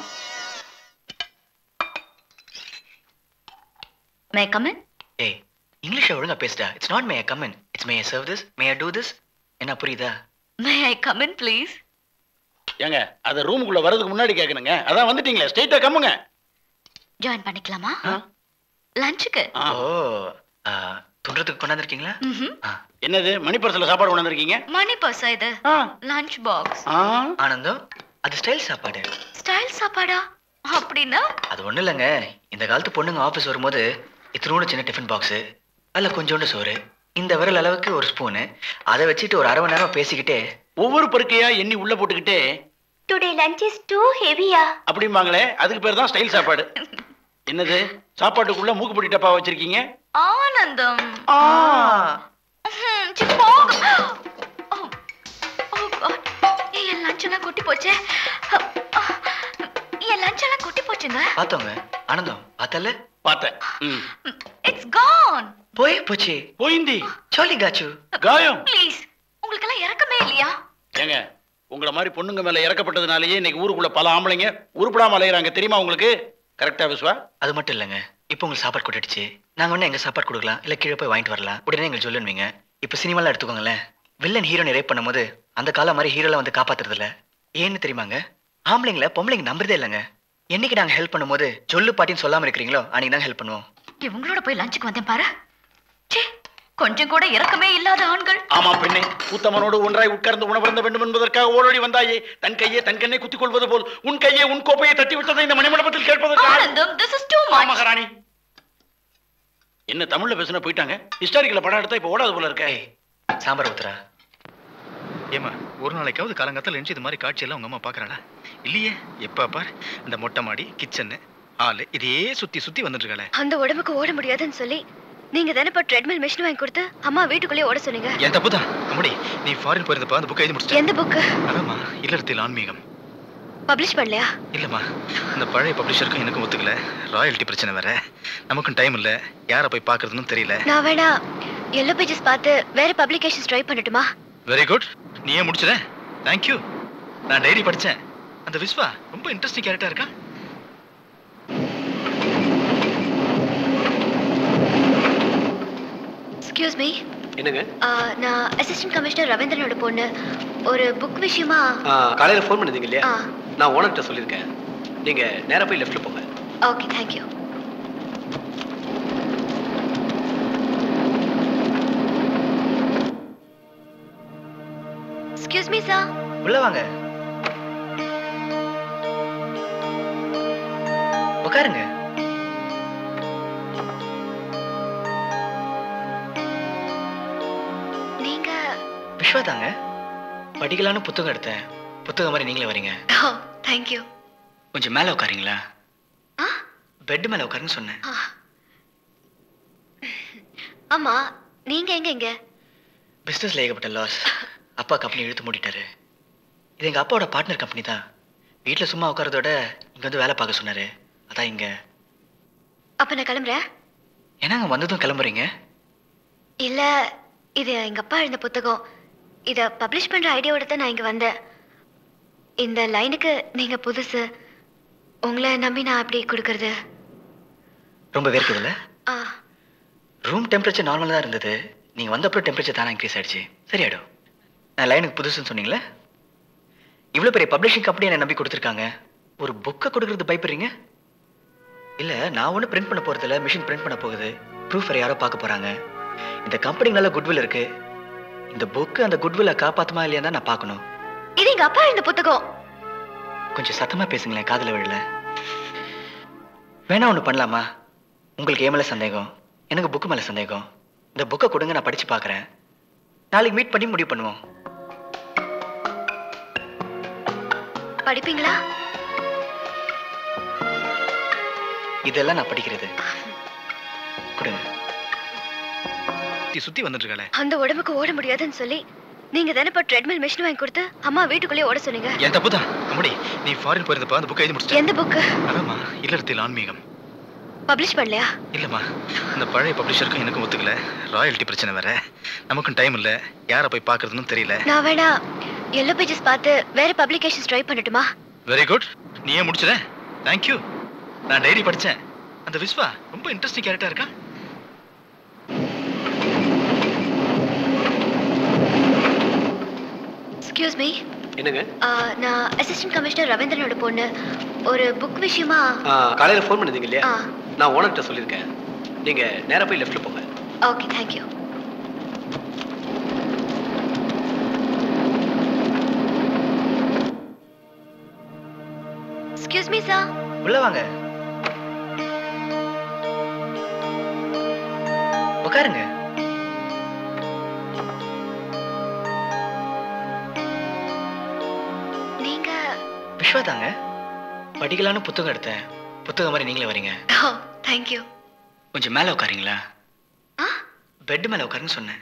may come in ஏய் இங்கிலீஷ்ல ஒழுங்கா பேசுடா it's not may come in it's may serve this may do this என்ன புரியுதா மே ஐ கம் இன் ப்ளீஸ் ஏங்க அதை ரூமுக்குள்ள வர்றதுக்கு முன்னாடி கேட்கணுங்க அதான் வந்துட்டீங்களே ஸ்ட்ரைட்டா கம்முங்க ஜாயின் பண்ணிக்கலாமா லஞ்சுக்கு ஓ ஆ, துன்றதுக்கு கொண்டாந்துருக்கீங்களா என்னது மணி பர்சல சாப்பாடு கொண்டாந்துருக்கீங்க மணி பர்ஸா இது லஞ்ச் பாக்ஸ் ஆனந்தம் அது ஸ்டைல் சாப்பாடு ஸ்டைல் சாப்பாடா அப்படின்னா அது ஒண்ணும் இல்லைங்க இந்த காலத்து பொண்ணுங்க ஆஃபீஸ் வரும்போது இத்தினோட சின்ன டிஃபன் பாக்ஸு அதில் கொஞ்சோண்டு சோறு இந்த விரல் அளவுக்கு ஒரு ஸ்பூனு அதை வச்சுட்டு ஒரு அரை மணி நேரம் பேசிக்கிட்டே ஒவ்வொரு பருக்கையா எண்ணி உள்ள போட்டுக்கிட்டே டுடே லஞ்ச் இஸ் டூ ஹெவியா அப்படிம்பாங்களே அதுக்கு பேர் தான் ஸ்டைல் சாப்பாடு என்னது சாப்பாட்டுக்குள்ள மூக்கு பொடி டப்பா வச்சிருக்கீங்க ஆனந்தம் ம், சி, போங்க. Oh, oh God. ஏய், என் லஞ்ச் எல்லாம் கொட்டி போச்சே என் லஞ்ச் எல்லாம் கொட்டி போச்சுங்க பார்த்தோங்க ஆனந்தம் பார்த்தல பார்த்தேன் இட்ஸ் கான் போய் போச்சு போயிந்தி சாலி காச்சு காயம் ப்ளீஸ் உங்களுக்கெல்லாம் இறக்கமே இல்லையா ஏங்க உங்கள மாதிரி பொண்ணுங்க மேல இறக்கப்பட்டதுனாலயே இன்னைக்கு ஊருக்குள்ள பல ஆம்பளைங்க உருப்படாம அலையறாங்க தெரியுமா உங்களுக்கு கரெக்டா விஸ்வா அது மட்டும் இல்லைங்க இப்போ உங்களுக்கு சாப்பாடு கொட்டிடுச்சு நாங்க ஒண்ணு எங்க சாப்பாடு கொடுக்கலாம் இல்ல கீழே போய் வாங்கிட்டு வரலாம் உடனே எங்களுக்கு சொல்லுவீங்க இப்போ சினிமாலாம் எடுத்துக்கோங்களேன் வில்லன் ஹீரோனை ரேப் பண்ணும்போது அந்த காலம் மாதிரி ஹீரோலாம் வந்து காப்பாத்துறது இல்ல ஏன்னு தெரியுமாங்க ஆம்பளைங்கள பொம்பளைங்க நம்புறதே இல்லைங்க என்னைக்கு நாங்க ஹெல்ப் பண்ணும்போது சொல்லு பாட்டின்னு சொல்லாம இருக்கிறீங்களோ அன்னைக்கு தான் ஹெல்ப் பண்ணுவோம் இவங்களோட போய் லஞ்சுக்கு வந்தேன் பாரு ச்சே, கொஞ்சம் கூட இறக்கமே இல்லாத ஆண்கள் ஆமா பெண்ணே உத்தமனோடு ஒன்றாய் உட்கார்ந்து உணவருந்த வேண்டும் என்பதற்காக ஓடோடி வந்தாயே தன் கையே தன் கண்ணை குத்திக் கொள்வது போல் உன் கையே உன் கோப்பையை தட்டி விட்டதை இந்த மணிமண்டபத்தில் கேட்பதற்காக ஆனந்தம் this is too much மகாராணி என்ன தமிழ்ல பேசுனா போயிட்டாங்க ஹிஸ்டாரிக்கல படம் எடுத்தா இப்ப ஓடாது போல இருக்கே சாம்பார் ஊத்துறா ஏமா ஒரு நாளைக்காவது காலங்காத்தால எழுந்து இது மாதிரி காட்சியெல்லாம் உங்க அம்மா பாக்குறாளா இல்லையே எப்ப பார் இந்த மொட்டை மாடி கிச்சனு ஆளு இதையே சுத்தி சுத்தி வந்துட்டு இருக்காளே அந்த உடம்புக்கு ஓட முடியாதுன்னு சொல்லி நீங்க தானே இப்போ ட்ரெட்மில் மிஷின் வாங்கி கொடுத்து அம்மா வீட்டுக்குள்ளேயே ஓட சொன்னீங்க என் தப்பு தான் அம்மாடி நீ ஃபாரின் போயிருந்தப்ப அந்த புக்கை எழுதி முடிச்சிட்ட எந்த புக்கு அதாம்மா இல்லறத்தில் ஆன்மீகம் பப்ளிஷ் பண்ணலையா இல்லம்மா அந்த பழைய பப்ளிஷருக்கும் எனக்கும் ஒத்துக்கல ராயல்ட்டி பிரச்சனை வேற நமக்கும் டைம் இல்ல யாரை போய் பார்க்கறதுன்னு தெரியல நான் வேணா எல்லோ பேஜஸ் பார்த்து வேற பப்ளிகேஷன்ஸ் ட்ரை பண்ணட்டுமா வெரி குட் நீ ஏன் முடிச்சிட தேங்க்யூ நான் டைரி படிச்சேன் அந்த விஸ்வா ரொம்ப இன்ட்ரெஸ்டிங் கேரக்டா இருக்கா எக்ஸ்கியூஸ் மீ என்னங்க ஆ, நான் அசிஸ்டன்ட் கமிஷனர் ரவீந்திரனோட பொண்ணு ஒரு புக் விஷயமா காலையில் ஃபோன் பண்ணிருந்தீங்க இல்லையா ஆ. நான் ஓனர்கிட்ட சொல்லியிருக்கேன் நீங்கள் நேராக போய் லெஃப்ட்டில் போங்க okay thank you excuse me sir உள்ள வாங்க உட்காருங்க நீங்க விஸ்வா தாங்க படிக்கலான்னு புத்தகம் எடுத்தேன் புத்தகம் மாதிரி நீங்களே வரீங்க ஓ தேங்க்யூ கொஞ்சம் மேலே உட்காருங்களா பெட் மேலே உட்காருன்னு சொன்னேன் ஆமா நீங்க எங்க இங்க பிஸ்னஸில் ஏகப்பட்ட லாஸ் அப்பா கம்பெனி இழுத்து மூடிட்டாரு இது எங்கள் அப்பாவோட பார்ட்னர் கம்பெனி தான் வீட்டில் சும்மா உட்காரதோட இங்கே வந்து வேலை பார்க்க சொன்னாரு அதான் இங்கே அப்ப நான் கிளம்புறேன் என்னங்க வந்ததும் கிளம்புறீங்க இல்ல இது எங்க அப்பா எழுந்த புத்தகம் இத பப்ளிஷ் பண்ற ஐடியாவோட தான் நான் இங்க வந்தேன் இந்த லைனுக்கு நீங்க புதுசு உங்களை நம்பி நான் அப்படி கொடுக்கறது ரொம்ப வேர்க்குதுல்ல ஆ ரூம் டெம்பரேச்சர் நார்மலாக தான் இருந்தது நீங்கள் வந்தப்பறம் டெம்பரேச்சர் தானே இன்க்ரீஸ் ஆயிடுச்சு சரியாயிடும் நான் லைனுக்கு புதுசுன்னு சொன்னீங்களே இவ்வளோ பெரிய பப்ளிஷிங் கம்பெனி என்னை நம்பி கொடுத்துருக்காங்க ஒரு புக்கை கொடுக்கறது பயப்படுறீங்க இல்லை நான் ஒன்றும் பிரிண்ட் பண்ண போகிறதில்ல மிஷின் பிரிண்ட் பண்ண போகுது ப்ரூஃப் யாரோ பார்க்க போகிறாங்க இந்த கம்பெனிக்கு நல்ல குட்வில் இருக்கு இந்த புக்கு அந்த குட்வில்லை காப்பாற்றுமா இல்லையா தான் நான் பார்க்கணும் இது எங்க அப்பா எழுந்த புத்தகம் கொஞ்சம் சத்தமாக பேசுங்களேன் காதில் விழல வேணா ஒன்று பண்ணலாமா உங்களுக்கு ஏன் மேலே சந்தேகம் எனக்கு புக்கு மேலே சந்தேகம் இந்த புக்கை கொடுங்க நான் படித்து பார்க்குறேன் நாளைக்கு மீட் பண்ணி முடிவு பண்ணுவோம் படிப்பீங்களா இதெல்லாம் நான் படிக்கிறது கொடுங்க சுத்தி சுத்தி வந்துட்டு இருக்காளே அந்த உடம்புக்கு ஓட முடியாதுன்னு சொல்லி நீங்க தானே இப்போ ட்ரெட்மில் மிஷின் வாங்கி கொடுத்து அம்மா வீட்டுக்குள்ளேயே ஓட சொன்னீங்க என் தப்பு தான் அம்முடி நீ ஃபாரின் போயிருந்தப்ப அந்த புக்கை எழுதி முடிச்சிட்டேன் எந்த புக்கு அதாம்மா இல்லறத்தில் ஆன்மீகம் பப்ளிஷ் பண்ணலையா இல்லம்மா அந்த பழைய பப்ளிஷருக்கும் எனக்கும் ஒத்துக்கல ராயல்ட்டி பிரச்சனை வேற நமக்கும் டைம் இல்ல யாரை போய் பார்க்கறதுன்னு தெரியல நான் வேணா எல்லோ பேஜஸ் பார்த்து வேற பப்ளிகேஷன்ஸ் ட்ரை பண்ணட்டுமா வெரி குட் நீ ஏன் முடிச்சிட தேங்க்யூ நான் டைரி படிச்சேன் அந்த விஸ்வா ரொம்ப இன்ட்ரெஸ்டிங் கேரக்டா இருக்கா எக்ஸ்கியூஸ் மீ என்னங்க நான் அசிஸ்டன்ட் கமிஷனர் ரவீந்திரனோட பொண்ணு ஒரு புக் விஷயமா காலையில் ஃபோன் பண்ணிருந்தீங்க இல்லையா ஆ. நான் ஓனர்கிட்ட சொல்லியிருக்கேன் நீங்கள் நேராக போய் லெஃப்ட்டில் போங்க okay thank you excuse me sir உள்ள வாங்க உட்காருங்க நீங்க விஸ்வா தாங்க படிக்கலான்னு புத்தகம் எடுத்தேன் புத்தகம் மாதிரி நீங்களே வரீங்க ஓ தேங்க்யூ கொஞ்சம் மேலே உட்காருங்களா பெட் மேலே உட்காருன்னு சொன்னேன்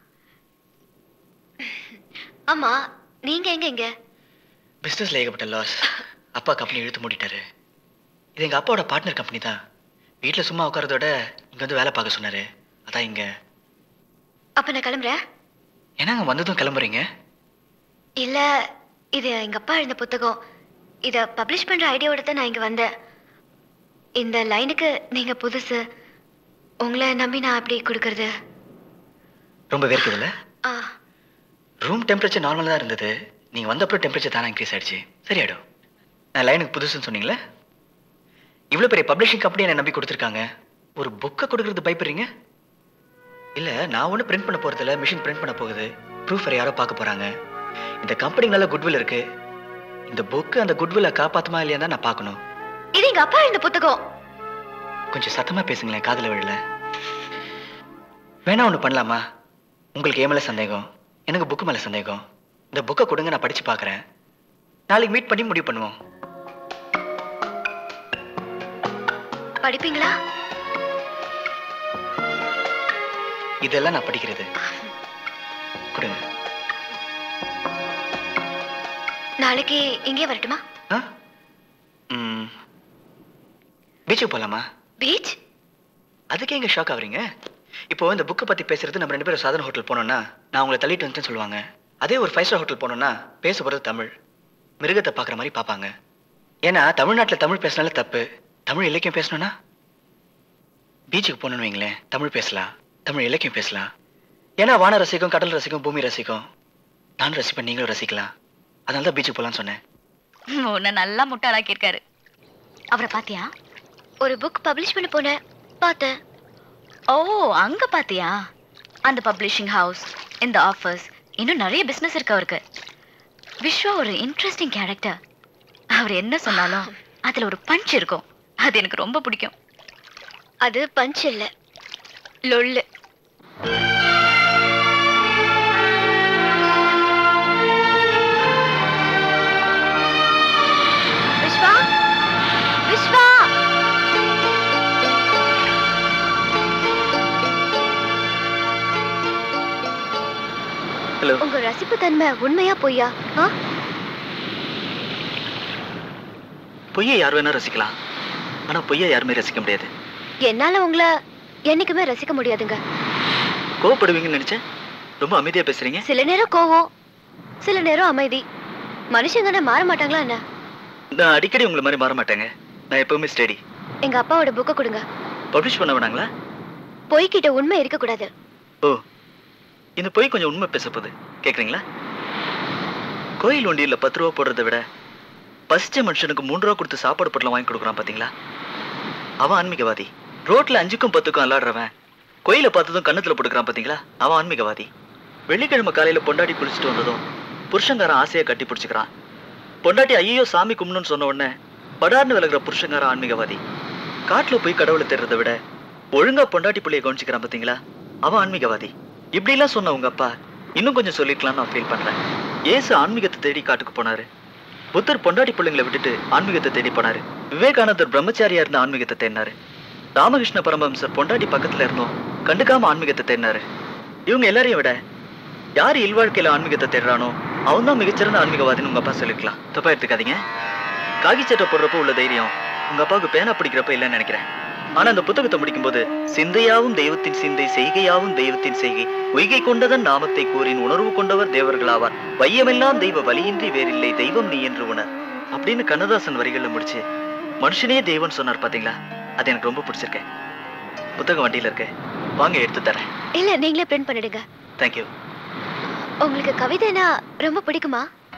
ஆமா நீங்க எங்க இங்க பிஸ்னஸில் ஏகப்பட்ட லாஸ் அப்பா கம்பெனி இழுத்து மூடிட்டாரு இது எங்கள் அப்பாவோட பார்ட்னர் கம்பெனி தான் வீட்டில் சும்மா உட்காரதோட இங்கே வந்து வேலை பார்க்க சொன்னாரு அதான் இங்கே அப்ப நான் கிளம்புறேன் என்னங்க வந்ததும் கிளம்புறீங்க இல்ல இது எங்க அப்பா எழுந்த புத்தகம் இத பப்ளிஷ் பண்ற ஐடியாவோட தான் நான் இங்க வந்தேன் இந்த லைனுக்கு நீங்க புதுசு உங்களை நம்பி நான் அப்படி கொடுக்கறது ரொம்ப வேர்க்குதுல்ல ஆ ரூம் டெம்பரேச்சர் நார்மலாக தான் இருந்தது நீங்கள் வந்தப்பறம் டெம்பரேச்சர் தானே இன்க்ரீஸ் ஆயிடுச்சு சரியாயிடும் நான் லைனுக்கு புதுசுன்னு சொன்னீங்களே இவ்வளோ பெரிய பப்ளிஷிங் கம்பெனி என்னை நம்பி கொடுத்துருக்காங்க ஒரு புக்கை கொடுக்கறது பயப்படுறீங்க இல்லை நான் ஒன்றும் பிரிண்ட் பண்ண போகிறதில்ல மிஷின் பிரிண்ட் பண்ண போகுது ப்ரூஃப் யாரோ பார்க்க போகிறாங்க இந்த கம்பெனிக்கு நல்ல குட்வில் இருக்கு இந்த புக்கு அந்த குட்வில்லை காப்பாற்றுமா இல்லையா தான் நான் பார்க்கணும் இது எங்க அப்பா எழுந்த புத்தகம் கொஞ்சம் சத்தமாக பேசுங்களேன் காதில் விழல வேணா ஒன்று பண்ணலாமா உங்களுக்கு ஏன் மேலே சந்தேகம் எனக்கு புக்கு மேலே சந்தேகம் இந்த புக்கை கொடுங்க நான் படித்து பார்க்குறேன் நாளைக்கு மீட் பண்ணி முடிவு பண்ணுவோம் படிப்பீங்களா இதெல்லாம் நான் படிக்கிறது கொடுங்க நாளைக்கு இங்கே வரட்டுமா ம் பீச்சுக்கு போகலாமா பீச் அதுக்கே எங்க ஷாக் ஆகுறீங்க இப்போ இந்த புக்கை பற்றி பேசுறது நம்ம ரெண்டு பேரும் சாதன ஹோட்டல் போனோம்னா நான் உங்களை தள்ளிட்டு வந்துட்டேன்னு சொல்லுவாங்க அதே ஒரு ஃபைவ் ஸ்டார் ஹோட்டல் போனோம்னா பேச போகிறது தமிழ் மிருகத்தை பார்க்குற மாதிரி பார்ப்பாங்க ஏன்னா தமிழ்நாட்டில் தமிழ் பேசினாலே தப்பு தமிழ் இலக்கியம் பேசணும்னா பீச்சுக்கு போகணும்னு வைங்களேன் தமிழ் பேசலாம் தமிழ் இலக்கியம் பேசலாம் ஏன்னா வான ரசிக்கும் கடல் ரசிக்கும் பூமி ரசிக்கும் நான் ரசிப்பேன் நீங்களும் ரசிக்கலாம் அதனால தான் பீச்சுக்கு போகலான்னு சொன்னேன் உன்னை நல்லா முட்டாளாக்கியிருக்காரு அவரை பாத்தியா ஒரு புக் பப்ளிஷ் பண்ண போனேன் பார்த்தேன் ஓ அங்க பாத்தியா அந்த பப்ளிஷிங் ஹவுஸ் இந்த ஆஃபீஸ் இன்னும் நிறைய பிசினஸ் இருக்கு அவருக்கு விஸ்வா ஒரு இன்ட்ரெஸ்டிங் கேரக்டர் அவர் என்ன சொன்னாலும் அதுல ஒரு பஞ்ச் இருக்கும் அது எனக்கு ரொம்ப பிடிக்கும் அது பஞ்ச் இல்ல லொல்லு விஸ்வா விஸ்வா ஹலோ உங்க ரசிப்பு தன்மை உண்மையா பொய்யா ஆ? பொய்யை யார் வேணா ரசிக்கலாம் ஆனா பொய்யை யாருமே ரசிக்க முடியாது என்னால உங்களை என்னைக்குமே ரசிக்க முடியாதுங்க கோவப்படுவீங்கன்னு நினைச்சேன் ரொம்ப அமைதியா பேசுறீங்க சில நேரம் கோவம் சில நேரம் அமைதி மனுஷங்கன்னா மாற மாட்டாங்களா என்ன நான் அடிக்கடி உங்களை மாதிரி மாற மாட்டேங்க நான் எப்பவுமே ஸ்டடி எங்க அப்பாவோட புக்கை கொடுங்க பப்ளிஷ் பண்ண வேணாங்களா பொய்கிட்ட உண்மை இருக்கக்கூடாது ஓ இந்த பொய் கொஞ்சம் உண்மை பேச போகுது கேக்குறீங்களா கோயில் வண்டியில் பத்து ரூபா போடுறதை விட பசிச்ச மனுஷனுக்கு மூன்று ரூபா கொடுத்து சாப்பாடு பொருளை வாங்கி கொடுக்குறான் பாத்தீங்களா அவன் ஆன்மீகவாதி ரோட்ல அஞ்சுக்கும் பத்துக்கும் அல்லாடுறவன் கோயிலை பார்த்ததும் கண்ணத்துல போட்டுக்கிறான் பாத்தீங்களா அவன் ஆன்மீகவாதி வெள்ளிக்கிழமை காலையில பொண்டாட்டி குளிச்சுட்டு வந்ததும் புருஷங்காரன் ஆசையை கட்டி பிடிச்சிக்கிறான் பொண்டாட்டி ஐயோ சாமி கும்பிடணும்னு சொன்ன உடனே படார்னு விலகுற புருஷங்காரன் ஆன்மீகவாதி காட்டுல போய் கடவுளை தேடுறதை விட ஒழுங்கா பொண்டாட்டி புள்ளைய கவனிச்சுக்கிறான் பாத்தீங்களா அவன் ஆன்மீகவாதி இப்படிலாம் சொன்ன உங்க அப்பா இன்னும் கொஞ்சம் சொல்லிருக்கலாம்னு நான் ஃபீல் பண்றேன் ஏசு ஆன்மீகத்தை தேடி காட்டுக்கு போனாரு புத்தர் பொண்டாட்டி பிள்ளைங்களை விட்டுட்டு ஆன்மீகத்தை தேடி போனாரு விவேகானந்தர் பிரம்மச்சாரியா இருந்த ஆன்மீகத்தை தேடினாரு ராமகிருஷ்ண பரமஹம்சர் பொண்டாட்டி பக்கத்துல இருந்தோம் கண்டுக்காம ஆன்மீகத்தை தேடினாரு இவங்க எல்லாரையும் விட யார் இல்வாழ்க்கையில ஆன்மீகத்தை தேடுறானோ அவன் தான் மிகச்சிறந்த ஆன்மீகவாதின்னு உங்க அப்பா சொல்லிருக்கலாம் தப்பா எடுத்துக்காதீங்க காகி சட்டை போடுறப்போ உள்ள தைரியம் உங்க அப்பாவுக்கு பேனா பிடிக்கிறப்ப இல்லைன்னு நினைக்கிறேன் ஆனா அந்த புத்தகத்தை முடிக்கும்போது சிந்தையாவும் தெய்வத்தின் சிந்தை செய்கையாவும் தெய்வத்தின் செய்கை பொய்கை கொண்டதன் நாமத்தை கூறின் உணர்வு கொண்டவர் தேவர்களாவார் வையமெல்லாம் தெய்வ வழியின்றி வேறில்லை தெய்வம் நீ என்று உணர் அப்படின்னு கண்ணதாசன் வரிகள்ல முடிச்சு மனுஷனே தெய்வம்னு சொன்னார் பாத்தீங்களா அது எனக்கு ரொம்ப பிடிச்சிருக்கு புத்தகம் வண்டியில இருக்கு வாங்க எடுத்து தரேன் இல்ல நீங்களே பிரிண்ட் பண்ணிடுங்க தேங்க்யூ உங்களுக்கு கவிதைனா ரொம்ப பிடிக்குமா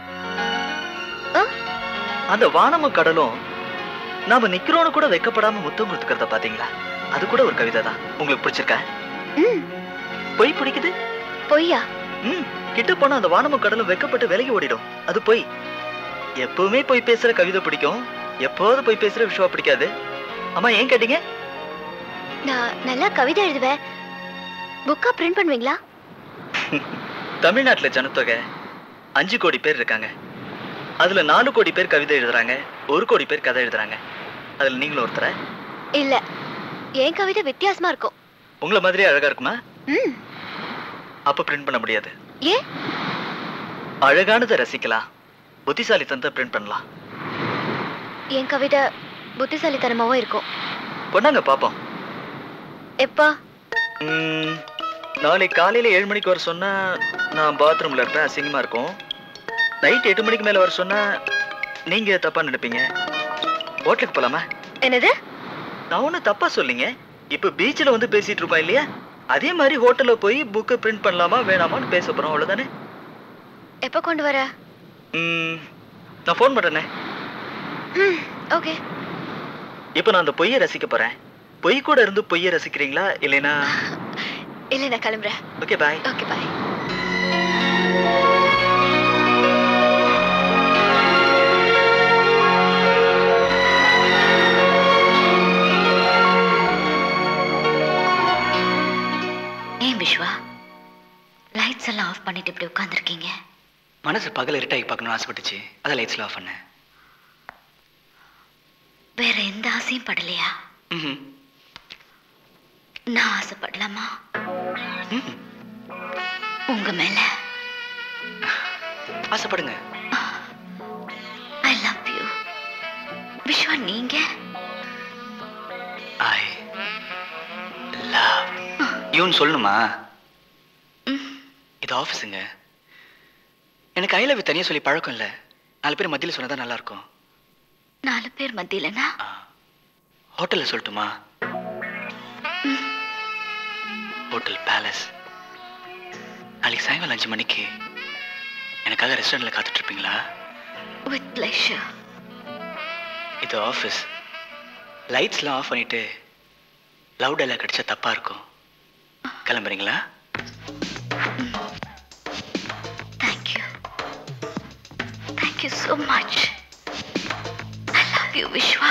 அந்த வானமும் கடலும் நாம நிக்கிறோன்னு கூட வெக்கப்படாம முத்தம் கொடுத்துக்கிறத பாத்தீங்களா அது கூட ஒரு கவிதை தான் உங்களுக்கு பிடிச்சிருக்கா ம் பொய் பிடிக்குது பொய்யா ம் கிட்ட போனா அந்த வானமும் கடலும் வெக்கப்பட்டு விலகி ஓடிடும் அது பொய் எப்பவுமே போய் பேசுற கவிதை பிடிக்கும் எப்போது போய் பேசுற விஷயம் பிடிக்காது அம்மா ஏன் கேட்டீங்க நான் நல்லா கவிதை எழுதுவேன் புக்கா பிரிண்ட் பண்ணுவீங்களா தமிழ்நாட்டுல ஜனத்தொகை அஞ்சு கோடி பேர் இருக்காங்க அதுல நாலு கோடி பேர் கவிதை எழுதுறாங்க ஒரு கோடி பேர் கதை எழுதுறாங்க அதுல நீங்களும் ஒருத்தர இல்ல என் கவிதை வித்தியாசமா இருக்கும் உங்களை மாதிரியே அழகா இருக்குமா ம் அப்ப பிரிண்ட் பண்ண முடியாது ஏன் அழகானதை ரசிக்கலாம் புத்திசாலித்தனத்தை பிரிண்ட் பண்ணலாம் என் கவிதை புத்திசாலித்தனமாவும் இருக்கும் கொண்டாங்க பாப்போம் எப்பா ம், நாளை காலையில ஏழு மணிக்கு வர சொன்னா நான் பாத்ரூம்ல இருப்பேன் அசிங்கமா இருக்கும் நைட் எட்டு மணிக்கு மேல வர சொன்னா நீங்க தப்பா நினைப்பீங்க ஹோட்டலுக்கு போலாமா என்னது நான் ஒன்றும் தப்பா சொல்லிங்க இப்ப பீச்சில் வந்து பேசிட்டு இருக்கோம் இல்லையா அதே மாதிரி ஹோட்டல்ல போய் புக்கு பிரிண்ட் பண்ணலாமா வேணாமான்னு பேச போறோம் அவ்வளவுதானே எப்ப கொண்டு வர ம், நான் ஃபோன் பண்றேனே ம் ஓகே இப்போ நான் அந்த பொய்யை ரசிக்க போறேன் பொய் கூட இருந்து பொய்யை ரசிக்கிறீங்களா இல்லைன்னா இல்ல நான் கிளம்புறேன் ஓகே பாய் ஓகே பாய் ஏன் விஸ்வா லைட்ஸ் எல்லாம் ஆஃப் பண்ணிட்டு இப்படி உட்காந்துருக்கீங்க மனசு பகல் இருட்டாகி பார்க்கணும்னு ஆசைப்பட்டுச்சு அதை லைட்ஸ்ல ஆஃப் பண்ணேன் வேற எந்த ஆசையும் படலையா ம்ஹும். நான் ஆசைப்படலாமா உங்க மேல ஆசைப்படுங்க ஐ லவ் யூ விஸ்வா நீங்க ஐ லவ் யூன்னு சொல்லணுமா இது ஆஃபீஸுங்க எனக்கு ஐ லவ் யூ தனியாக சொல்லி பழக்கம் இல்லை நாலு பேர் மத்தியில் சொன்னதா நல்லா இருக்கும் நாலு பேர் மத்தியிலனா ஹோட்டலில் சொல்லட்டுமா ஹோட்டல் பேலஸ் நாளைக்கு சாயங்காலம் அஞ்சு மணிக்கு எனக்காக ரெஸ்டாரண்ட்ல காத்துட்டு இருப்பீங்களா வித் பிளஷர் இது ஆஃபீஸ் லைட்ஸ்லாம் ஆஃப் பண்ணிட்டு லவுட் எல்லாம் கிடைச்சா தப்பா இருக்கும் கிளம்புறீங்களா thank you thank you so much I love you Viswa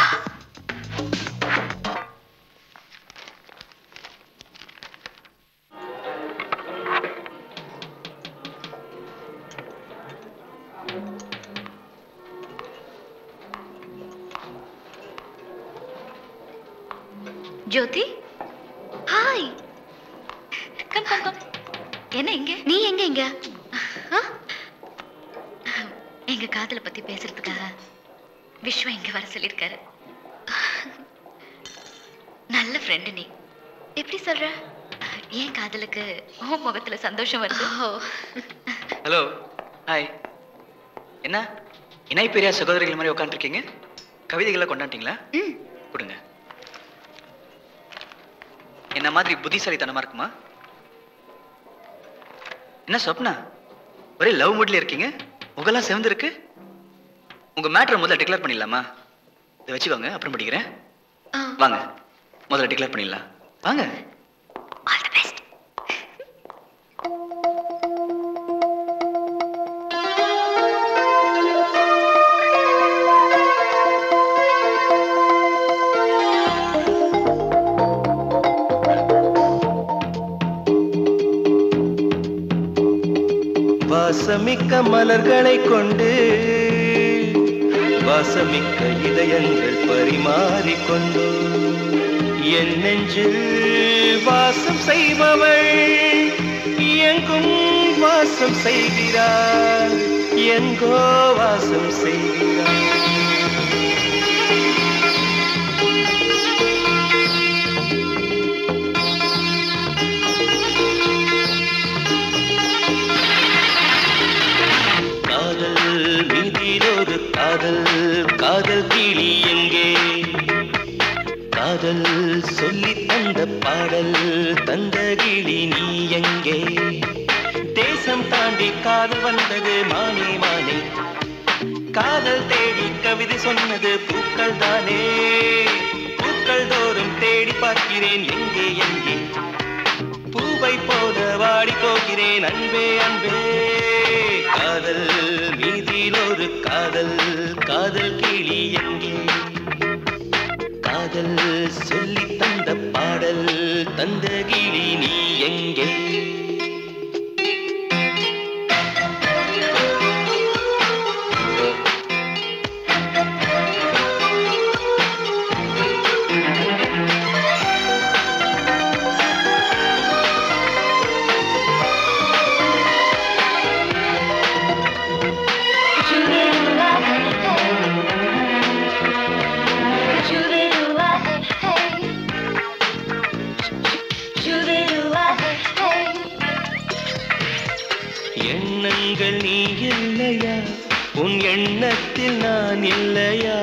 Jyothi hi come come come என்ன இங்க நீ எங்க இங்க ஆ? எங்க காதலை பத்தி பேசுறதுக்காக விஸ்வா இங்க வர சொல்லியிருக்காரு நல்ல ஃப்ரெண்டு நீ எப்படி சொல்ற ஏன் காதலுக்கு உன் முகத்துல சந்தோஷம் வருது ஹலோ ஹாய் என்ன இணை பெரியா சகோதரிகள் மாதிரி உட்காந்துருக்கீங்க கவிதைகளை கொண்டாட்டிங்களா கொடுங்க என்ன மாதிரி புத்திசாலித்தனமா இருக்குமா என்ன சொப்னா ஒரே லவ் மூட்ல இருக்கீங்க முகெல்லாம் செவந்திருக்கு உங்க மேட்ரை முதல்ல டிக்ளேர் பண்ணிடலாமா இதை வச்சுக்கோங்க அப்புறம் படிக்கிறேன் வாங்க முதல்ல டிக்ளேர் பண்ணிடலாம் வாங்க வாசமிக்க மலர்களை கொண்டு வாசமிக்க இதயங்கள் பரிமாறிக்கொண்டு என் நெஞ்சில் வாசம் செய்பவள் எங்கும் வாசம் செய்கிறார் எங்கோ வாசம் செய்கிறார் காதல் மீதிலொரு காதல் காதல் கிளி எங்கே காதல் சொல்லி தந்த பாடல் தந்த கிளி நீ எங்கே தேசம் தாண்டி காதல் வந்தது மானே மானே காதல் தேடி கவிதை சொன்னது பூக்கள் தானே பூக்கள் தோறும் தேடி பார்க்கிறேன் எங்கே எங்கே பூவை போல வாடி போகிறேன் அன்பே அன்பே காதல் மீதில் ஒரு காதல் காதல் கிளி எங்கே காதல் சொல்லி தந்த பாடல் தந்த கிளி நீ எங்கே எண்ணங்கள் நீ இல்லையா உன் எண்ணத்தில் நான் இல்லையா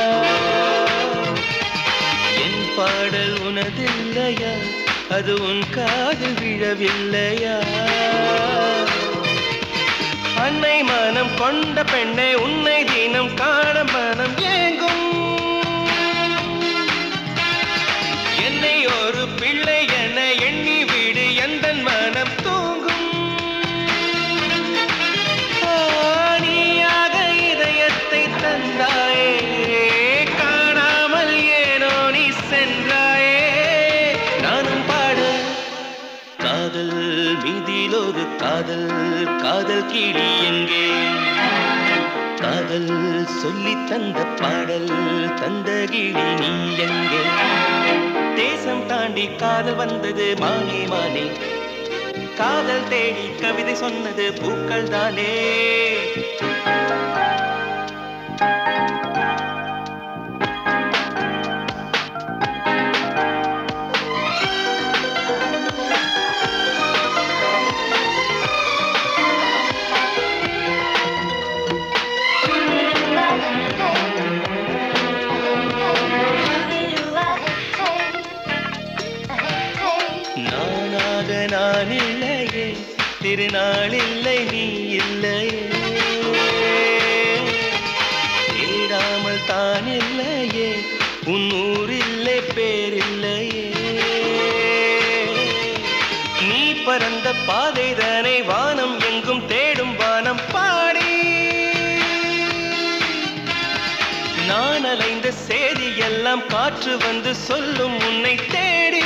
என் பாடல் உனதில்லையா அது உன் காதில் விழவில்லையா அன்னை மனம் கொண்ட பெண்ணை உன்னை தினம் காண மனம் ஏங்கும் என்னை ஒரு பிள்ளை என எண்ணி விடு எந்த மனம் தூங்கும் ஆணியாக இதயத்தை தந்தாயே காணாமல் ஏனோ நீ சென்றாயே நானும் பாட காதல் மீதில் ஒரு காதல் காதல் கிளி எங்கே காதல் சொல்லி தந்த பாடல் தந்த கிளி நீ எங்கே தேசம் தாண்டி காதல் வந்தது மானே மானே காதல் தேடி கவிதை சொன்னது பூக்கள் தானே நானாக நான் இல்லையே திருநாள் இல்லை நீ இல்லையே தேடாமல் தான் இல்லையே உன் ஊரில்லை பேரில்லையே நீ பறந்த பாதைதானே வானம் எங்கும் தேடும் வானம் பாடி நான் அலைந்த செய்தி எல்லாம் காற்று வந்து சொல்லும் உன்னை தேடி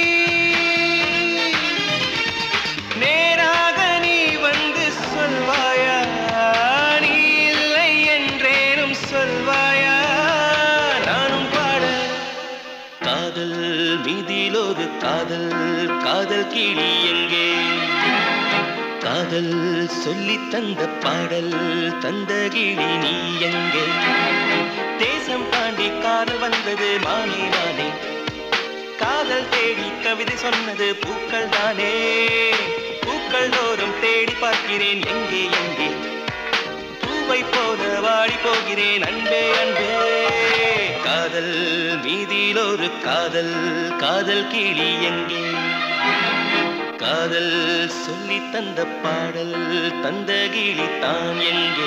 நேராக நீ வந்து சொல்வாயா நீ இல்லை என்றேனும் சொல்வாயா நானும் பாட காதல் மீதில் ஒரு காதல் காதல் கிளி எங்கே காதல் சொல்லி தந்த பாடல் தந்த கிளி நீ எங்கே தேசம் தாண்டி காதல் வந்தது மானே மானே காதல் தேடி கவிதை சொன்னது பூக்கள் தானே பூக்கள் தோறும் தேடி பார்க்கிறேன் எங்கே எங்கே பூவை போல வாடி போகிறேன் அன்பே அன்பே காதல் மீதில் ஒரு காதல் காதல் கிளி எங்கே காதல் சொல்லி தந்த பாடல் தந்த கிளி தான் எங்கே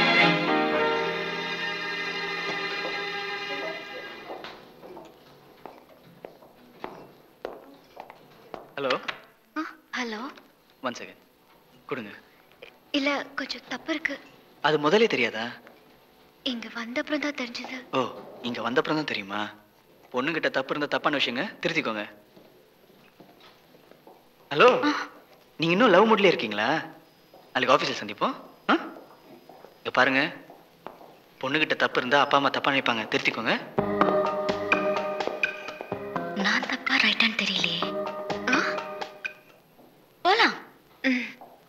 ஹலோ ஹலோ ஒன் செகண்ட் கொடுங்க இல்ல கொஞ்சம் தப்பு இருக்கு அது முதலே தெரியாதா இங்க வந்த அப்புறம் தான் தெரிஞ்சது ஓ இங்க வந்தப்புறம் தான் தெரியுமா பொண்ணுகிட்ட தப்பு இருந்தா தப்பான விஷயங்க திருத்திக்கோங்க ஹலோ நீங்க இன்னும் லவ் மூட்லயே இருக்கீங்களா நாளைக்கு ஆஃபீஸில் சந்திப்போம் ஆ? இங்க பாருங்க பொண்ணுகிட்ட தப்பு இருந்தா அப்பா அம்மா தப்பா நினைப்பாங்க திருத்திக்கோங்க நான் தப்பா ரைட்டான்னு தெரியலையே ஆ? போலாம் ம்.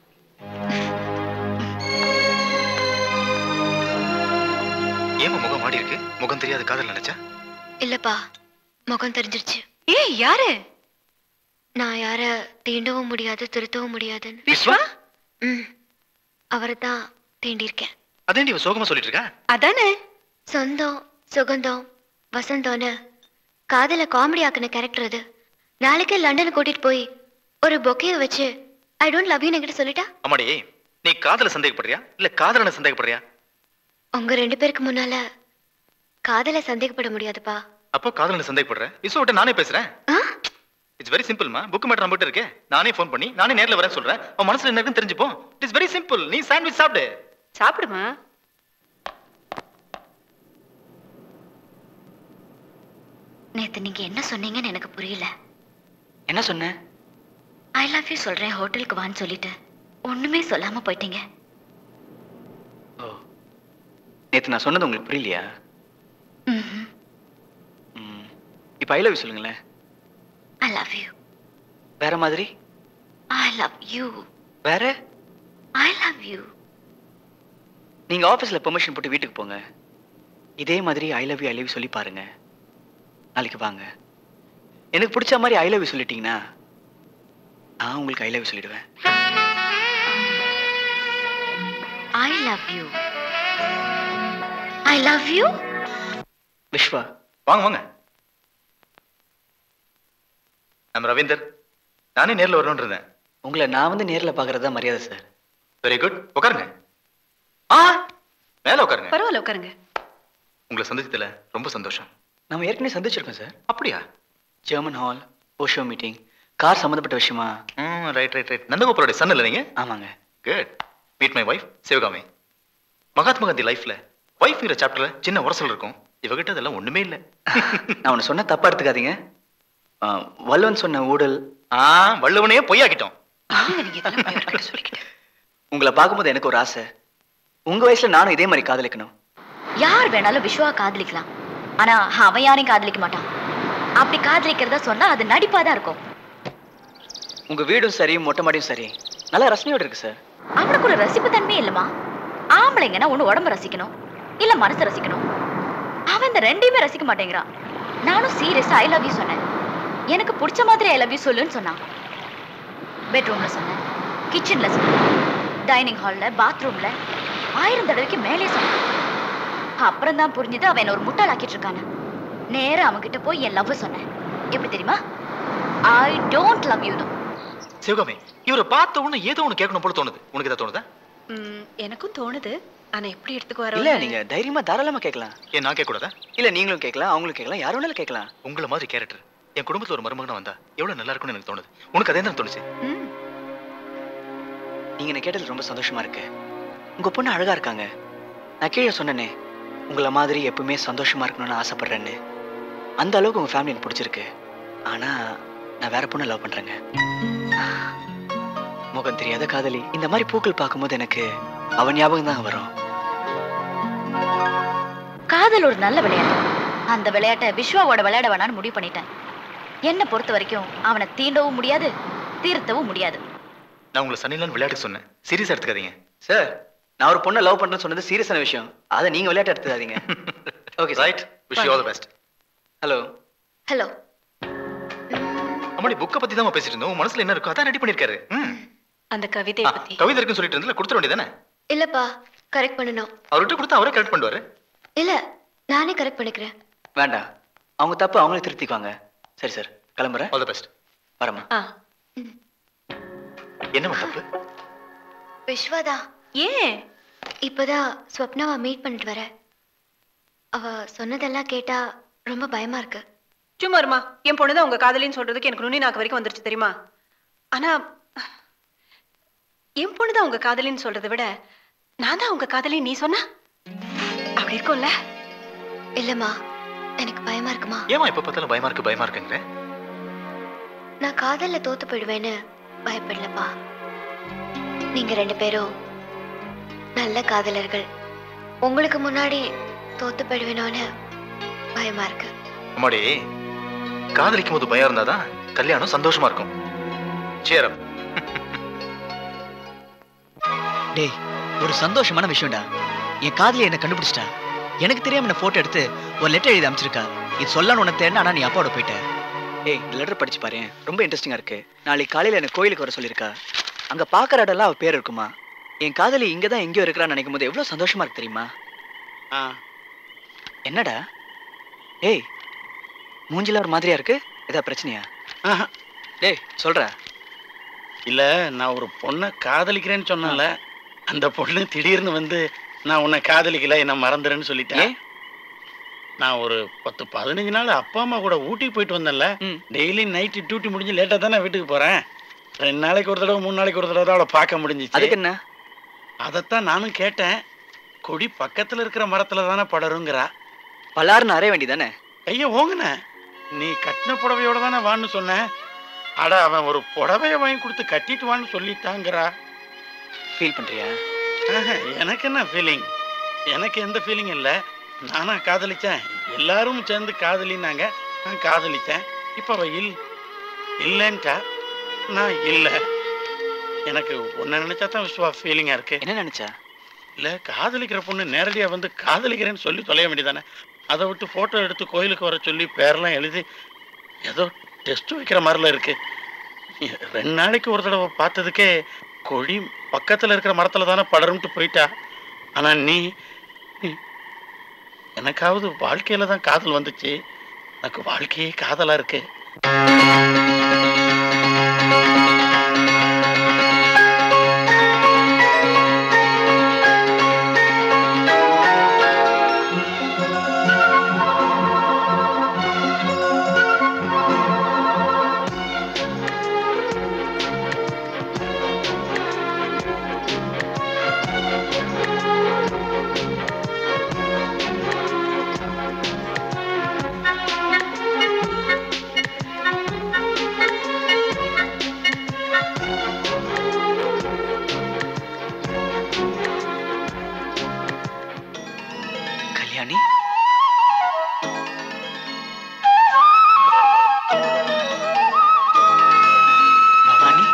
ஏமா முகம் மாடி இருக்கு முகம் தெரியாத காதல் நினைச்சா இல்லப்பா முகம் தெரிஞ்சிருச்சு ஏய் யாரு நான் யார தீண்டவும் முடியாது திருத்தவும் முடியாதுன்னு விஸ்வா ம் அவரை தான் தீண்டிருக்கேன் அதேண்டி இவ சோகமா சொல்லிட்டு இருக்கா அதானே சொந்தம் சுகந்தம் வசந்தம்னு காதல காமெடி ஆக்குன கேரக்டர் அது நாளைக்கே லண்டன் கூட்டிட்டு போய் ஒரு பொக்கையை வச்சு ஐ டோன்ட் லவ் யூ என்கிட்ட சொல்லிட்டா அம்மாடி நீ காதல சந்தேகப்படுறியா இல்ல காதலனை சந்தேகப்படுறியா உங்க ரெண்டு பேருக்கு முன்னால காதல சந்தேகப்பட முடியாதுப்பா அப்போ காதலனை சந்தேகப்படுற விஸ்வ விட்ட நானே பேசுறேன் இட்ஸ் வெரி சிம்பிள்மா புக் மேட்டர் நம்மகிட்ட இருக்கே நானே ஃபோன் பண்ணி நானே நேர்ல வரேன் சொல்றேன் அவன் மனசுல என்ன இருக்குன்னு தெரிஞ்சுப்போம் இட் இஸ் வெரி சிம்பிள் நீ சாண்ட்விச் சாப்பிடு சாப்பிடுமா நேத்து நீங்க என்ன சொன்னீங்கன்னு எனக்கு புரியல என்ன சொன்ன ஐ லவ் யூ சொல்றேன் ஹோட்டலுக்கு வான்னு சொல்லிட்டு ஒண்ணுமே சொல்லாம போயிட்டீங்க நேத்து நான் சொன்னது உங்களுக்கு புரியலையா ம்ஹும். இப்போ ஐ லவ் சொல்லுங்களேன் ஐ லவ் யூ வேற மாதிரி ஐ லவ் யூ வேற ஐ லவ் யூ நீங்க ஆபீஸ்ல பெர்மிஷன் போட்டு வீட்டுக்கு போங்க இதே மாதிரி I love you I love you சொல்லி பாருங்க நாளைக்கு வாங்க எனக்கு பிடிச்ச மாதிரி ஐ லவ் யூ சொல்லிட்டீங்கன்னா நான் உங்களுக்கு ஐ லவ் யூ சொல்லிடுவேன் I love you I love you Viswa வாங்க வாங்க நம்ம ரவீந்தர் நானே நேர்ல வரணும்னு இருந்தேன் உங்களை நான் வந்து நேர்ல பார்க்கறது தான் மரியாதை சார் வெரி குட் உட்காருங்க ஆ மேல உட்காருங்க பரவாயில்ல உட்காருங்க உங்களை சந்திச்சதுல ரொம்ப சந்தோஷம் நம்ம ஏற்கனவே சந்திச்சிருக்கோம் சார் அப்படியா German hall Osho meeting car சம்மந்தப்பட்ட விஷயமா ம் ரைட் ரைட் ரைட் நந்தகோபாலோட சன் இல்லை நீங்க ஆமாங்க good meet my wife Sivakami Mahatma Gandhi லைஃப்ல ஒய்ஃப்ங்கிற சாப்டர்ல சின்ன உரசல் இருக்கும் இவகிட்ட அதெல்லாம் ஒண்ணுமே இல்லை நான் ஒன்று சொன்ன தப்பா எடுத்துக்காதீங்க ஆ, வள்ளுவன் சொன்ன ஊழல் ஆ வள்ளுவனையே பொய்யாக்கிட்டோம் உங்களை பார்க்கும்போது எனக்கு ஒரு ஆசை உங்க வயசுல நானும் இதே மாதிரி காதலிக்கணும் யார் வேணாலும் விஸ்வா காதலிக்கலாம் ஆனா அவன் யாரையும் காதலிக்க மாட்டான் அப்படி காதலிக்கிறதா சொன்னா அது நடிப்பா தான் இருக்கும் உங்க வீடும் சரி மொட்டை மாடியும் சரி நல்லா ரசனையோட இருக்கு சார் அவனுக்கு ஒரு ரசிப்பு தன்மையே இல்லம்மா ஆம்பளைங்கன்னா ஒண்ணு உடம்ப ரசிக்கணும் இல்ல மனசை ரசிக்கணும் அவன் இந்த ரெண்டையுமே ரசிக்க மாட்டேங்கிறான் நானும் சீரியஸா ஐ லவ் யூ சொன்னேன் எனக்கு பிடிச்ச மாதிரி ஐ லவ் யூ சொல்லுன்னு சொன்னான் பெட்ரூம்ல சொன்னேன் கிச்சன்ல சொன்னேன் டைனிங் ஹால்ல பாத்ரூம்ல ஆயிரம் தடவைக்கு மேலே சொன்னான் அப்புறம் தான் புரிஞ்சுது அவன் என்ன ஒரு முட்டாளாக்கிட்டு இருக்கான்னு நேரா அவன்கிட்ட போய் என் லவ் சொன்னேன் எப்படி தெரியுமா I don't love you Sivakami இவரை பார்த்த உடனே ஏதோ ஒன்று கேட்கணும் போல தோணுது உனக்கு ஏதாவது தோணுதா ம், எனக்கும் தோணுது ஆனா எப்படி எடுத்துக்கு இல்ல வர நீங்க தைரியமா தாராளமா கேட்கலாம் ஏன் நான் கேட்கக்கூடாதா இல்ல நீங்களும் கேட்கலாம் அவங்களும் கேட்கலாம் யார் வேணாலும் கேட்கலாம் உங்களை மாதிரி கேரக்டர் என் குடும்பத்துல ஒரு மருமகனா வந்தா எவ்வளவு நல்லா இருக்கும்னு எனக்கு தோணுது உனக்கு அதே தான் தோணுச்சு நீங்க என்ன கேட்டது ரொம்ப சந்தோஷமா இருக்கு உங்க பொண்ணு அழகா இருக்காங்க நான் கீழே சொன்னேனே உங்களை மாதிரி எப்பவுமே சந்தோஷமா இருக்கணும்னு ஆசைப்படுறேன்னு அந்த அளவுக்கு உங்க ஃபேமிலி எனக்கு பிடிச்சிருக்கு ஆனா நான் வேற பொண்ணை லவ் பண்றேங்க முகம் தெரியாத காதலி இந்த மாதிரி பூக்கள் பார்க்கும்போது எனக்கு அவன் ஞாபகம் தான் வரும் காதல் ஒரு நல்ல விளையாட்டு அந்த விளையாட்டை விஸ்வாவோட விளையாட வேணான்னு முடிவு பண்ணிட்டேன் என்னை பொறுத்த வரைக்கும் அவனை தீண்டவும் முடியாது தீர்த்தவும் முடியாது நான் உங்களை சன்னிலான்னு விளையாட்டு சொன்னேன் சீரியஸா எடுத்துக்காதீங்க சார் நான் ஒரு பொண்ணை லவ் பண்றேன்னு சொன்னது சீரியஸான விஷயம் அதை நீங்க விளையாட்டு எடுத்துக்காதீங்க okay right wish all the best hello hello அம்மாடி புக்கை பத்தி தான் பேசிட்டு இருந்தோம் உன் மனசுல என்ன இருக்கோ அதான் ரெடி பண்ணிருக்காரு ம். அந்த கவிதை ஆ, பத்தி கவிதை இருக்குன்னு சொல்லிட்டு இருந்தால கொடுத்துட வேண்டியதானே இல்லப்பா கரெக்ட் பண்ணணும் அவர்கிட்ட கொடுத்தா அவரே கரெக்ட் பண்ணுவாரு இல்ல நானே கரெக்ட் பண்ணிக்கிறேன் வேண்டாம் அவங்க தப்பு அவங்களே திருத்திக்குவாங்க சரி சார் கிளம்புறேன் ஆல் தி பெஸ்ட் வரமா ஆ என்னம்மா தப்பு விஸ்வாதா ஏன் இப்பதான் ஸ்வப்னாவை மீட் பண்ணிட்டு வரேன் அவ சொன்னதெல்லாம் கேட்டா ரொம்ப பயமா இருக்கு சும்மா இருமா என் பொண்ணுதான் உங்க காதலின்னு சொல்றதுக்கு எனக்கு நுனி நாக்கு வரைக்கும் வந்துருச்சு தெரியுமா ஆனா என் பொண்ணுதான் உங்க காதலின்னு சொல்றதை விட நான் தான் உங்க காதலி நீ சொன்னா அப்படி இருக்கும்ல இல்லம்மா எனக்கு பயமா இருக்குமா ஏமா இப்ப பார்த்தாலும் பயமா இருக்கு பயமா இருக்குங்கிற நான் காதல்ல தோத்து போயிடுவேன்னு பயப்படலப்பா நீங்க ரெண்டு பேரும் நல்ல காதலர்கள் உங்களுக்கு முன்னாடி தோத்து போயிடுவேனோன்னு பயமா இருக்கு அம்மாடி காதலிக்கும் போது பயம் இருந்தாதான் கல்யாணம் சந்தோஷமா இருக்கும் சேரம் டேய் ஒரு சந்தோஷமான விஷயம்டா என் காதலி என்ன கண்டுபிடிச்சிட்டா எனக்கு தெரியாம என்ன போட்டோ எடுத்து ஒரு லெட்டர் எழுதி அமைச்சிருக்கா இது சொல்லணும்னு உனக்கு தேடினா ஆனா நீ அப்பாவோட போயிட்ட ஏய் இந்த லெட்டர் படிச்சு பாரு ரொம்ப இன்ட்ரெஸ்டிங்கா இருக்கு நாளைக்கு காலையில என்ன கோயிலுக்கு வர சொல்லியிருக்கா அங்க பாக்குற இடம்லாம் அவ பேர் இருக்குமா என் காதலி இங்க தான் எங்கேயோ இருக்கிறான்னு நினைக்கும் போது எவ்வளவு சந்தோஷமா இருக்கு தெரியுமா என்னடா ஏய் மூஞ்சில ஒரு மாதிரியா இருக்கு ஏதாவது பிரச்சனையா டேய் சொல்ற இல்ல நான் ஒரு பொண்ணை காதலிக்கிறேன்னு சொன்னேன்ல அந்த பொண்ணு திடீர்னு வந்து நான் உன்னை காதலிக்கல என்ன மறந்துறேன்னு சொல்லிட்டேன் நான் ஒரு பத்து பதினஞ்சு நாள் அப்பா அம்மா கூட ஊட்டிக்கு போயிட்டு வந்தேன்ல டெய்லி நைட்டு டியூட்டி முடிஞ்சு லேட்டாக தான் நான் வீட்டுக்கு போறேன் ரெண்டு நாளைக்கு ஒரு தடவை மூணு நாளைக்கு ஒரு தடவை தான் அவளை பார்க்க முடிஞ்சிச்சு அதுக்கு என்ன அதைத்தான் நானும் கேட்டேன் கொடி பக்கத்துல இருக்கிற மரத்துல தானே படருங்கிறா பலாருன்னு அறைய வேண்டியதானே ஐயா ஓங்குன நீ கட்டின புடவையோட தானே வான்னு சொன்னேன் அட அவன் ஒரு புடவைய வாங்கி கொடுத்து கட்டிட்டு வான்னு சொல்லிட்டாங்கிறா ஃபீல் பண்றியா ஆஹா, எனக்கு என்ன ஃபீலிங் எனக்கு எந்த ஃபீலிங் இல்லை நானா காதலிச்சேன் எல்லாரும் சேர்ந்து காதலினாங்க நான் காதலிச்சேன் இப்போ அவ இல் இல்லைன்ட்டா நான் இல்லை எனக்கு ஒன்றை நினைச்சா தான் விஸ்வா ஃபீலிங்காக இருக்கு என்ன நினைச்சா இல்லை காதலிக்கிற பொண்ணு நேரடியாக வந்து காதலிக்கிறேன்னு சொல்லி தொலைய வேண்டியதானே அதை விட்டு ஃபோட்டோ எடுத்து கோயிலுக்கு வர சொல்லி பேரெல்லாம் எழுதி ஏதோ டெஸ்ட் வைக்கிற மாதிரில இருக்கு ரெண்டு நாளைக்கு ஒரு தடவை பார்த்ததுக்கே கொடி பக்கத்தில் இருக்கிற மரத்தில் தானே படரும்ட்டு போயிட்டா ஆனால் நீ நீ- எனக்காவது வாழ்க்கையில் தான் காதல் வந்துச்சு எனக்கு வாழ்க்கையே காதலாக இருக்கு கல்யாணி பவானி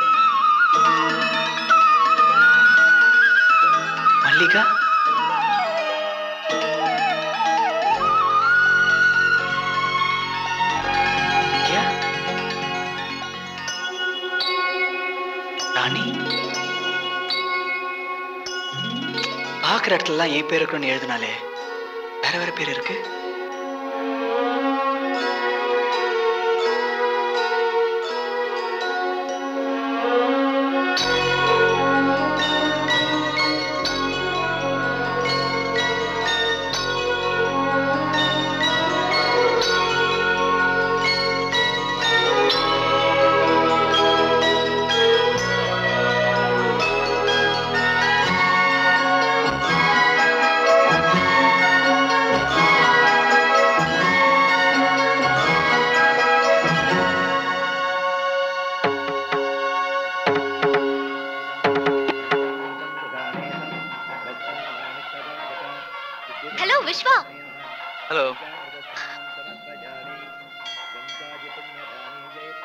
மல்லிகா வித்யா? ராணி பார்க்குற இடத்துலலாம் என் பேர் இருக்கணும்னு எழுதுனாலே வேற வேற பேர் இருக்கு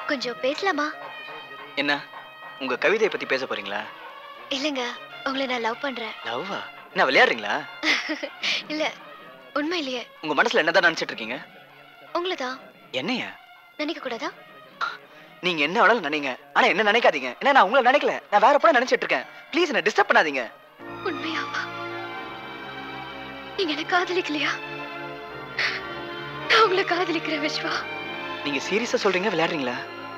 கொஞ்சம் பேசலாமா என்ன உங்க கவிதையை பத்தி பேச போறீங்களா இல்லைங்க உங்களை நான் லவ் பண்றேன் லவ்வா என்ன விளையாடுறீங்களா இல்ல உண்மை இல்லையே உங்க மனசுல என்னதான் நினைச்சிட்டு இருக்கீங்க உங்களை தான் என்னைய நினைக்க கூடாதா நீங்க என்ன வேணாலும் நினைங்க ஆனா என்ன நினைக்காதீங்க ஏன்னா நான் உங்களை நினைக்கல நான் வேற படம் நினைச்சிட்டு இருக்கேன் ப்ளீஸ் என்ன டிஸ்டர்ப் பண்ணாதீங்க உண்மையாவா நீங்க என்ன காதலிக்கலையா நான் உங்களை காதலிக்கிறேன் விஸ்வா நீங்க சீரியஸா சொல்றீங்க விளையாடுறீங்களா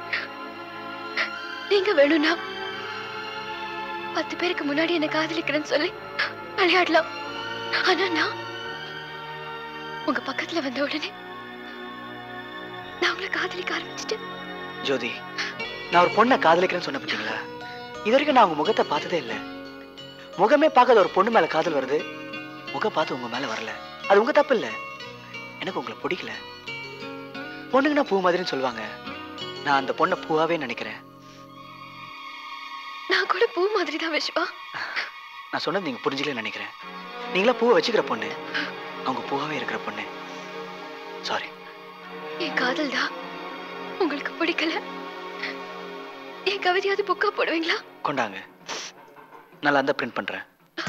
நீங்க வேணும்னா பத்து பேருக்கு முன்னாடி என்ன காதலிக்கிறேன்னு சொல்லி விளையாடலாம் ஆனா நான் உங்க பக்கத்துல வந்த உடனே நான் உங்களை காதலிக்க ஆரம்பிச்சிட்டேன் ஜோதி நான் ஒரு பொண்ணை காதலிக்கிறேன்னு சொன்ன பார்த்தீங்களா இது வரைக்கும் நான் உங்க முகத்தை பார்த்ததே இல்ல முகமே பார்க்காத ஒரு பொண்ணு மேல காதல் வருது முகம் பார்த்து உங்க மேல வரல அது உங்க தப்பு இல்ல எனக்கு உங்களை பிடிக்கல பொண்ணுங்கன்னா பூ மாதிரின்னு சொல்லுவாங்க நான் அந்த பொண்ணை பூவாவே நினைக்கிறேன் நான் கூட பூ மாதிரி தான் விஸ்வா நான் சொன்னது நீங்க புரிஞ்சுக்கலன்னு நினைக்கிறேன் நீங்களா பூவை வச்சுக்கிற பொண்ணு அவங்க பூவாவே இருக்கிற பொண்ணு சாரி என் காதல் தான் உங்களுக்கு பிடிக்கல என் கவிதையாவது புக்கா போடுவீங்களா கொண்டாங்க நல்லா அந்த பிரிண்ட் பண்றேன்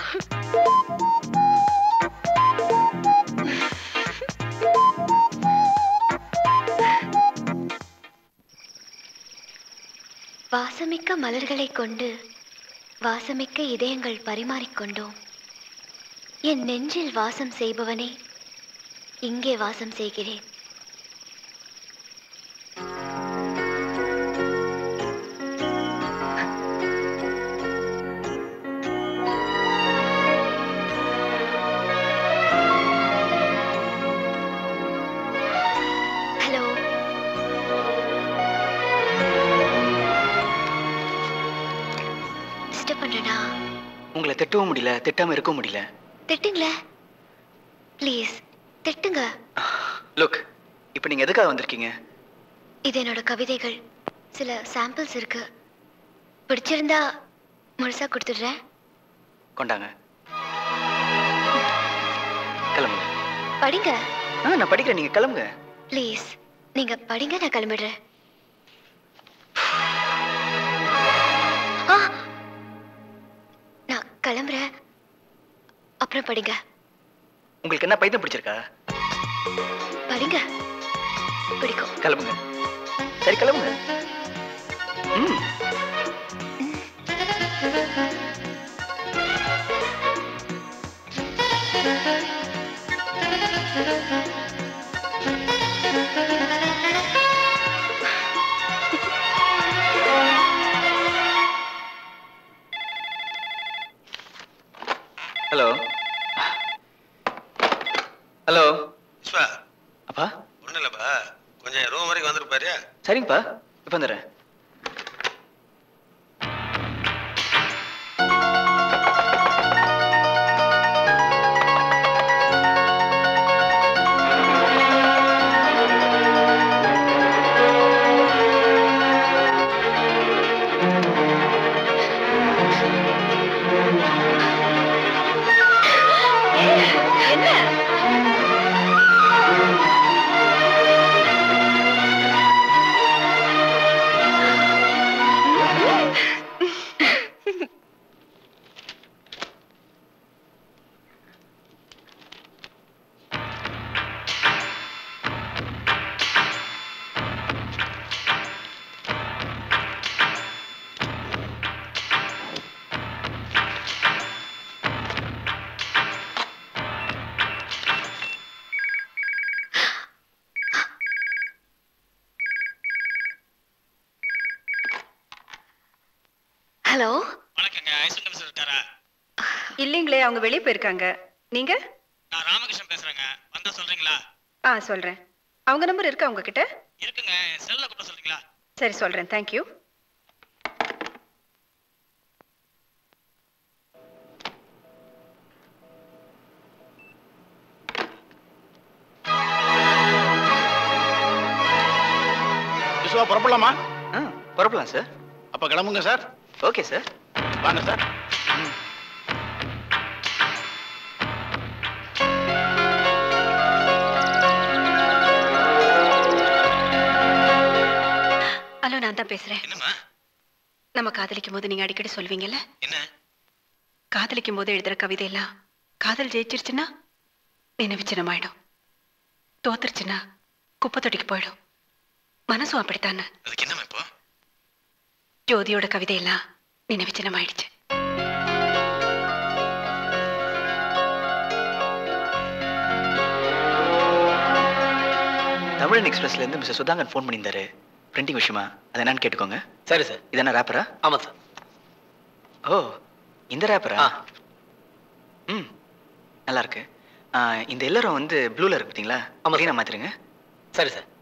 வாசமிக்க மலர்களை கொண்டு வாசமிக்க இதயங்கள் பரிமாறிக்கொண்டோம் என் நெஞ்சில் வாசம் செய்பவனே இங்கே வாசம் செய்கிறேன் ஹலோ டிஸ்டர்ப் பண்றேனா உங்களை திட்டவும் முடியல திட்டாம இருக்கவும் முடியல திட்டுங்களே ப்ளீஸ் திட்டுங்க லுக் இப்போ நீங்க எதுக்காக வந்திருக்கீங்க இது என்னோட கவிதைகள் சில சாம்பிள்ஸ் இருக்கு பிடிச்சிருந்தா முழுசா கொடுத்துடுறேன் கொண்டாங்க கிளம்புங்க படிங்க ஆ நான் படிக்கிறேன் நீங்க கிளம்புங்க ப்ளீஸ் நீங்க படிங்க நான் கிளம்பிடுறேன் ஆ! நான் கிளம்புறேன் அப்புறம் படிங்க உங்களுக்கு என்ன பைத்தியம் பிடிச்சிருக்கா படிங்க பிடிக்கும் கிளம்புங்க சரி கிளம்புங்க ம் ஹலோ ஹலோ விஸ்வா அப்பா ஒன்றும் இல்லைப்பா கொஞ்சம் ரூம் வரைக்கும் வந்துருப்பாரு சரிங்கப்பா இப்போ வந்துடுறேன் என்ன ஹலோ வணக்கங்க ஐசன் மிஸ்டர் இருக்காரா இல்லைங்களே அவங்க வெளியே போயிருக்காங்க நீங்க நான் ராமகிருஷ்ணன் பேசுறேங்க வந்தா சொல்றீங்களா ஆ சொல்றேன் அவங்க நம்பர் இருக்கா உங்ககிட்ட இருக்குங்க செல்ல கூப்பிட சொல்றீங்களா சரி சொல்றேன் தேங்க்யூ விஸ்வா புறப்படலாமா ஆ புறப்படலாம் சார் அப்ப கிளம்புங்க சார் ஓகே சார் வாங்க சார் ஹலோ நான் தான் பேசுறேன் நம்ம காதலிக்கும் போது நீங்க அடிக்கடி சொல்வீங்கல்ல என்ன காதலிக்கும் போது எழுதுற கவிதையெல்லாம் காதல் ஜெயிச்சிருச்சுன்னா நினைவு சின்னமாயிடும் தோத்துருச்சுன்னா குப்பை தொட்டிக்கு போயிடும் மனசும் அப்படித்தானே அதுக்கு என்னம்மா இப்போ ஜோதியோட கவிதையெல்லாம் நினைவு சின்னமாயிடுச்சு தமிழன் எக்ஸ்பிரஸ்ல இருந்து மிஸ்டர் சுதாகர் ஃபோன் பண்ணியிருந்தாரு பிரிண்டிங் விஷயமா அது என்னன்னு கேட்டுக்கோங்க சரி சார் இது என்ன ரேப்பரா ஆமா சார் ஓ இந்த ரேப்பரா ம் நல்லா இருக்கு ஆ, இந்த எல்லாரும் வந்து ப்ளூல இருக்கு பார்த்தீங்களா ஆமாம் மாத்திருங்க சரி சார்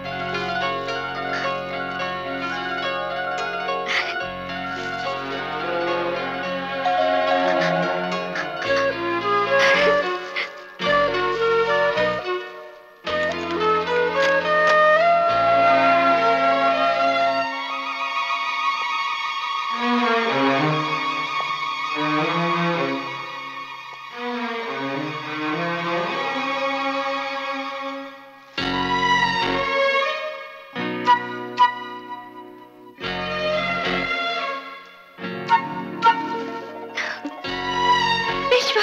விஸ்வா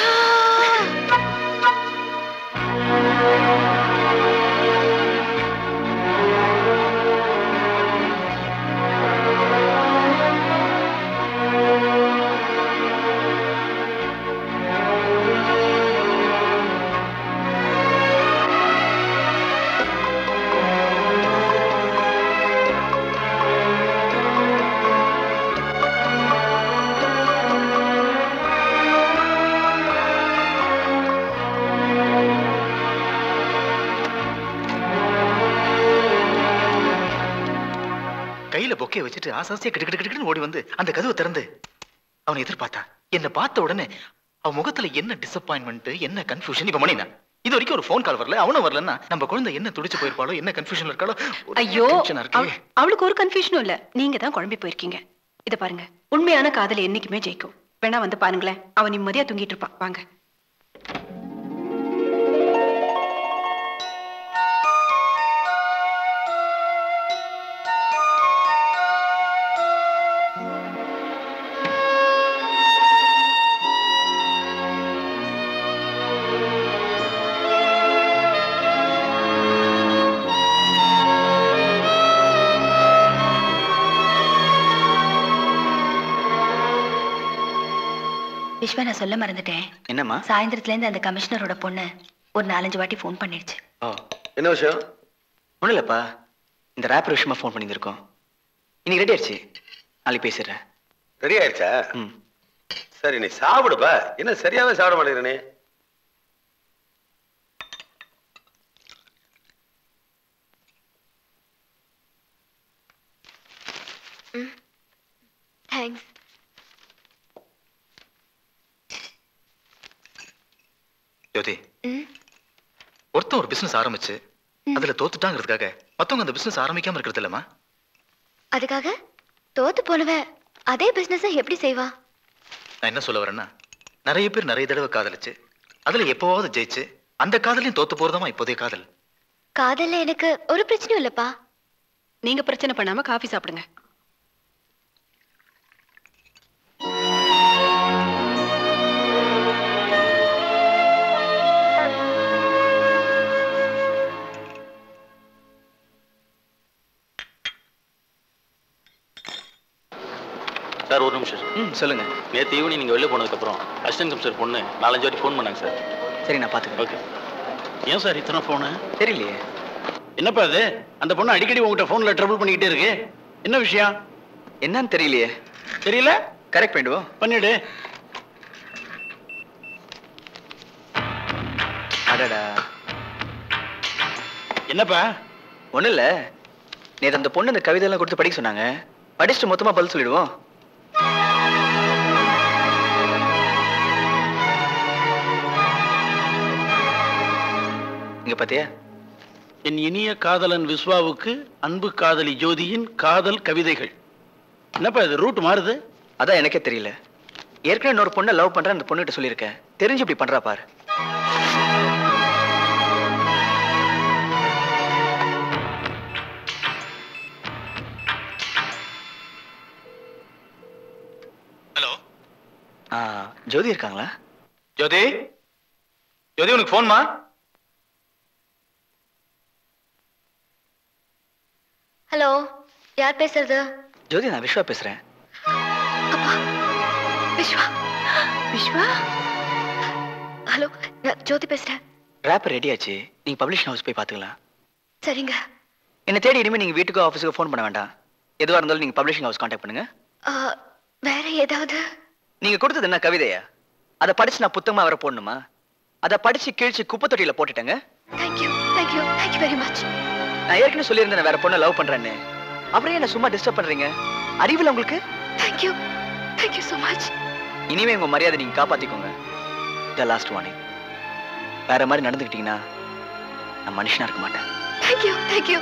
கையில பொக்கையை வச்சுட்டு ஆசாசியா கிட்டு கிட்டு கிட்டுன்னு ஓடி வந்து அந்த கதவை திறந்து அவனை எதிர்பார்த்தா என்னை பார்த்த உடனே அவன் முகத்துல என்ன டிசப்பாயின்மெண்ட் என்ன கன்ஃபியூஷன் இப்ப மணினா இது வரைக்கும் ஒரு ஃபோன் கால் வரல அவனும் வரலன்னா நம்ம குழந்தை என்ன துடிச்சு போயிருப்பாளோ என்ன கன்ஃபியூஷன்ல இருக்காளோ ஒரே ஐயோ tension ஆ இருக்கு. அவ- அவளுக்கு ஒரு கன்ஃபியூஷனும் இல்ல நீங்க தான் குழம்பி போயிருக்கீங்க இத பாருங்க உண்மையான காதல் என்னைக்குமே ஜெயிக்கும் வேணா வந்து பாருங்களேன் அவன் நிம்மதியா தூங்கிட்டு இருப்பான் வாங்க விஸ்வா நான் சொல்ல மறந்துட்டேன் என்னம்மா சாயந்தரத்துல இருந்து அந்த கமிஷனரோட பொண்ணு ஒரு நாலஞ்சு வாட்டி ஃபோன் பண்ணிடுச்சு ஓ என்ன விஷயம் ஒன்றும் இல்லைப்பா இந்த ரேப்பர் விஷயமா ஃபோன் பண்ணியிருக்கோம் இன்னைக்கு ரெடி ஆயிடுச்சு நாளைக்கு பேசிடுறேன் ரெடி ஆயிடுச்சா சரி நீ சாப்பிடுப்பா என்ன சரியாவே சாப்பிட மாட்டேங்கிற நீ தேங்க்ஸ் ஜோதி ஒருத்தன் ஒரு பிசினஸ் ஆரம்பிச்சு அதுல தோத்துட்டாங்கிறதுக்காக மத்தவங்க அந்த பிசினஸ் ஆரம்பிக்காம இருக்கிறது இல்லம்மா அதுக்காக தோத்து போனவ அதே பிசினஸ் எப்படி செய்வா நான் என்ன சொல்ல வரேன்னா நிறைய பேர் நிறைய தடவை காதலிச்சு அதுல எப்பவாவது ஜெயிச்சு அந்த காதலையும் தோத்து போறதாமா இப்போதைய காதல் காதல்ல எனக்கு ஒரு பிரச்சனையும் இல்லப்பா நீங்க பிரச்சனை பண்ணாம காஃபி சாப்பிடுங்க சார் ஒரு நிமிஷம் ம் சொல்லுங்க நேற்று ஈவினிங் நீங்கள் வெளில போனதுக்கப்புறம் அசிஸ்டன்ட் கமிஷனர் பொண்ணு நாலஞ்சு வாட்டி ஃபோன் பண்ணாங்க சார் சரி நான் பார்த்துக்கிறேன் ஓகே ஏன் சார் இத்தனை ஃபோனு தெரியலையே என்னப்பா அது அந்த பொண்ணு அடிக்கடி உங்ககிட்ட ஃபோனில் ட்ரபிள் பண்ணிக்கிட்டே இருக்கு என்ன விஷயம் என்னன்னு தெரியலையே தெரியல கரெக்ட் பண்ணிடுவோம் பண்ணிடு அடடா என்னப்பா ஒன்றும் இல்லை நேற்று அந்த பொண்ணு அந்த கவிதையெல்லாம் கொடுத்து படிக்க சொன்னாங்க படிச்சுட்டு மொத்தமாக பதில் சொல்லிடுவோம் இங்க பாத்தியா என் இனிய காதலன் விஸ்வாவுக்கு அன்பு காதலி ஜோதியின் காதல் கவிதைகள் என்னப்பா இது ரூட் மாறுது அதான் எனக்கே தெரியல ஏற்கனவே இன்னொரு பொண்ணை லவ் பண்றேன் அந்த பொண்ணுகிட்ட சொல்லியிருக்கேன் தெரிஞ்சு இப்படி பண்றா பாரு ஜோதி இருக்காங்களா ஜோதி ஜோதி உனக்கு ஃபோன்மா ஹலோ யார் பேசுறது ஜோதி நான் விஸ்வா பேசுறேன் விஸ்வா விஸ்வா ஹலோ நான் ஜோதி பேசுறேன் ரேப்பர் ரெடி ஆச்சு நீங்க பப்ளிஷிங் ஹவுஸ் போய் பார்த்துக்கலாம் சரிங்க என்ன தேடி இனிமே நீங்க வீட்டுக்கோ ஆஃபீஸுக்கோ ஃபோன் பண்ண வேண்டாம் எதுவாக இருந்தாலும் நீங்க பப்ளிஷிங் ஹவுஸ் காண்டாக்ட் பண்ணுங்க ஆ, வேற ஏதாவது நீங்க கொடுத்தது என்ன கவிதையா அதை படிச்சு நான் புத்தகமா வர போடணுமா அதை படிச்சு கிழிச்சு குப்பை தொட்டியில போட்டுட்டேங்க thank you thank you thank you very much நான் ஏற்கனவே சொல்லியிருந்தேன் நான் வேற பொண்ணை லவ் பண்றேன்னு அப்புறம் என்ன சும்மா டிஸ்டர்ப் பண்றீங்க அறிவில் உங்களுக்கு தேங்க்யூ தேங்க்யூ ஸோ மச் இனிமே உங்க மரியாதை நீங்க காப்பாத்திக்கோங்க த லாஸ்ட் வார்னிங் வேற மாதிரி நடந்துக்கிட்டீங்கன்னா நான் மனுஷனா இருக்க மாட்டேன் தேங்க்யூ தேங்க்யூ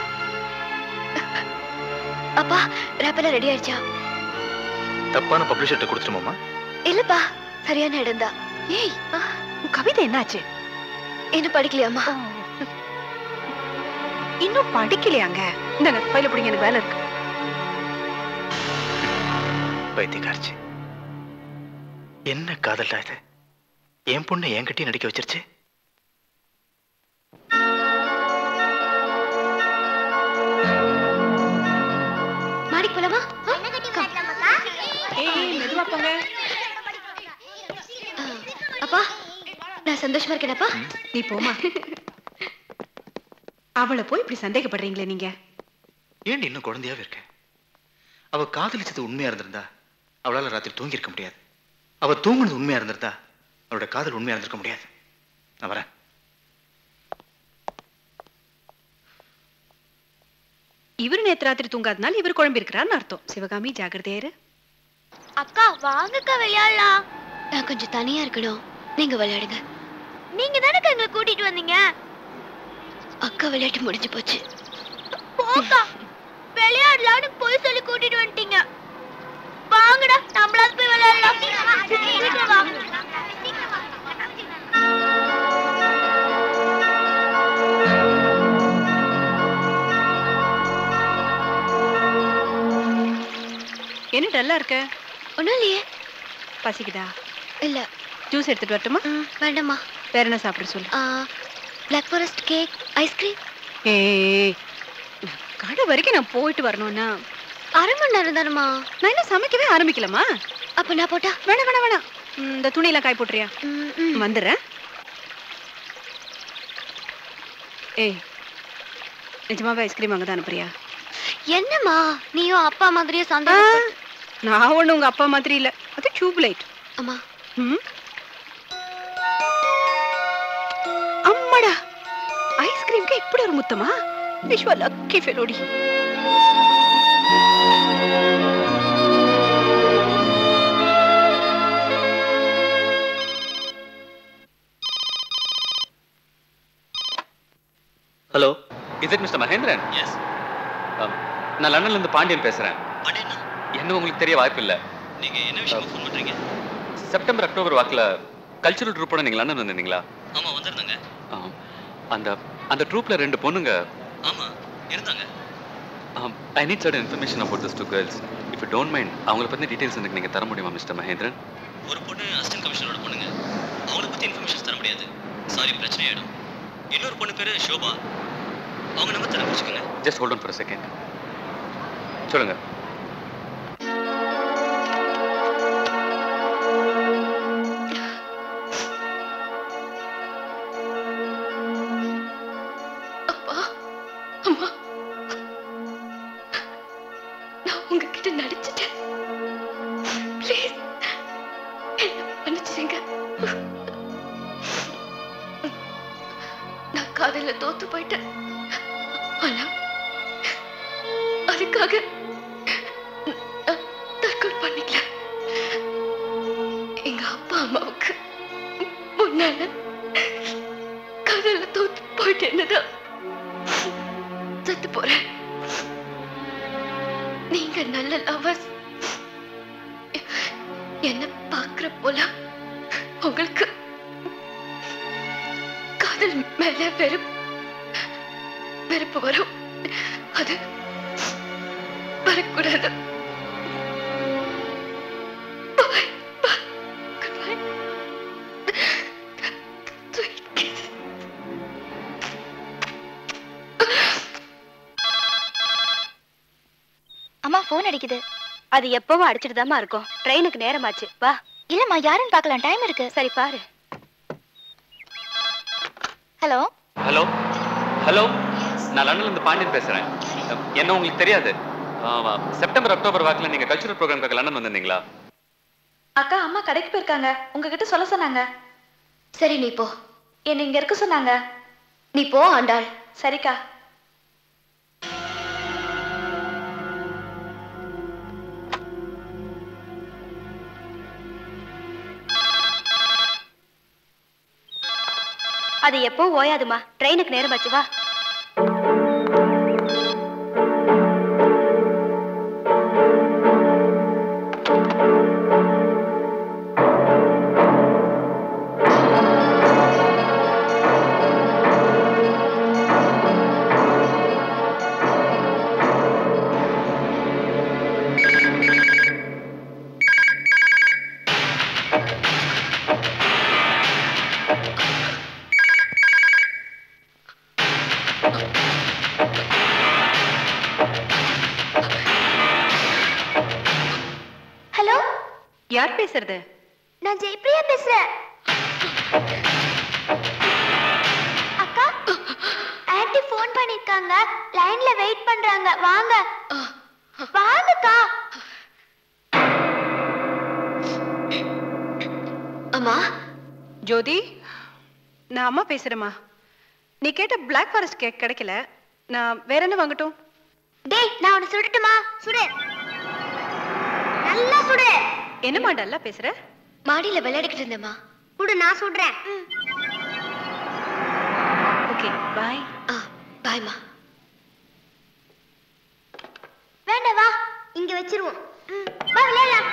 அப்பா ரேப்பெல்லாம் ரெடி ஆயிடுச்சா தப்பான பப்ளிஷர்ட்ட கொடுத்துருமாமா இல்லப்பா சரியான இடம் தான் ஏய் உன் கவிதை என்னாச்சு இன்னும் படிக்கலையாம்மா இன்னும் படிக்கலையாங்க இந்தாங்க பையில பிடிங்க எனக்கு வேலை இருக்கு பைத்தியக்காரச்சு என்ன காதல்டா இது என் பொண்ணை என்கிட்டயும் நடிக்க வச்சிருச்சு மாடிக்கு போலாமா ஏய் மெதுவா போங்க அப்பா நான் சந்தோஷமா இருக்கேனப்பா நீ போமா அவளை போய் இப்படி சந்தேகப்படுறீங்களே நீங்க ஏன் இன்னும் குழந்தையாவே இருக்க அவ காதலிச்சது உண்மையா இருந்திருந்தா அவளால ராத்திரி தூங்கி இருக்க முடியாது அவ தூங்குனது உண்மையா இருந்திருந்தா அவளோட காதல் உண்மையா இருந்திருக்க முடியாது நான் வரேன் இவரு நேத்து ராத்திரி தூங்காதனால இவர் குழம்பி இருக்கிறான்னு அர்த்தம் சிவகாமி ஜாகிரதையாரு அக்கா வாங்கக்கா விளையாடலாம் நான் கொஞ்சம் தனியா இருக்கணும் நீங்க விளையாடுங்க நீங்க தானே எங்களை கூட்டிட்டு வந்தீங்க அக்கா விளையாட்டு முடிஞ்சு போச்சு போக்கா விளையாடலாம்னு போய் சொல்லி கூட்டிட்டு வந்துட்டீங்க வாங்கடா நம்மளால போய் விளையாடலாம் சீக்கிரம் வா என்ன டல்லா இருக்க ஒண்ணும் இல்லையே பசிக்குதா இல்ல ஜூஸ் எடுத்துட்டு வரட்டுமா வேண்டாமா வேற என்ன சாப்பிட சொல்லு பிளாக் ஃபாரஸ்ட் கேக் ஐஸ்கிரீம் ஏய் கடை வரைக்கும் நான் போயிட்டு வரணும்னா அரை மணி நேரம் தானம்மா நான் என்ன சமைக்கவே ஆரம்பிக்கலாமா அப்ப நான் போட்டா வேணாம் வேணாம் வேணாம் ம், இந்த துணியெல்லாம் காய போட்டுறியா வந்துடுறேன் ஏய் நிஜமாவே ஐஸ்கிரீம் அங்கே தான் அனுப்புறியா என்னம்மா நீயும் அப்பா மாதிரியே சந்தோஷம் நான் ஒண்ணு உங்க அப்பா மாதிரி இல்ல அது டியூப் லைட் அம்மா ம் அம்மாடா ஐஸ்கிரீம்க்கு இப்படி ஒரு முத்தமா விஸ்வா லக்கி ஃபெலோடி hello is it mister Mahendran yes நான் லண்டன்ல இருந்து பாண்டியன் பேசுறேன் என்ன உங்களுக்கு தெரிய வாய்ப்பு இல்ல நீங்க என்ன விஷயமா ஃபோன் பண்றீங்க செப்டம்பர் அக்டோபர் வாக்குல கல்ச்சுரல் ட்ரூப்போட நீங்க லண்டன் வந்திருந்தீங்களா ஆமா வந்திருந்தாங்க ஆம். அந்த அந்த ட்ரூப்ல ரெண்டு பொண்ணுங்க ஆமா இருந்தாங்க I need certain information about this two girls if you don't mind அவங்கள பத்தி டீடைல்ஸ் எனக்கு நீங்க தர முடியுமா மிஸ்டர் மகேந்திரன் ஒரு பொண்ணு அசிஸ்டன்ட் கமிஷனரோட பொண்ணுங்க அவங்கள பத்தி இன்ஃபர்மேஷன் தர முடியாது சாரி பிரச்சனை ஆயிடும் இன்னொரு பொண்ணு பேரு ஷோபா அவங்க நம்பர் தர வச்சுக்கோங்க just hold on for second சொல்லுங்க அப்பா அம்மா நான் உங்ககிட்ட நடிச்சிட்டேன் ப்ளீஸ் மன்னிச்சிடுங்க நான் காதல தோத்து போயிட்டேன் ஆனா அதுக்காக நான் தற்கொலை பண்ணிக்கல எங்க அப்பா அம்மாவுக்கு முன்னால காதல தோத்து போயிட்டு என்னதான் செத்து போறேன் நீங்க நல்ல லவர்ஸ் என்ன பாக்குற போல உங்களுக்கு காதல் மேல வெறுப்பு வெறுப்பு வரும் அது வரக்கூடாது Bye. Bye. Goodbye. அம்மா ஃபோன் அடிக்குது அது எப்பவும் அடிச்சிட்டு இருக்கும் ட்ரெயினுக்கு நேரமாச்சு வா இல்லம்மா யாருன்னு பார்க்கலாம் டைம் இருக்கு சரி பாரு ஹலோ ஹலோ ஹலோ நான் லண்டன்ல இருந்து பாண்டியன் பேசுறேன் என்ன உங்களுக்கு தெரியாது ஆமா, செப்டம்பர் அக்டோபர் வாக்கில் நீங்க கல்ச்சுரல் ப்ரோக்ராம்க்காக லண்டன் வந்திருந்தீங்களா அக்கா அம்மா கடைக்கு போயிருக்காங்க உங்ககிட்ட சொல்ல சொன்னாங்க சரி நீ போ என்ன இங்க இருக்க சொன்னாங்க நீ போ ஆண்டாள் சரிக்கா அது எப்போ ஓயாதுமா ட்ரெயினுக்கு நேரமாச்சு வா ஹலோ யார் பேசுறது நான் ஜெயப்பிரியா பேசுறேன் அக்கா ஆன்ட்டி ஃபோன் பண்ணிருக்காங்க லைன்ல வெயிட் பண்றாங்க வாங்க வாங்கக்கா அம்மா ஜோதி நான் அம்மா பேசுறேம்மா நீ கேட்ட பிளாக் ஃபாரஸ்ட் கேக் கிடைக்கல நான் வேற என்ன வாங்கட்டும் டேய் நான் உன்னை சுடட்டுமா சுடு நல்லா சுடு என்னம்மா டல்லா பேசுற மாடியில விளையாடிக்கிட்டு இருந்தேம்மா குடு நான் சுடுறேன் ஓகே பாய் பாய்மா வேண்டாம் வா இங்க வச்சிருவோம் ம், வா விளையாடலாம்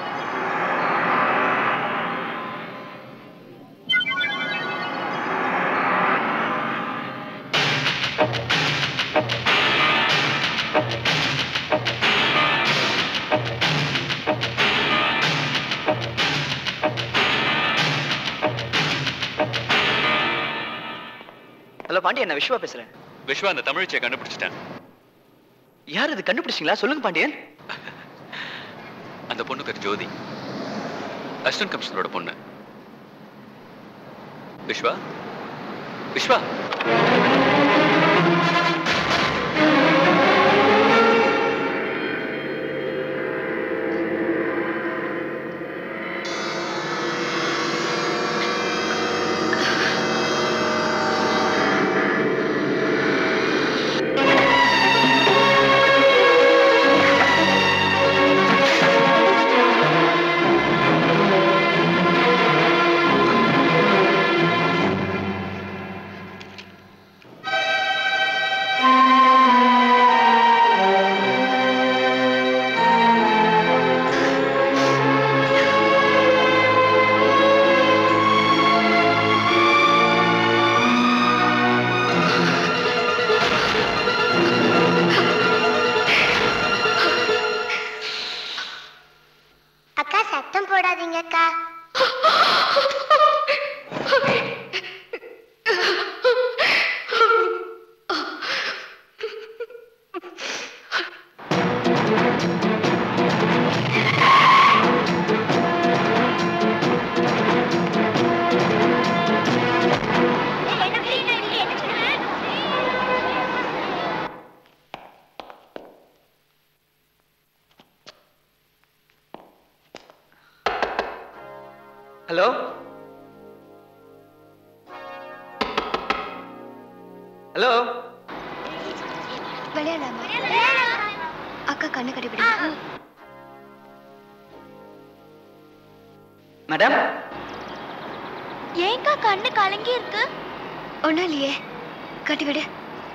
ஹலோ பாண்டியன் நான் விஸ்வா பேசுறேன் விஸ்வா அந்த தமிழ்ச்சியை கண்டுபிடிச்சிட்டேன் யார் இது கண்டுபிடிச்சிங்களா சொல்லுங்க பாண்டியன் அந்த பொண்ணு பேர் ஜோதி அசிஸ்டன்ட் கமிஷனரோட பொண்ணு விஸ்வா விஸ்வா அக்கா சத்தம் போடாதீங்க அக்கா ஹலோ ஹலோ விளையாடலாமா அக்கா கண்ணு கட்டிப்பிடி மேடம் ஏங்கா கண்ணு கலங்கி இருக்கு ஒன்றும் இல்லையே கட்டிவிடு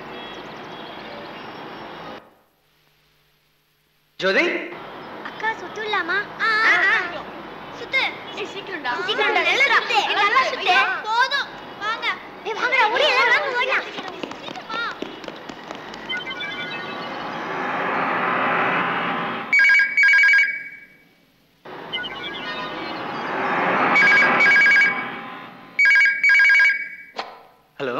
ஜோதி அக்கா சுத்துலாமா சுத்து சீக்கிரம்டா சீக்கிரம்டா நல்லா சுத்து நல்லா சுத்து போதும் வாங்க ஏய் வாங்கடா ஓடி எல்லாரும் வாங்க ஓடலாம் ஹலோ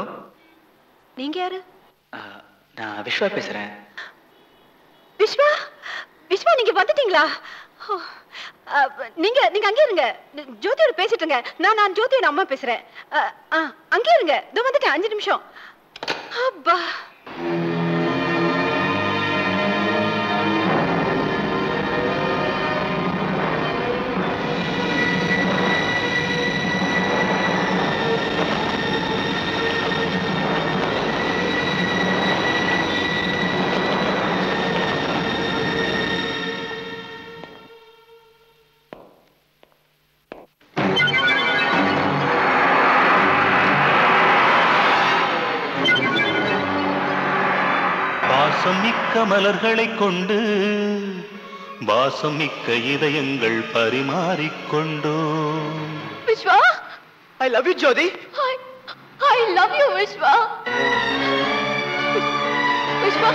நீங்க யாரு நான் விஸ்வா பேசுறேன் விஸ்வா நீங்க வந்துட்டீங்களா ஓ, அ, நீங்க நீங்க அங்கே இருங்க ஜோதியோட பேசிட்டுங்க நான் நான் ஜோதியோட அம்மா பேசுறேன் அ, ஆ, அங்கே இருங்க இதோ வந்துட்டேன் அஞ்சு நிமிஷம் அப்பா பாசம் மிக்க மலர்களைக் கொண்டு வாசம் மிக்க இதயங்கள் பரிமாறிக்கொண்டோம் Viswa I love you Jothi I I love you Viswa Vishwa